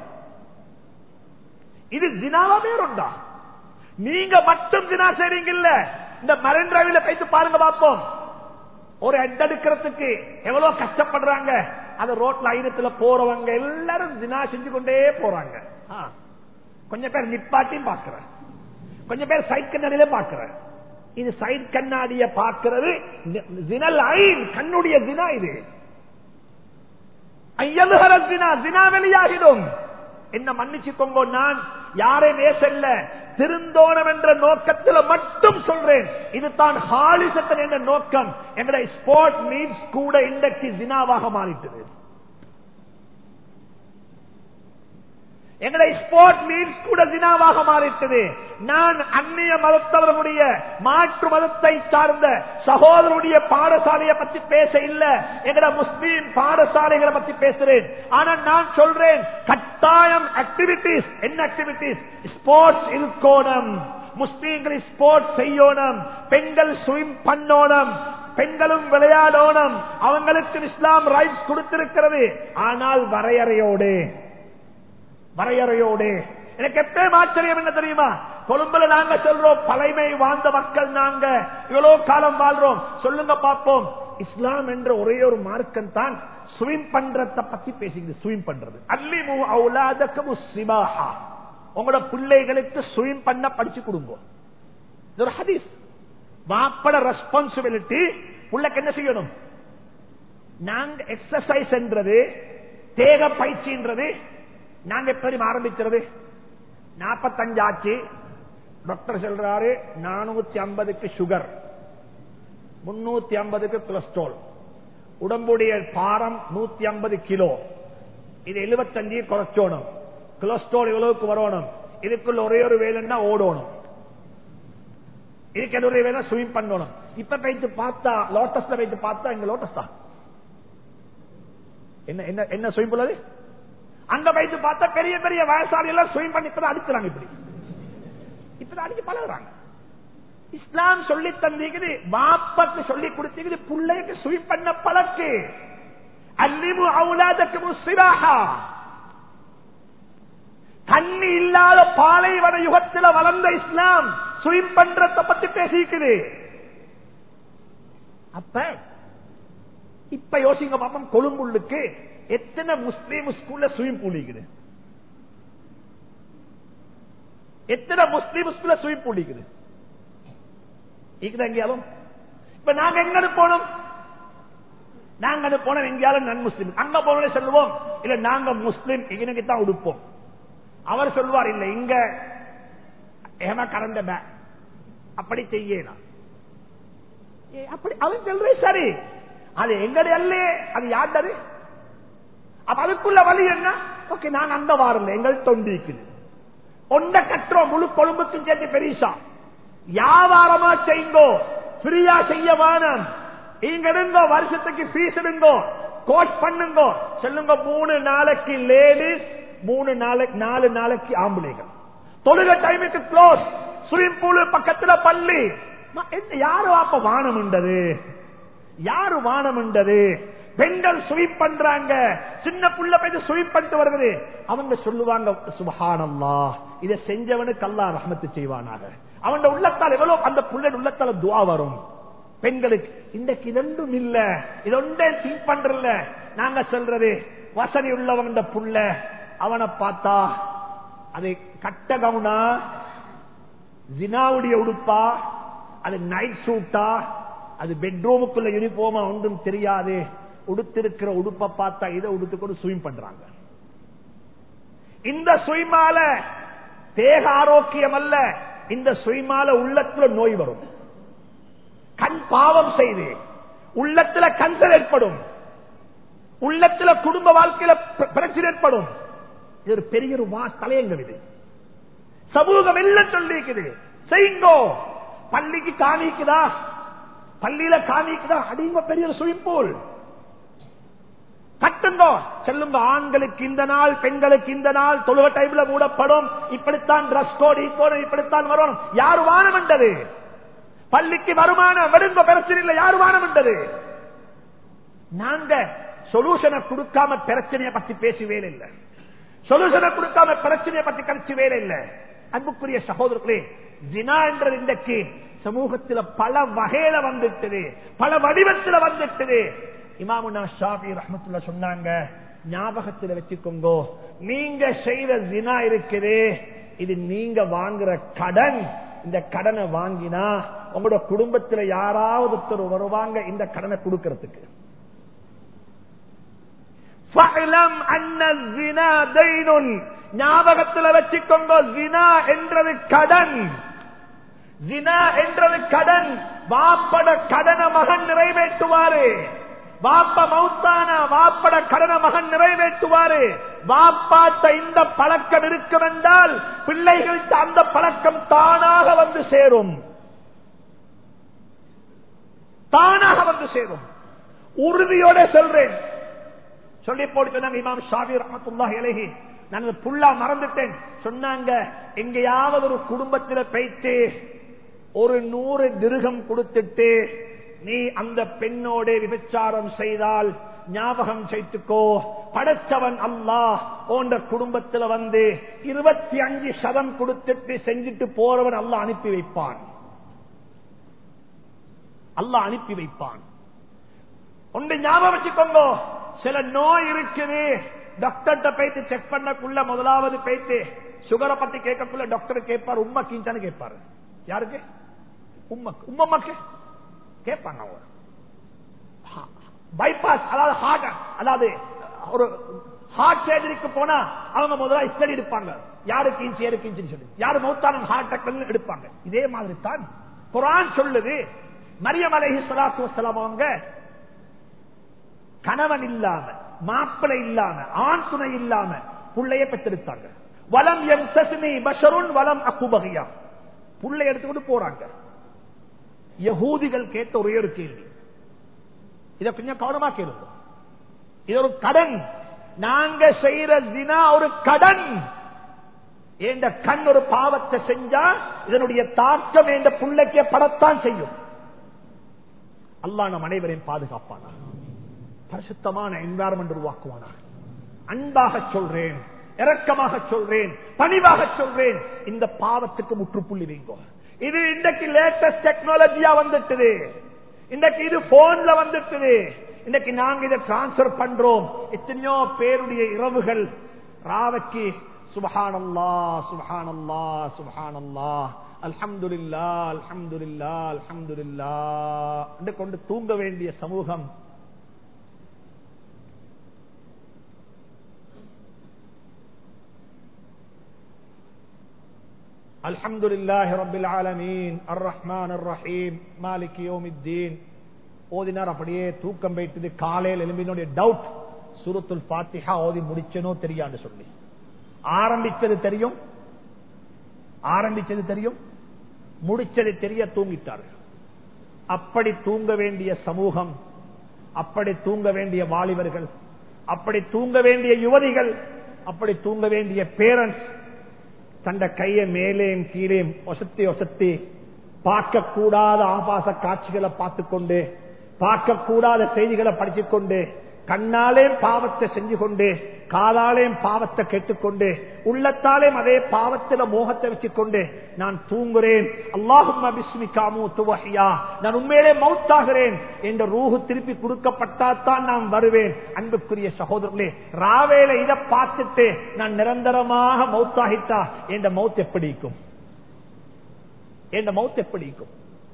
இது ஜினாவா பேருண்டா நீங்க மட்டும் ஜினா செய்றீங்க இல்ல இந்த மரன் டிரைவில போயிட்டு பாருங்க பார்ப்போம் ஒரு ஹெட் எடுக்கிறதுக்கு எவ்வளவு கஷ்டப்படுறாங்க அந்த ரோட்ல ஐநத்துல போறவங்க எல்லாரும் தினா செஞ்சு கொண்டே போறாங்க கொஞ்சம் பேர் நிப்பாட்டியும் பாக்குற கொஞ்சம் பேர் சைட் கண்ணாடியில பாக்குற இது சைட் கண்ணாடிய பாக்குறது ஜினல் ஐன் கண்ணுடைய தினா இது ஐயலுகர தினா தினா வெளியாகிடும் என்ன மன்னிச்சுக்கோங்க நான் யாரை நேசல்ல திருந்தோணம் என்ற நோக்கத்தில் மட்டும் சொல்றேன் இதுதான் ஹாலிசத்தன் என்ற நோக்கம் எங்களுடைய ஸ்போர்ட் மீட்ஸ் கூட இன்றைக்கு ஜினாவாக மாறிட்டது எங்களுடைய ஸ்போர்ட் மீட்ஸ் கூட ஜினாவாக மாறிட்டது நான் அந்நிய மதத்தவர்களுடைய மாற்று மதத்தை சார்ந்த சகோதரனுடைய பாடசாலையை பத்தி பேச இல்ல எங்கட முஸ்லீம் பாடசாலைகளை பத்தி பேசுறேன் ஆனா நான் சொல்றேன் கட்டாயம் ஆக்டிவிட்டிஸ் என்ன ஆக்டிவிட்டிஸ் ஸ்போர்ட்ஸ் இருக்கோணம் முஸ்லீம்கள் ஸ்போர்ட்ஸ் செய்யணும் பெண்கள் ஸ்விம் பண்ணோணும் பெண்களும் விளையாடோணும் அவங்களுக்கு இஸ்லாம் ரைட்ஸ் கொடுத்திருக்கிறது ஆனால் வரையறையோடு வரையறையோடு எனக்கு எப்பயும் ஆச்சரியம் என்ன தெரியுமா கொழும்புல நாங்க சொல்றோம் பழைமை வாழ்ந்த மக்கள் நாங்க இவ்வளவு காலம் வாழ்றோம் சொல்லுங்க பார்ப்போம் இஸ்லாம் என்ற ஒரே ஒரு மார்க்கம் தான் ஸ்விம் பண்றத பத்தி பேசுகிறது ஸ்விம் பண்றது அல்லிமு அவுலாதக்கு சிவாஹா உங்களோட பிள்ளைகளுக்கு ஸ்விம் பண்ண படிச்சு கொடுங்க இது ஒரு ஹதீஸ் வாப்பட ரெஸ்பான்சிபிலிட்டி பிள்ளைக்கு என்ன செய்யணும் நாங்க எக்ஸசைஸ் என்றது தேக பயிற்சின்றது நாங்க எப்படி ஆரம்பிக்கிறது நாற்பத்தஞ்சு ஆச்சு டாக்டர் சொல்றாரு நானூத்தி ஐம்பதுக்கு சுகர் முன்னூத்தி ஐம்பதுக்கு கொலஸ்ட்ரால் உடம்புடைய பாரம் நூத்தி ஐம்பது கிலோ இது எழுபத்தஞ்சு குறைச்சோணும் கொலஸ்ட்ரால் இவ்வளவுக்கு வரணும் இதுக்குள்ள ஒரே ஒரு வேலைன்னா ஓடணும் இதுக்கு ஒரே வேலை ஸ்விம் பண்ணணும் இப்ப போயிட்டு பார்த்தா லோட்டஸ்ல போயிட்டு பார்த்தா இங்க லோட்டஸ் தான் என்ன என்ன என்ன ஸ்விம் பண்ணது அங்க போயிட்டு பார்த்தா பெரிய பெரிய வயசாளி எல்லாம் ஸ்விம் பண்ணி இப்பதான் அடிக்கிறாங்க இப்படி இப்பதான் அடிச்சு பழகுறாங்க இஸ்லாம் சொல்லி தந்தீங்குது வாப்பக்கு சொல்லி கொடுத்தீங்குது பிள்ளைக்கு ஸ்விம் பண்ண பழக்கு அல்லிமு அவுலாதக்கு முஸ்ஸிராஹா தண்ணி இல்லாத பாலைவன யுகத்தில் வளர்ந்த இஸ்லாம் ஸ்விம் பண்றத பத்தி பேசிக்குது அப்ப இப்ப யோசிங்க பாப்பம் கொழும்புள்ளுக்கு எத்தனை முஸ்லீம் ஸ்கூல்ல ஸ்விம் பூல் இருக்குது எத்தனை முஸ்லீம் ஸ்கூல்ல ஸ்விம் பூல் இருக்குது இருக்குது எங்கேயாலும் இப்ப நாங்க எங்க போனோம் நாங்க அது போனோம் எங்கேயாலும் நன் முஸ்லீம் அங்க போனோம் சொல்லுவோம் இல்ல நாங்க முஸ்லீம் இங்கனுக்கு தான் உடுப்போம் அவர் சொல்லுவார் இல்ல இங்க ஏமா கரண்ட பே அப்படி செய்யலாம் ஏ, அப்படி அவன் சொல்றே சரி அது எங்கடைய அல்லே அது யாண்டது அப்ப அதுக்குள்ள வழி என்ன ஓகே நான் அந்த வாரம் எங்கள் தொண்டிக்குது ஒண்ட கட்டுறோம் முழு கொழும்புக்கும் சேர்த்து பெரிசா வியாபாரமா செய்யுங்கோ ஃப்ரீயா செய்ய வேணும் இங்க இருங்கோ வருஷத்துக்கு ஃபீஸ் இருங்கோ கோச் பண்ணுங்க சொல்லுங்க மூணு நாளைக்கு லேடிஸ் மூணு நாளைக்கு நாலு நாளைக்கு ஆம்பளைகள் தொழுக டைமுக்கு க்ளோஸ் ஸ்விமிங் பூல் பக்கத்துல பள்ளி ம- என்ன யாரு அப்ப வானம் உண்டது யாரு வானம் உண்டது பெண்கள் ஸ்வீப் பண்றாங்க சின்ன புள்ள போய் ஸ்வீப் பண்ணிட்டு வருகிறது அவங்க சொல்லுவாங்க சுபஹானல்லா இதை செஞ்சவனுக்கு அல்லாஹ் ரஹமத்து செய்வானாக அவன் உள்ளத்தால் எவ்வளவு அந்த புள்ள உள்ளத்தால துவா வரும் பெண்களுக்கு இன்றைக்கு இரண்டும் இல்ல இது ஒன்றே திங்க் பண்றல நாங்க சொல்றது வசதி உள்ளவன் புள்ள அவனை பார்த்தா அது கட்ட கவுனா ஜினாவுடைய உடுப்பா அது நைட் சூட்டா அது பெட்ரூமுக்குள்ள யூனிஃபார்மா ஒன்றும் தெரியாது உடுத்திருக்கிற உடுப்பை பார்த்தா இதை உடுத்துக்கொண்டு ஸ்விம் பண்றாங்க இந்த சுயமால தேக ஆரோக்கியம் அல்ல இந்த சுயமால உள்ளத்துல நோய் வரும் கண் பாவம் செய்து உள்ளத்துல கண்கள் ஏற்படும் உள்ளத்துல குடும்ப வாழ்க்கையில பிர- பிரச்சனை ஏற்படும் இது ஒரு பெரிய ஒரு வா தலையங்கம் இது சமூகம் எல்லாம் சொல்லிக்குது செய்யுங்கோ பள்ளிக்கு காணிக்குதா பள்ளியில காணிக்குதா அடிங்க பெரிய ஒரு ஸ்விமிங் பூல் கட்டுங்கோ செல்லுங்க ஆண்களுக்கு இந்த நாள் பெண்களுக்கு இந்த நாள் தொழுக டைம்ல மூடப்படும் இப்படித்தான் டிரஸ் கோட் கோடு இப்படித்தான் வரும் யாரு வானம் என்றது பள்ளிக்கு வருமானம் வெடுங்க பிரச்சனை இல்லை யாரு வானம் என்றது நாங்க சொல்யூஷனை கொடுக்காம பிரச்சனையை பத்தி பேசுவே இல்லை சொல்யூஷனை கொடுக்காம பிரச்சனையை பத்தி கழிச்சு வேலை இல்ல அன்புக்குரிய சகோதரர்களே ஜினா என்றது இன்றைக்கு சமூகத்தில் பல வகையில வந்துட்டது பல வடிவத்தில் வந்துட்டது இமாமுனா ஷாபி ரஹமத்துல்லா சொன்னாங்க ஞாபகத்தில் வச்சுக்கோங்க நீங்க செய்த ஜினா இருக்குது இது நீங்க வாங்குற கடன் இந்த கடனை வாங்கினா உங்களோட குடும்பத்தில் யாராவது ஒருத்தர் வருவாங்க இந்த கடனை கொடுக்கறதுக்கு فَاعْلَمْ أَنَّ الزِّنَا دَيْنٌ ஞாபகத்தில் வச்சுக்கோங்க ஜினா என்றது கடன் ஜினா என்றது கடன் வாப்பட கடன மகன் நிறைவேற்றுவாரு வாப்ப மௌத்தான வாப்பட கடன மகன் நிறைவேற்றுவாரு வாப்பாட்ட இந்த பழக்கம் இருக்கும் என்றால் பிள்ளைகளுக்கு அந்த பழக்கம் தானாக வந்து சேரும் தானாக வந்து சேரும் உறுதியோட சொல்றேன் சொல்லி போட்டு சொன்னாங்க இமாம் ஷாபி ரஹமத்துல்லாஹி அலைஹி நான் அந்த புல்லா மறந்துட்டேன் சொன்னாங்க எங்கேயாவது ஒரு குடும்பத்தில் போயிட்டு ஒரு நூறு திருகம் கொடுத்துட்டு நீ அந்த பெண்ணோட விபச்சாரம் செய்தால் ஞாபகம் செய்துக்கோ படைச்சவன் அல்லாஹ் போன்ற குடும்பத்துல வந்து இருபத்தி அஞ்சு சதம் கொடுத்துட்டு செஞ்சுட்டு போறவன் அல்லாஹ் அனுப்பி வைப்பான் அல்லாஹ் அனுப்பி வைப்பான் ஒன்று ஞாபகம் வச்சுக்கோங்க சில நோய் இருக்குது டாக்டர்கிட்ட போயிட்டு செக் பண்ணக்குள்ள முதலாவது போயிட்டு சுகரை பத்தி கேட்கக்குள்ள டாக்டர் கேட்பார் உண்மை கீஞ்சான்னு கேட்பாரு யாருக்கு உம்மக்கு உம்மம்மாக்கு கேட்பாங்க அவங்க பைபாஸ் அதாவது ஹார்ட் அதாவது ஒரு ஹார்ட் சர்ஜரிக்கு போனா அவங்க முதல்ல ஹிஸ்டரி எடுப்பாங்க யாருக்கு இன்ச்சு யாருக்கு இன்ச்சு சொல்லி யாரு மௌத்தான ஹார்ட் அட்டாக் எடுப்பாங்க இதே மாதிரி தான் குரான் சொல்லுது மரியம் அலைஹி ஸலாத்து வஸலாம் அவங்க கணவன் இல்லாம மாப்பிளை இல்லாம ஆண் துணை இல்லாம புள்ளைய பெற்றெடுத்தாங்க வலம் எம் சசினி பஷருன் வலம் அக்குபகையா புள்ளை எடுத்துக்கிட்டு போறாங்க யகூதிகள் கேட்ட ஒரே ஒரு கேள்வி இத கொஞ்சம் கவனமா கேளுங்க இது ஒரு கடன் நாங்க செய்யற தினா ஒரு கடன் என்ற கண் ஒரு பாவத்தை செஞ்சா இதனுடைய தாக்கம் என்ற புள்ளைக்கே படத்தான் செய்யும் அல்லா நம் அனைவரையும் பாதுகாப்பானா பரிசுத்தமான என்வாரன்மெண்ட் உருவாக்குவானா அன்பாக சொல்றேன் இரக்கமாக சொல்றேன் பணிவாக சொல்றேன் இந்த பாவத்துக்கு முற்றுப்புள்ளி வைங்கோ இது இன்றைக்கு லேட்டஸ்ட் டெக்னாலஜியா வந்துட்டுது இன்றைக்கு இது போன்ல வந்துட்டுது இன்னைக்கு நாங்க இதை டிரான்ஸ்பர் பண்றோம் எத்தனையோ பேருடைய இரவுகள் ராவைக்கு சுபஹானல்லா சுபஹானல்லா சுபஹானல்லா அல்ஹம்துலில்லா அல்ஹம்துலில்லா அல்ஹம்துலில்லா என்று கொண்டு தூங்க வேண்டிய சமூகம் الحمد لله رب العالمين الرحمن الرحيم مالك يوم الدين ஓதினார் அப்படியே தூக்கம் வைத்தது காலையில் எலும்பினுடைய டவுட் சுருத்துல் பாத்திஹா ஓதி முடிச்சனோ தெரியாது சொல்லி ஆரம்பிச்சது தெரியும் ஆரம்பிச்சது தெரியும் முடிச்சது தெரிய தூங்கிட்டார்கள் அப்படி தூங்க வேண்டிய சமூகம் அப்படி தூங்க வேண்டிய வாலிபர்கள் அப்படி தூங்க வேண்டிய யுவதிகள் அப்படி தூங்க வேண்டிய பேரண்ட்ஸ் தந்த கைய மேலேயும் கீழேயும் ஒசத்தி ஒசத்தி பார்க்கக்கூடாத ஆபாச காட்சிகளை பார்த்துக்கொண்டு பார்க்கக்கூடாத செய்திகளை படிச்சுக் கொண்டு கண்ணாலே பாவத்தை செஞ்சு கொண்டு காலாலேயும் பாவத்தை கேட்டுக்கொண்டு உள்ளத்தாலேயும் அதே பாவத்தில மோகத்தை வச்சுக்கொண்டு நான் தூங்குறேன் அல்லாஹும் பிஸ்மிகாமு துவஹியா நான் உண்மையிலே மவுத்தாகிறேன் என்ற ரூஹு திருப்பி கொடுக்கப்பட்டாத்தான் நான் வருவேன் அன்புக்குரிய சகோதரர்களே ராவேல இதை பார்த்துட்டு நான் நிரந்தரமாக மவுத்தாகிட்டா என்ற மவுத் எப்படி இருக்கும் என்ற மவுத் எப்படி இருக்கும்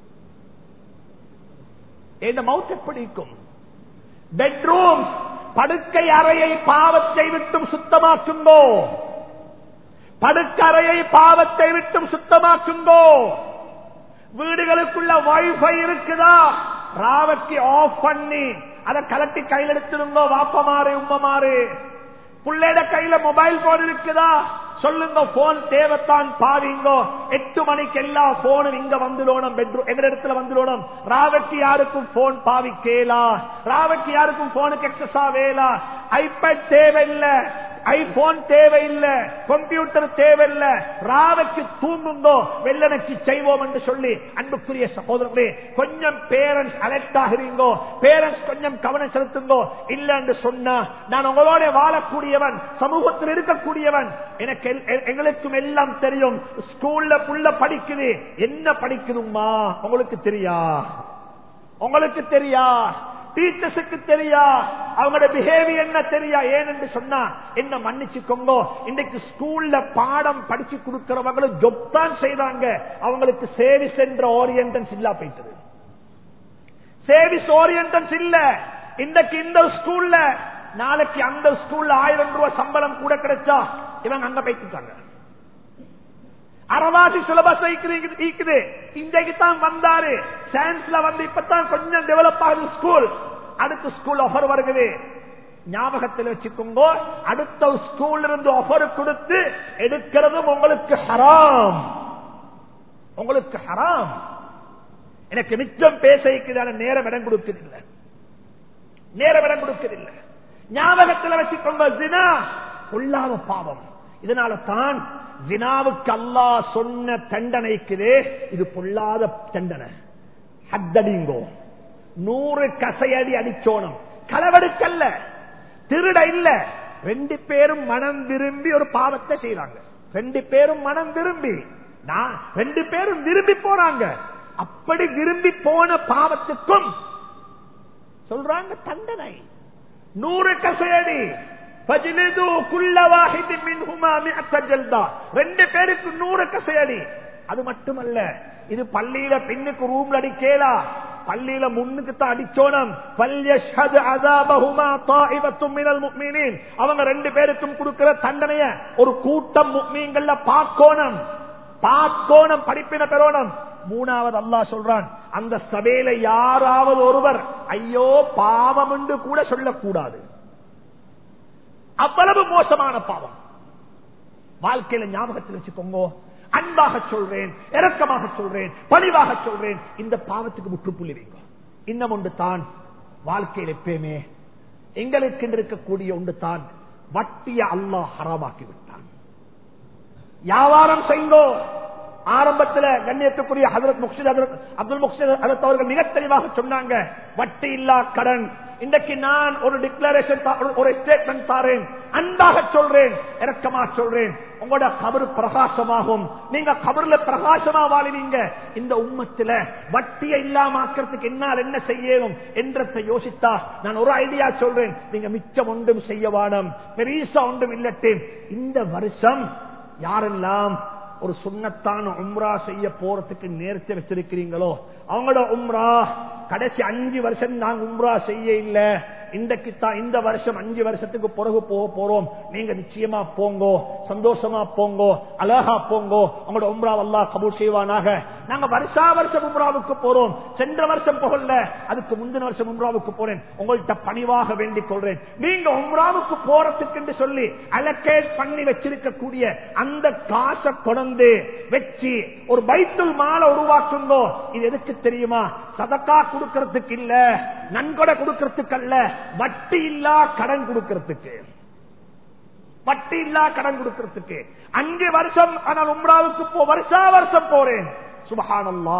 என்ற மவுத் எப்படி இருக்கும் பெட்ரூம் படுக்கை அறையை பாவத்தை விட்டும் சுத்தமாக்குங்கோ படுக்கறையை பாவத்தை விட்டும் சுத்தமாக்குங்கோ வீடுகளுக்குள்ள வைஃபை இருக்குதா ராவத்தி ஆஃப் பண்ணி அதை கலட்டி கையில் எடுத்துருங்கோ வாப்பமாறு உம்மமாறு புள்ளைட கையில மொபைல் போன் இருக்குதா சொல்லுங்க போன் தேவைத்தான் பாவிங்கோ எட்டு மணிக்கு எல்லா போனும் இங்க வந்துடணும் பெட்ரூம் எங்க இடத்துல வந்துடணும் ராவட்டி யாருக்கும் போன் பாவிக்கலா ராவட்டி யாருக்கும் போனுக்கு எக்ஸஸா வேலா ஐபேட் தேவையில்லை ஐபோன் தேவையில்லை கம்ப்யூட்டர் தேவையில்லை ராவைக்கு தூங்குங்கோ வெள்ளனைக்கு செய்வோம் என்று சொல்லி அன்புக்குரிய சகோதரர்களே கொஞ்சம் பேரண்ட்ஸ் அலர்ட் ஆகிறீங்கோ பேரண்ட்ஸ் கொஞ்சம் கவனம் செலுத்துங்கோ இல்ல என்று சொன்னா நான் உங்களோட வாழக்கூடியவன் சமூகத்தில் இருக்கக்கூடியவன் எனக்கு எங்களுக்கும் எல்லாம் தெரியும் ஸ்கூல்ல புள்ள படிக்குது என்ன படிக்குதுமா உங்களுக்கு தெரியா உங்களுக்கு தெரியா டீச்சர்ஸுக்கு தெரியா அவங்களோட பிஹேவியர் என்ன தெரியா ஏன்னு சொன்னா என்ன மன்னிச்சுக்கோங்க இன்னைக்கு ஸ்கூல்ல பாடம் படிச்சு கொடுக்கிறவங்களும் ஜொப் தான் செய்றாங்க அவங்களுக்கு சேவிஸ் என்ற ஓரியன்டன்ஸ் இல்லா போயிட்டது சேவிஸ் ஓரியன்டன்ஸ் இல்ல இன்னைக்கு இந்த ஸ்கூல்ல நாளைக்கு அந்த ஸ்கூல்ல ஆயிரம் ரூபாய் சம்பளம் கூட கிடைச்சா இவங்க அங்க போயிட்டு அரவாசி சிலபஸ் இருக்குது இன்றைக்கு தான் வந்தாரு சயின்ஸ்ல வந்து இப்பதான் கொஞ்சம் டெவலப் ஆகுது ஸ்கூல் அடுத்த ஸ்கூல் ஆஃபர் வருகிறது ஞாபகத்தில் வச்சுக்கோங்க அடுத்த ஸ்கூல் இருந்து ஆஃபர் கொடுத்து எடுக்கிறதும் உங்களுக்கு ஹராம் உங்களுக்கு ஹராம் எனக்கு மிச்சம் பேச நேரம் இடம் கொடுக்கதில்லை நேரம் இடம் கொடுக்கதில்லை ஞாபகத்தில் வச்சுக்கோங்க ஜினா கொள்ளாத பாவம் இதனால தான் ஜினாவுக்கு அல்லா சொன்ன தண்டனைக்குதே இது பொல்லாத தண்டனை ஹத்தடிங்கோ நூறு கசையடி அடிச்சோணும் களவெடுக்கல்ல திருட இல்ல ரெண்டு பேரும் மனம் விரும்பி ஒரு பாவத்தை செய்யறாங்க ரெண்டு பேரும் மனம் விரும்பி நான் ரெண்டு பேரும் விரும்பி போறாங்க அப்படி விரும்பி போன பாவத்துக்கும் சொல்றாங்க தண்டனை நூறு கசையடி ரெண்டு பேருக்கு நூறு கசையடி அது மட்டுமல்ல இது பள்ளியில பெண்ணுக்கு ரூம்ல அடிக்கலா பள்ளியில முன்னுக்கு தான் அடிச்சோனம் அவங்க ரெண்டு பேருக்கும் கொடுக்கிற தண்டனைய ஒரு கூட்டம் முக்மீன்கள்ல பார்க்கோணம் பார்க்கோணம் படிப்பின பெறோனம் மூணாவது அல்லா சொல்றான் அந்த சபையில யாராவது ஒருவர் ஐயோ பாவம் என்று கூட சொல்லக்கூடாது அவ்வளவு மோசமான பாவம் வாழ்க்கையில ஞாபகத்தில் வச்சுக்கோங்க அன்பாக சொல்றேன் இரக்கமாக சொல்றேன் பணிவாக சொல்றேன் இந்த பாவத்துக்கு முற்றுப்புள்ளி வைங்க இன்னும் ஒன்று தான் வாழ்க்கையில் எப்பயுமே எங்களுக்கு இருக்கக்கூடிய ஒன்று தான் வட்டிய அல்லாஹ் ஹராமாக்கி விட்டான் வியாபாரம் செய்தோ ஆரம்பத்தில் கண்ணியத்துக்குரிய ஹதரத் முக்ஷித் ஹதரத் அப்துல் முக்ஷித் ஹதரத் அவர்கள் மிக தெளிவாக சொன்னாங்க வட்டி இல்லா கடன் இன்றைக்கு நான் ஒரு டிக்ளரேஷன் ஒரு ஸ்டேட்மெண்ட் தாரேன் அன்பாக சொல்றேன் இறக்கமா சொல்றேன் உங்களோட கபரு பிரகாசமாகும் நீங்க கபருல பிரகாசமா வாழினீங்க இந்த உம்மத்துல வட்டியை இல்லாம ஆக்கிறதுக்கு என்னால் என்ன செய்யணும் என்றதை யோசித்தா நான் ஒரு ஐடியா சொல்றேன் நீங்க மிச்சம் ஒன்றும் செய்ய வானம் பெரிசா ஒன்றும் இல்லட்டேன் இந்த வருஷம் யாரெல்லாம் ஒரு சுண்ணத்தான உம்ரா செய்ய போறதுக்கு நேர்த்தி வச்சிருக்கிறீங்களோ அவங்களோட உம்ரா கடைசி அஞ்சு வருஷம் நாங்க உம்ரா செய்ய இல்ல இன்றைக்கு தான் இந்த வருஷம் அஞ்சு வருஷத்துக்கு பிறகு போக போறோம் நீங்க நிச்சயமா போங்கோ சந்தோஷமா போங்கோ அழகா போங்கோ உங்களோட உம்ரா அல்லா கபூர் செய்வானாக நாங்க வருஷா வருஷம் உம்ராவுக்கு போறோம் சென்ற வருஷம் போகல அதுக்கு முந்தின வருஷம் உம்ராவுக்கு போறேன் உங்கள்கிட்ட பணிவாக வேண்டிக் கொள்றேன் நீங்க உம்ராவுக்கு போறதுக்கு என்று சொல்லி அலக்கேட் பண்ணி வச்சிருக்கக்கூடிய அந்த காசை கொண்டு வச்சு ஒரு பைத்துல் மாலை உருவாக்குங்கோ இது எதுக்கு தெரியுமா சதக்கா கொடுக்கறதுக்கு இல்ல நன்கொடை கொடுக்கறதுக்கு அல்ல வட்டி இல்லா கடன் கொடுக்கறதுக்கு வட்டி இல்லா கடன் கொடுக்கறதுக்கு அஞ்சு வருஷம் நான் உம்ராவுக்கு போ வருஷா வருஷம் போறேன் சுபஹானல்லா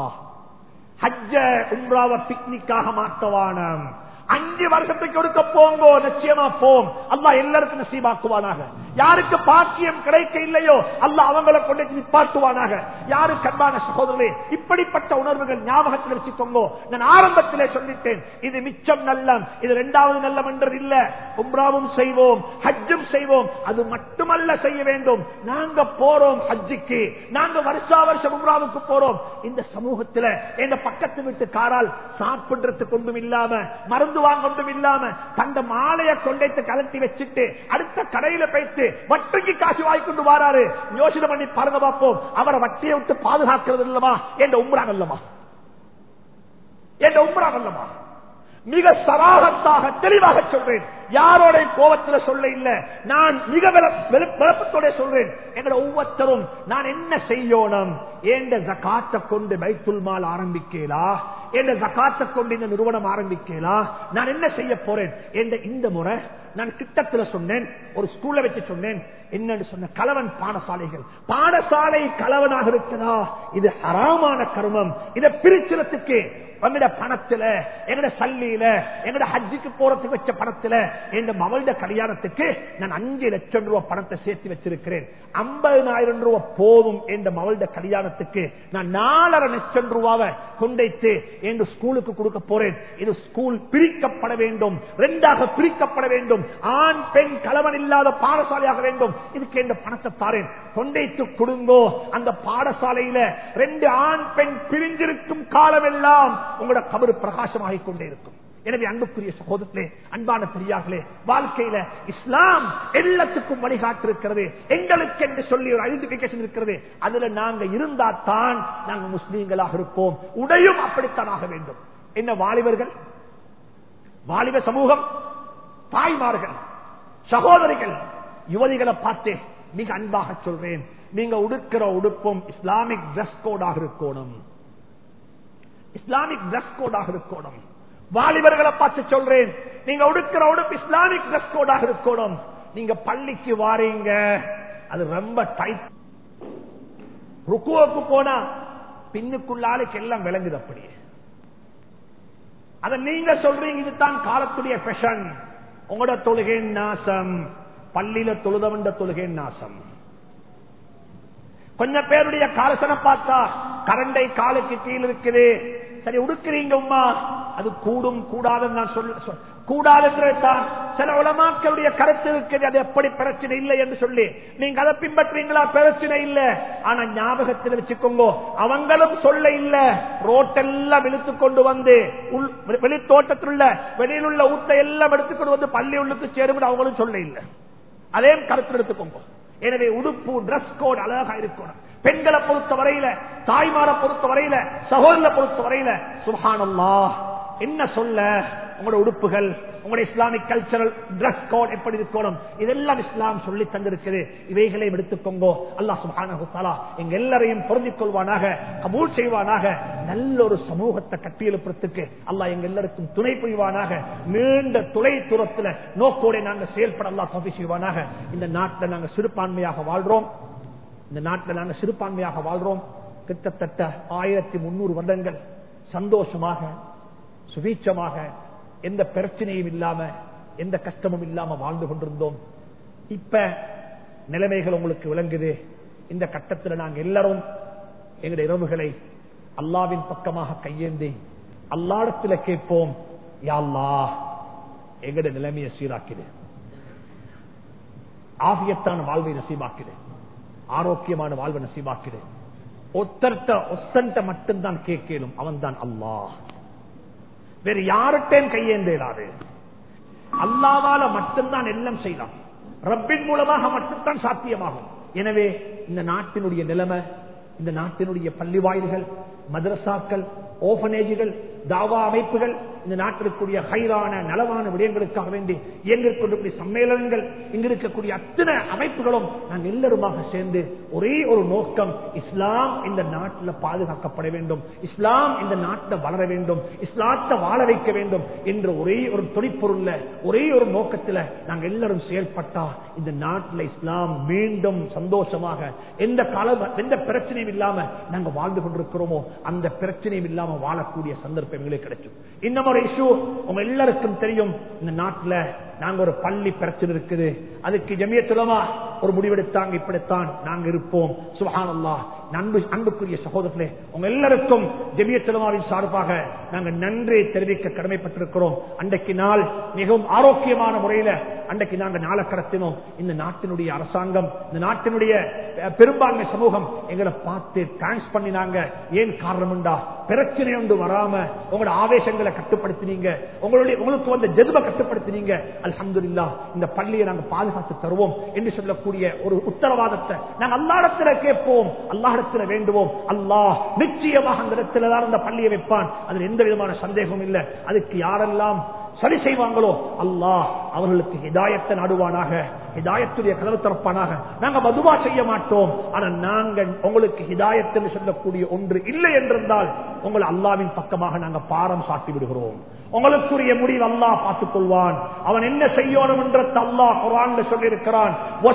ஹஜ்ஜ உம்ராவை பிக்னிக்காக மாத்தவானம் அஞ்சு வருஷத்துக்கு கொடுக்க போங்கோ நிச்சயமா போம் அல்லா எல்லாருக்கும் நசீபாக்குவானாக யாருக்கு பாக்கியம் கிடைக்க இல்லையோ அல்ல அவங்களை கொண்டு நிப்பாட்டுவானாக யாருக்கு அன்பான சகோதரர்களே இப்படிப்பட்ட உணர்வுகள் ஞாபகத்தில் வச்சுக்கோங்க நான் ஆரம்பத்திலே சொல்லிட்டேன் இது மிச்சம் நல்லம் இது இரண்டாவது நல்லம் என்றது இல்ல உம்ராவும் செய்வோம் ஹஜ்ஜும் செய்வோம் அது மட்டுமல்ல செய்ய வேண்டும் நாங்க போறோம் ஹஜ்ஜுக்கு நாங்க வருஷா வருஷம் உம்ராவுக்கு போறோம் இந்த சமூகத்துல எங்க பக்கத்து வீட்டு காரால் சாப்பிடுறதுக்கு ஒன்றும் இல்லாம மருந்து வாங்க ஒன்றும் இல்லாம தந்த மாலையை கொண்டைத்து கலட்டி வச்சுட்டு அடுத்த கடையில போயிட்டு வட்டிக்கு காசு வாய்க்கொண்டு வாராரு யோசனை பண்ணி பாருங்க பார்ப்போம் அவரை வட்டியை விட்டு பாதுகாக்கிறது இல்லமா என்ற உம்ரா நல்லமா என்ற உம்ரா நல்லமா மிக சராகத்தாக தெளிவாக சொல்றேன் யாரோட கோபத்தில் சொல்ல இல்ல நான் மிக விளப்பத்தோட சொல்றேன் எங்களை ஒவ்வொருத்தரும் நான் என்ன செய்யணும் ஏண்ட ஜக்காத்தை கொண்டு பைத்துல் மால் ஆரம்பிக்கலா என்ற ஜக்காத்தை கொண்டு இந்த நிறுவனம் ஆரம்பிக்கலா நான் என்ன செய்ய போறேன் என்ற இந்த முறை நான் கிட்டத்தில் சொன்னேன் ஒரு ஸ்கூல்ல வச்சு சொன்னேன் என்னன்னு சொன்ன கலவன் பாடசாலைகள் பாடசாலை கலவனாக இருக்குதா இது ஹராமான கர்மம் இதை பிரிச்சிடத்துக்கு எங்கட பணத்துல எங்கட சல்லியில எங்கட ஹஜ்ஜுக்கு போறதுக்கு வச்ச பணத்துல என் மவள்ட கல்யாணத்துக்கு நான் அஞ்சு லட்சம் ரூபாய் பணத்தை சேர்த்து வச்சிருக்கிறேன் ஐம்பதாயிரம் ரூபாய் போதும் என்ற மவள்ட கல்யாணத்துக்கு நான் நாலரை லட்சம் ரூபாவை கொண்டைத்து என் ஸ்கூலுக்கு கொடுக்க போறேன் இது ஸ்கூல் பிரிக்கப்பட வேண்டும் ரெண்டாக பிரிக்கப்பட வேண்டும் ஆண் பெண் கலவன் இல்லாத பாடசாலையாக வேண்டும் இதுக்கு என்ற பணத்தை தாரேன் கொண்டைத்து கொடுங்கோ அந்த பாடசாலையில ரெண்டு ஆண் பெண் பிரிஞ்சிருக்கும் காலமெல்லாம் உங்களோட கபரு பிரகாசமாகிக் கொண்டே இருக்கும் எனவே அன்புக்குரிய சகோதரத்திலே அன்பான பெரியார்களே வாழ்க்கையில இஸ்லாம் எல்லாத்துக்கும் வழிகாட்டு இருக்கிறது எங்களுக்கு என்று சொல்லி ஒரு ஐடென்டிபிகேஷன் இருக்கிறது அதுல நாங்க இருந்தா தான் நாங்க முஸ்லீம்களாக இருப்போம் உடையும் அப்படித்தான் ஆக வேண்டும் என்ன வாலிபர்கள் வாலிப சமூகம் தாய்மார்கள் சகோதரிகள் யுவதிகளை பார்த்து மிக அன்பாக சொல்றேன் நீங்க உடுக்கிற உடுப்பும் இஸ்லாமிக் டிரெஸ் கோடாக இருக்கணும் இஸ்லாமிக் டிரெஸ் கோடாக இருக்கணும் வாலிபர்களை பார்த்து சொல்றேன் நீங்க உடுக்கிற உடுப்பு இஸ்லாமிக் டிரெஸ் கோடாக இருக்கணும் நீங்க பள்ளிக்கு வாரீங்க அது ரொம்ப டைட் ருக்குவுக்கு போனா பின்னுக்குள்ளாளுக்கு எல்லாம் விளங்குது அப்படியே அத நீங்க சொல்றீங்க இதுதான் காலத்துடைய ஃபெஷன் உங்களோட தொழுகை நாசம் பள்ளியில தொழுதவண்ட தொழுகை நாசம் கொஞ்சம் பேருடைய காலசனை பார்த்தா கரண்டை காலுக்கு கீழ் இருக்குது சரி உடுக்கிறீங்க உமா அது கூடும் கூடாதுன்னு நான் சொல்ல கூடாதுதான் சில உலமாக்களுடைய கருத்து இருக்குது அது எப்படி பிரச்சனை இல்லை என்று சொல்லி நீங்க அதை பின்பற்றீங்களா பிரச்சனை இல்ல ஆனா ஞாபகத்தில் வச்சுக்கோங்க அவங்களும் சொல்ல இல்ல ரோட்டெல்லாம் இழுத்து கொண்டு வந்து வெளி தோட்டத்தில் உள்ள வெளியில் உள்ள ஊட்ட எல்லாம் எடுத்துக்கொண்டு வந்து பள்ளி உள்ளுக்கு சேரும் அவங்களும் சொல்ல இல்ல அதே கருத்தில் எடுத்துக்கோங்க எனவே உடுப்பு டிரெஸ் கோட் அழகா இருக்கணும் பெண்களை பொறுத்த வரையில தாய்மாரை பொறுத்த வரையில சகோதர பொறுத்த வரையில சுகானல்லா என்ன சொல்ல உங்களோட உடுப்புகள் உங்களோட இஸ்லாமிக் கல்ச்சரல் டிரஸ் கோட் எப்படி இருக்கணும் இதெல்லாம் இஸ்லாம் சொல்லி தந்திருக்குது இவைகளையும் எடுத்துக்கோங்கோ அல்லாஹ் சுப்ஹானஹு தஆலா எங்க எல்லாரையும் பொருந்திக் கொள்வானாக கபூல் செய்வானாக நல்ல ஒரு சமூகத்தை கட்டியெழுப்புறதுக்கு அல்லாஹ் எங்க எல்லாருக்கும் துணை புரிவானாக நீண்ட துளை தூரத்துல நோக்கோட நாங்க செயல்பட அல்லாஹ் தௌஃபீக் செய்வானாக இந்த நாட்டில் நாங்க சிறுபான்மையாக வாழ்றோம் இந்த நாட்டில் நாங்க சிறுபான்மையாக வாழ்றோம் கிட்டத்தட்ட ஆயிரத்தி முன்னூறு வருடங்கள் சந்தோஷமாக சுபீட்சமாக எந்த பிரச்சனையும் இல்லாம எந்த கஷ்டமும் இல்லாம வாழ்ந்து கொண்டிருந்தோம் இப்ப நிலைமைகள் உங்களுக்கு விளங்குது இந்த கட்டத்தில் நாங்கள் எல்லாரும் எங்களுடைய இரவுகளை அல்லாவின் பக்கமாக கையேந்தி அல்லாடத்தில் கேட்போம் யாழ்லா எங்களுடைய நிலைமையை சீராக்கிடு ஆகியத்தான வாழ்வை நசீபாக்கிடு ஆரோக்கியமான வாழ்வை நசீபாக்கிடு ஒத்தர்ட்ட ஒத்தன்ட்ட மட்டும்தான் கேட்கலும் அவன் தான் அல்லாஹ் வேறு யார்கிட்டையும் கையேந்தேடாது அல்லாவால மட்டும்தான் எல்லாம் செய்யலாம் ரப்பின் மூலமாக மட்டும்தான் சாத்தியமாகும் எனவே இந்த நாட்டினுடைய நிலைமை இந்த நாட்டினுடைய பள்ளி வாயில்கள் மதரசாக்கள் ஓபனேஜுகள் தாவா அமைப்புகள் இந்த நாட்டில் இருக்கக்கூடிய ஹைரான நலவான விடயங்களுக்காக வேண்டி இயங்கிருக்கக்கூடிய சம்மேளனங்கள் இங்க இருக்கக்கூடிய அத்தனை அமைப்புகளும் நாங்கள் எல்லாருமாக சேர்ந்து ஒரே ஒரு நோக்கம் இஸ்லாம் இந்த நாட்டில் பாதுகாக்கப்பட வேண்டும் இஸ்லாம் இந்த நாட்டில் வளர வேண்டும் இஸ்லாத்தை வாழ வைக்க வேண்டும் என்ற ஒரே ஒரு துணிப்பொருள்ல ஒரே ஒரு நோக்கத்தில் நாங்கள் எல்லாரும் செயல்பட்டா இந்த நாட்டில் இஸ்லாம் மீண்டும் சந்தோஷமாக எந்த கால எந்த பிரச்சனையும் இல்லாம நாங்க வாழ்ந்து கொண்டிருக்கிறோமோ அந்த பிரச்சனையும் இல்லாம வாழக்கூடிய சந்தர்ப்பம் எங்களுக்கு கிடைக்கும் இன்னும் ஒரு இஷ்யூ உங்க எல்லாருக்கும் தெரியும் இந்த நாட்டுல நாங்க ஒரு பள்ளி பிரச்சனை இருக்குது அதுக்கு ஜமியத்துலமா ஒரு முடிவெடுத்தாங்க இப்படித்தான் நாங்க இருப்போம் சுஹானல்லா நண்பு அன்புக்குரிய சகோதரர்களே உங்க எல்லாருக்கும் ஜெமியத்துலமாவின் சார்பாக நாங்க நன்றி தெரிவிக்க கடமைப்பட்டிருக்கிறோம் அன்றைக்கு நாள் மிகவும் ஆரோக்கியமான முறையில அன்றைக்கு நாங்க நாளை கடத்தினோம் இந்த நாட்டினுடைய அரசாங்கம் இந்த நாட்டினுடைய பெரும்பான்மை சமூகம் எங்களை பார்த்து தேங்க்ஸ் பண்ணினாங்க ஏன் காரணம்டா பிரச்சனை ஒன்று வராம உங்களோட ஆவேசங்களை கட்டுப்படுத்தினீங்க உங்களுடைய உங்களுக்கு வந்த ஜெதுப கட்டுப்படுத்தினீங்க அல்ஹம்துலில்லா இந்த பள்ளியை நாங்க பாதுகாத்து தருவோம் என்று சொல்லக்கூடிய ஒரு உத்தரவாதத்தை நாங்கள் அல்லாடத்துல கேட்போம் அல்லாடத்துல வேண்டுவோம் அல்லாஹ் நிச்சயமாக அந்த இடத்துல தான் அந்த பள்ளியை வைப்பான் அதில் எந்த விதமான சந்தேகமும் இல்லை அதுக்கு யாரெல்லாம் சரி செய்வாங்களோ அல்லாஹ் அவர்களுக்கு ஹிதாயத்தை நாடுவானாக ஹிதாயத்துடைய கதவு திறப்பானாக நாங்க மதுவா செய்ய மாட்டோம் ஆனா நாங்கள் உங்களுக்கு ஹிதாயத் என்று சொல்லக்கூடிய ஒன்று இல்லை என்றிருந்தால் உங்களை அல்லாவின் பக்கமாக நாங்க பாரம் சாட்டி விடுகிறோம் உங்களுக்குரிய முடிவு அல்லாஹ் பார்த்துக் கொள்வான் அவன் என்ன செய்யணும் என்ற அல்லாஹ் குரான் சொல்லி இருக்கிறான்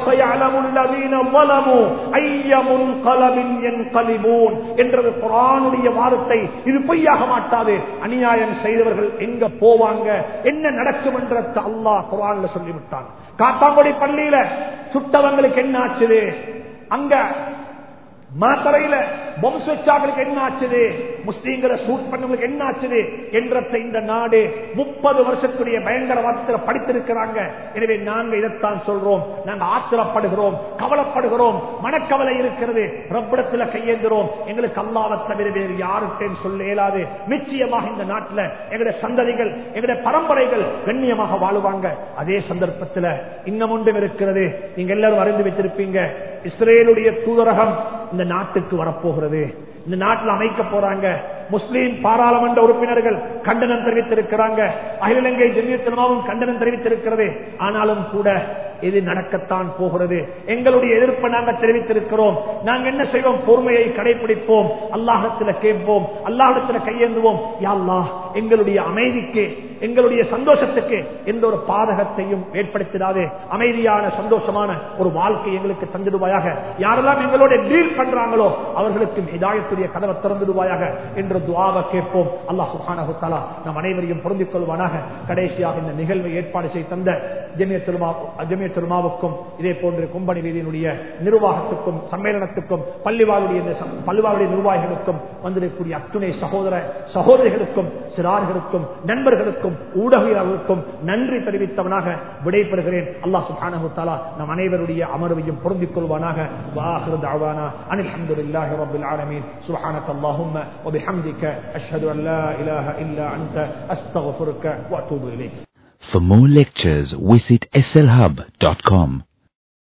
என்றது குரானுடைய வார்த்தை இது பொய்யாக மாட்டாது அநியாயம் செய்தவர்கள் எங்க போவாங்க என்ன நடக்கும் என்ற அல்லாஹ் குரான்ல சொல்லிவிட்டான் காத்தாங்குடி பள்ளியில சுட்டவங்களுக்கு என்ன ஆச்சுது அங்க மாத்தரையில பொம்ஸ் வச்சாங்களுக்கு என்ன ஆச்சுது முஸ்லீம்களை சூட் பண்ணவங்களுக்கு என்ன ஆச்சுது என்ற இந்த நாடு முப்பது வருஷத்துடைய பயங்கரவாதத்தில் படித்திருக்கிறாங்க எனவே நாங்க இதைத்தான் சொல்றோம் நாங்க ஆத்திரப்படுகிறோம் கவலைப்படுகிறோம் மனக்கவலை இருக்கிறது ரப்பிடத்துல கையேந்துறோம் எங்களுக்கு அல்லாவை தவிர வேறு யாருக்கும் சொல்ல இயலாது நிச்சயமாக இந்த நாட்டில் எங்களுடைய சந்ததிகள் எங்களுடைய பரம்பரைகள் கண்ணியமாக வாழுவாங்க அதே சந்தர்ப்பத்தில் இன்னும் ஒன்றும் இருக்கிறது நீங்க எல்லாரும் அறிந்து வைத்திருப்பீங்க இஸ்ரேலுடைய தூதரகம் இந்த நாட்டுக்கு வரப்போகிறது இந்த நாட்டில் அமைக்க போறாங்க முஸ்லீம் பாராளுமன்ற உறுப்பினர்கள் கண்டனம் தெரிவித்திருக்கிறாங்க அகில இலங்கை ஜெமியத்தினமாவும் கண்டனம் தெரிவித்திருக்கிறது ஆனாலும் கூட இது நடக்கத்தான் போகிறது எங்களுடைய எதிர்ப்பை நாங்கள் தெரிவித்திருக்கிறோம் நாங்க என்ன செய்வோம் பொறுமையை கடைபிடிப்போம் அல்லாஹத்துல கேட்போம் அல்லாஹத்துல கையேந்துவோம் யாழ்லா எங்களுடைய அமைதிக்கு எங்களுடைய சந்தோஷத்துக்கு எந்த ஒரு பாதகத்தையும் ஏற்படுத்திடாது அமைதியான சந்தோஷமான ஒரு வாழ்க்கை எங்களுக்கு தந்துடுவாயாக யாரெல்லாம் எங்களோட டீல் பண்றாங்களோ அவர்களுக்கு இதாயத்துடைய கதவை திறந்துடுவாயாக என்ற துவாவை கேட்போம் அல்லாஹ் சுஹானஹு தலா நம் அனைவரையும் பொருந்திக் கொள்வானாக கடைசியாக இந்த நிகழ்வை ஏற்பாடு செய்து தந்த ஜெமிய திருமா ஜெமிய திருமாவுக்கும் இதே போன்ற கும்பணி வீதியினுடைய நிர்வாகத்துக்கும் சம்மேளனத்துக்கும் பள்ளிவாளுடைய பள்ளிவாளுடைய நிர்வாகிகளுக்கும் வந்திருக்கக்கூடிய அத்துணை சகோதர சகோதரிகளுக்கும் சிறார்களுக்கும் நண்பர்களுக்கும் ஊடகங்களுக்கும் நன்றி தெரிவித்தவனாக விடைபெறுகிறேன் அல்லாஹ் சுஹானஹு தலா நம் அனைவருடைய அமர்வையும் பொருந்திக் கொள்வானாக واخر دعوانا ان الحمد لله رب العالمين سبحانك اللهم وبحمدك اشهد ان لا اله الا انت استغفرك واتوب اليك For more lectures, visit slhub.com.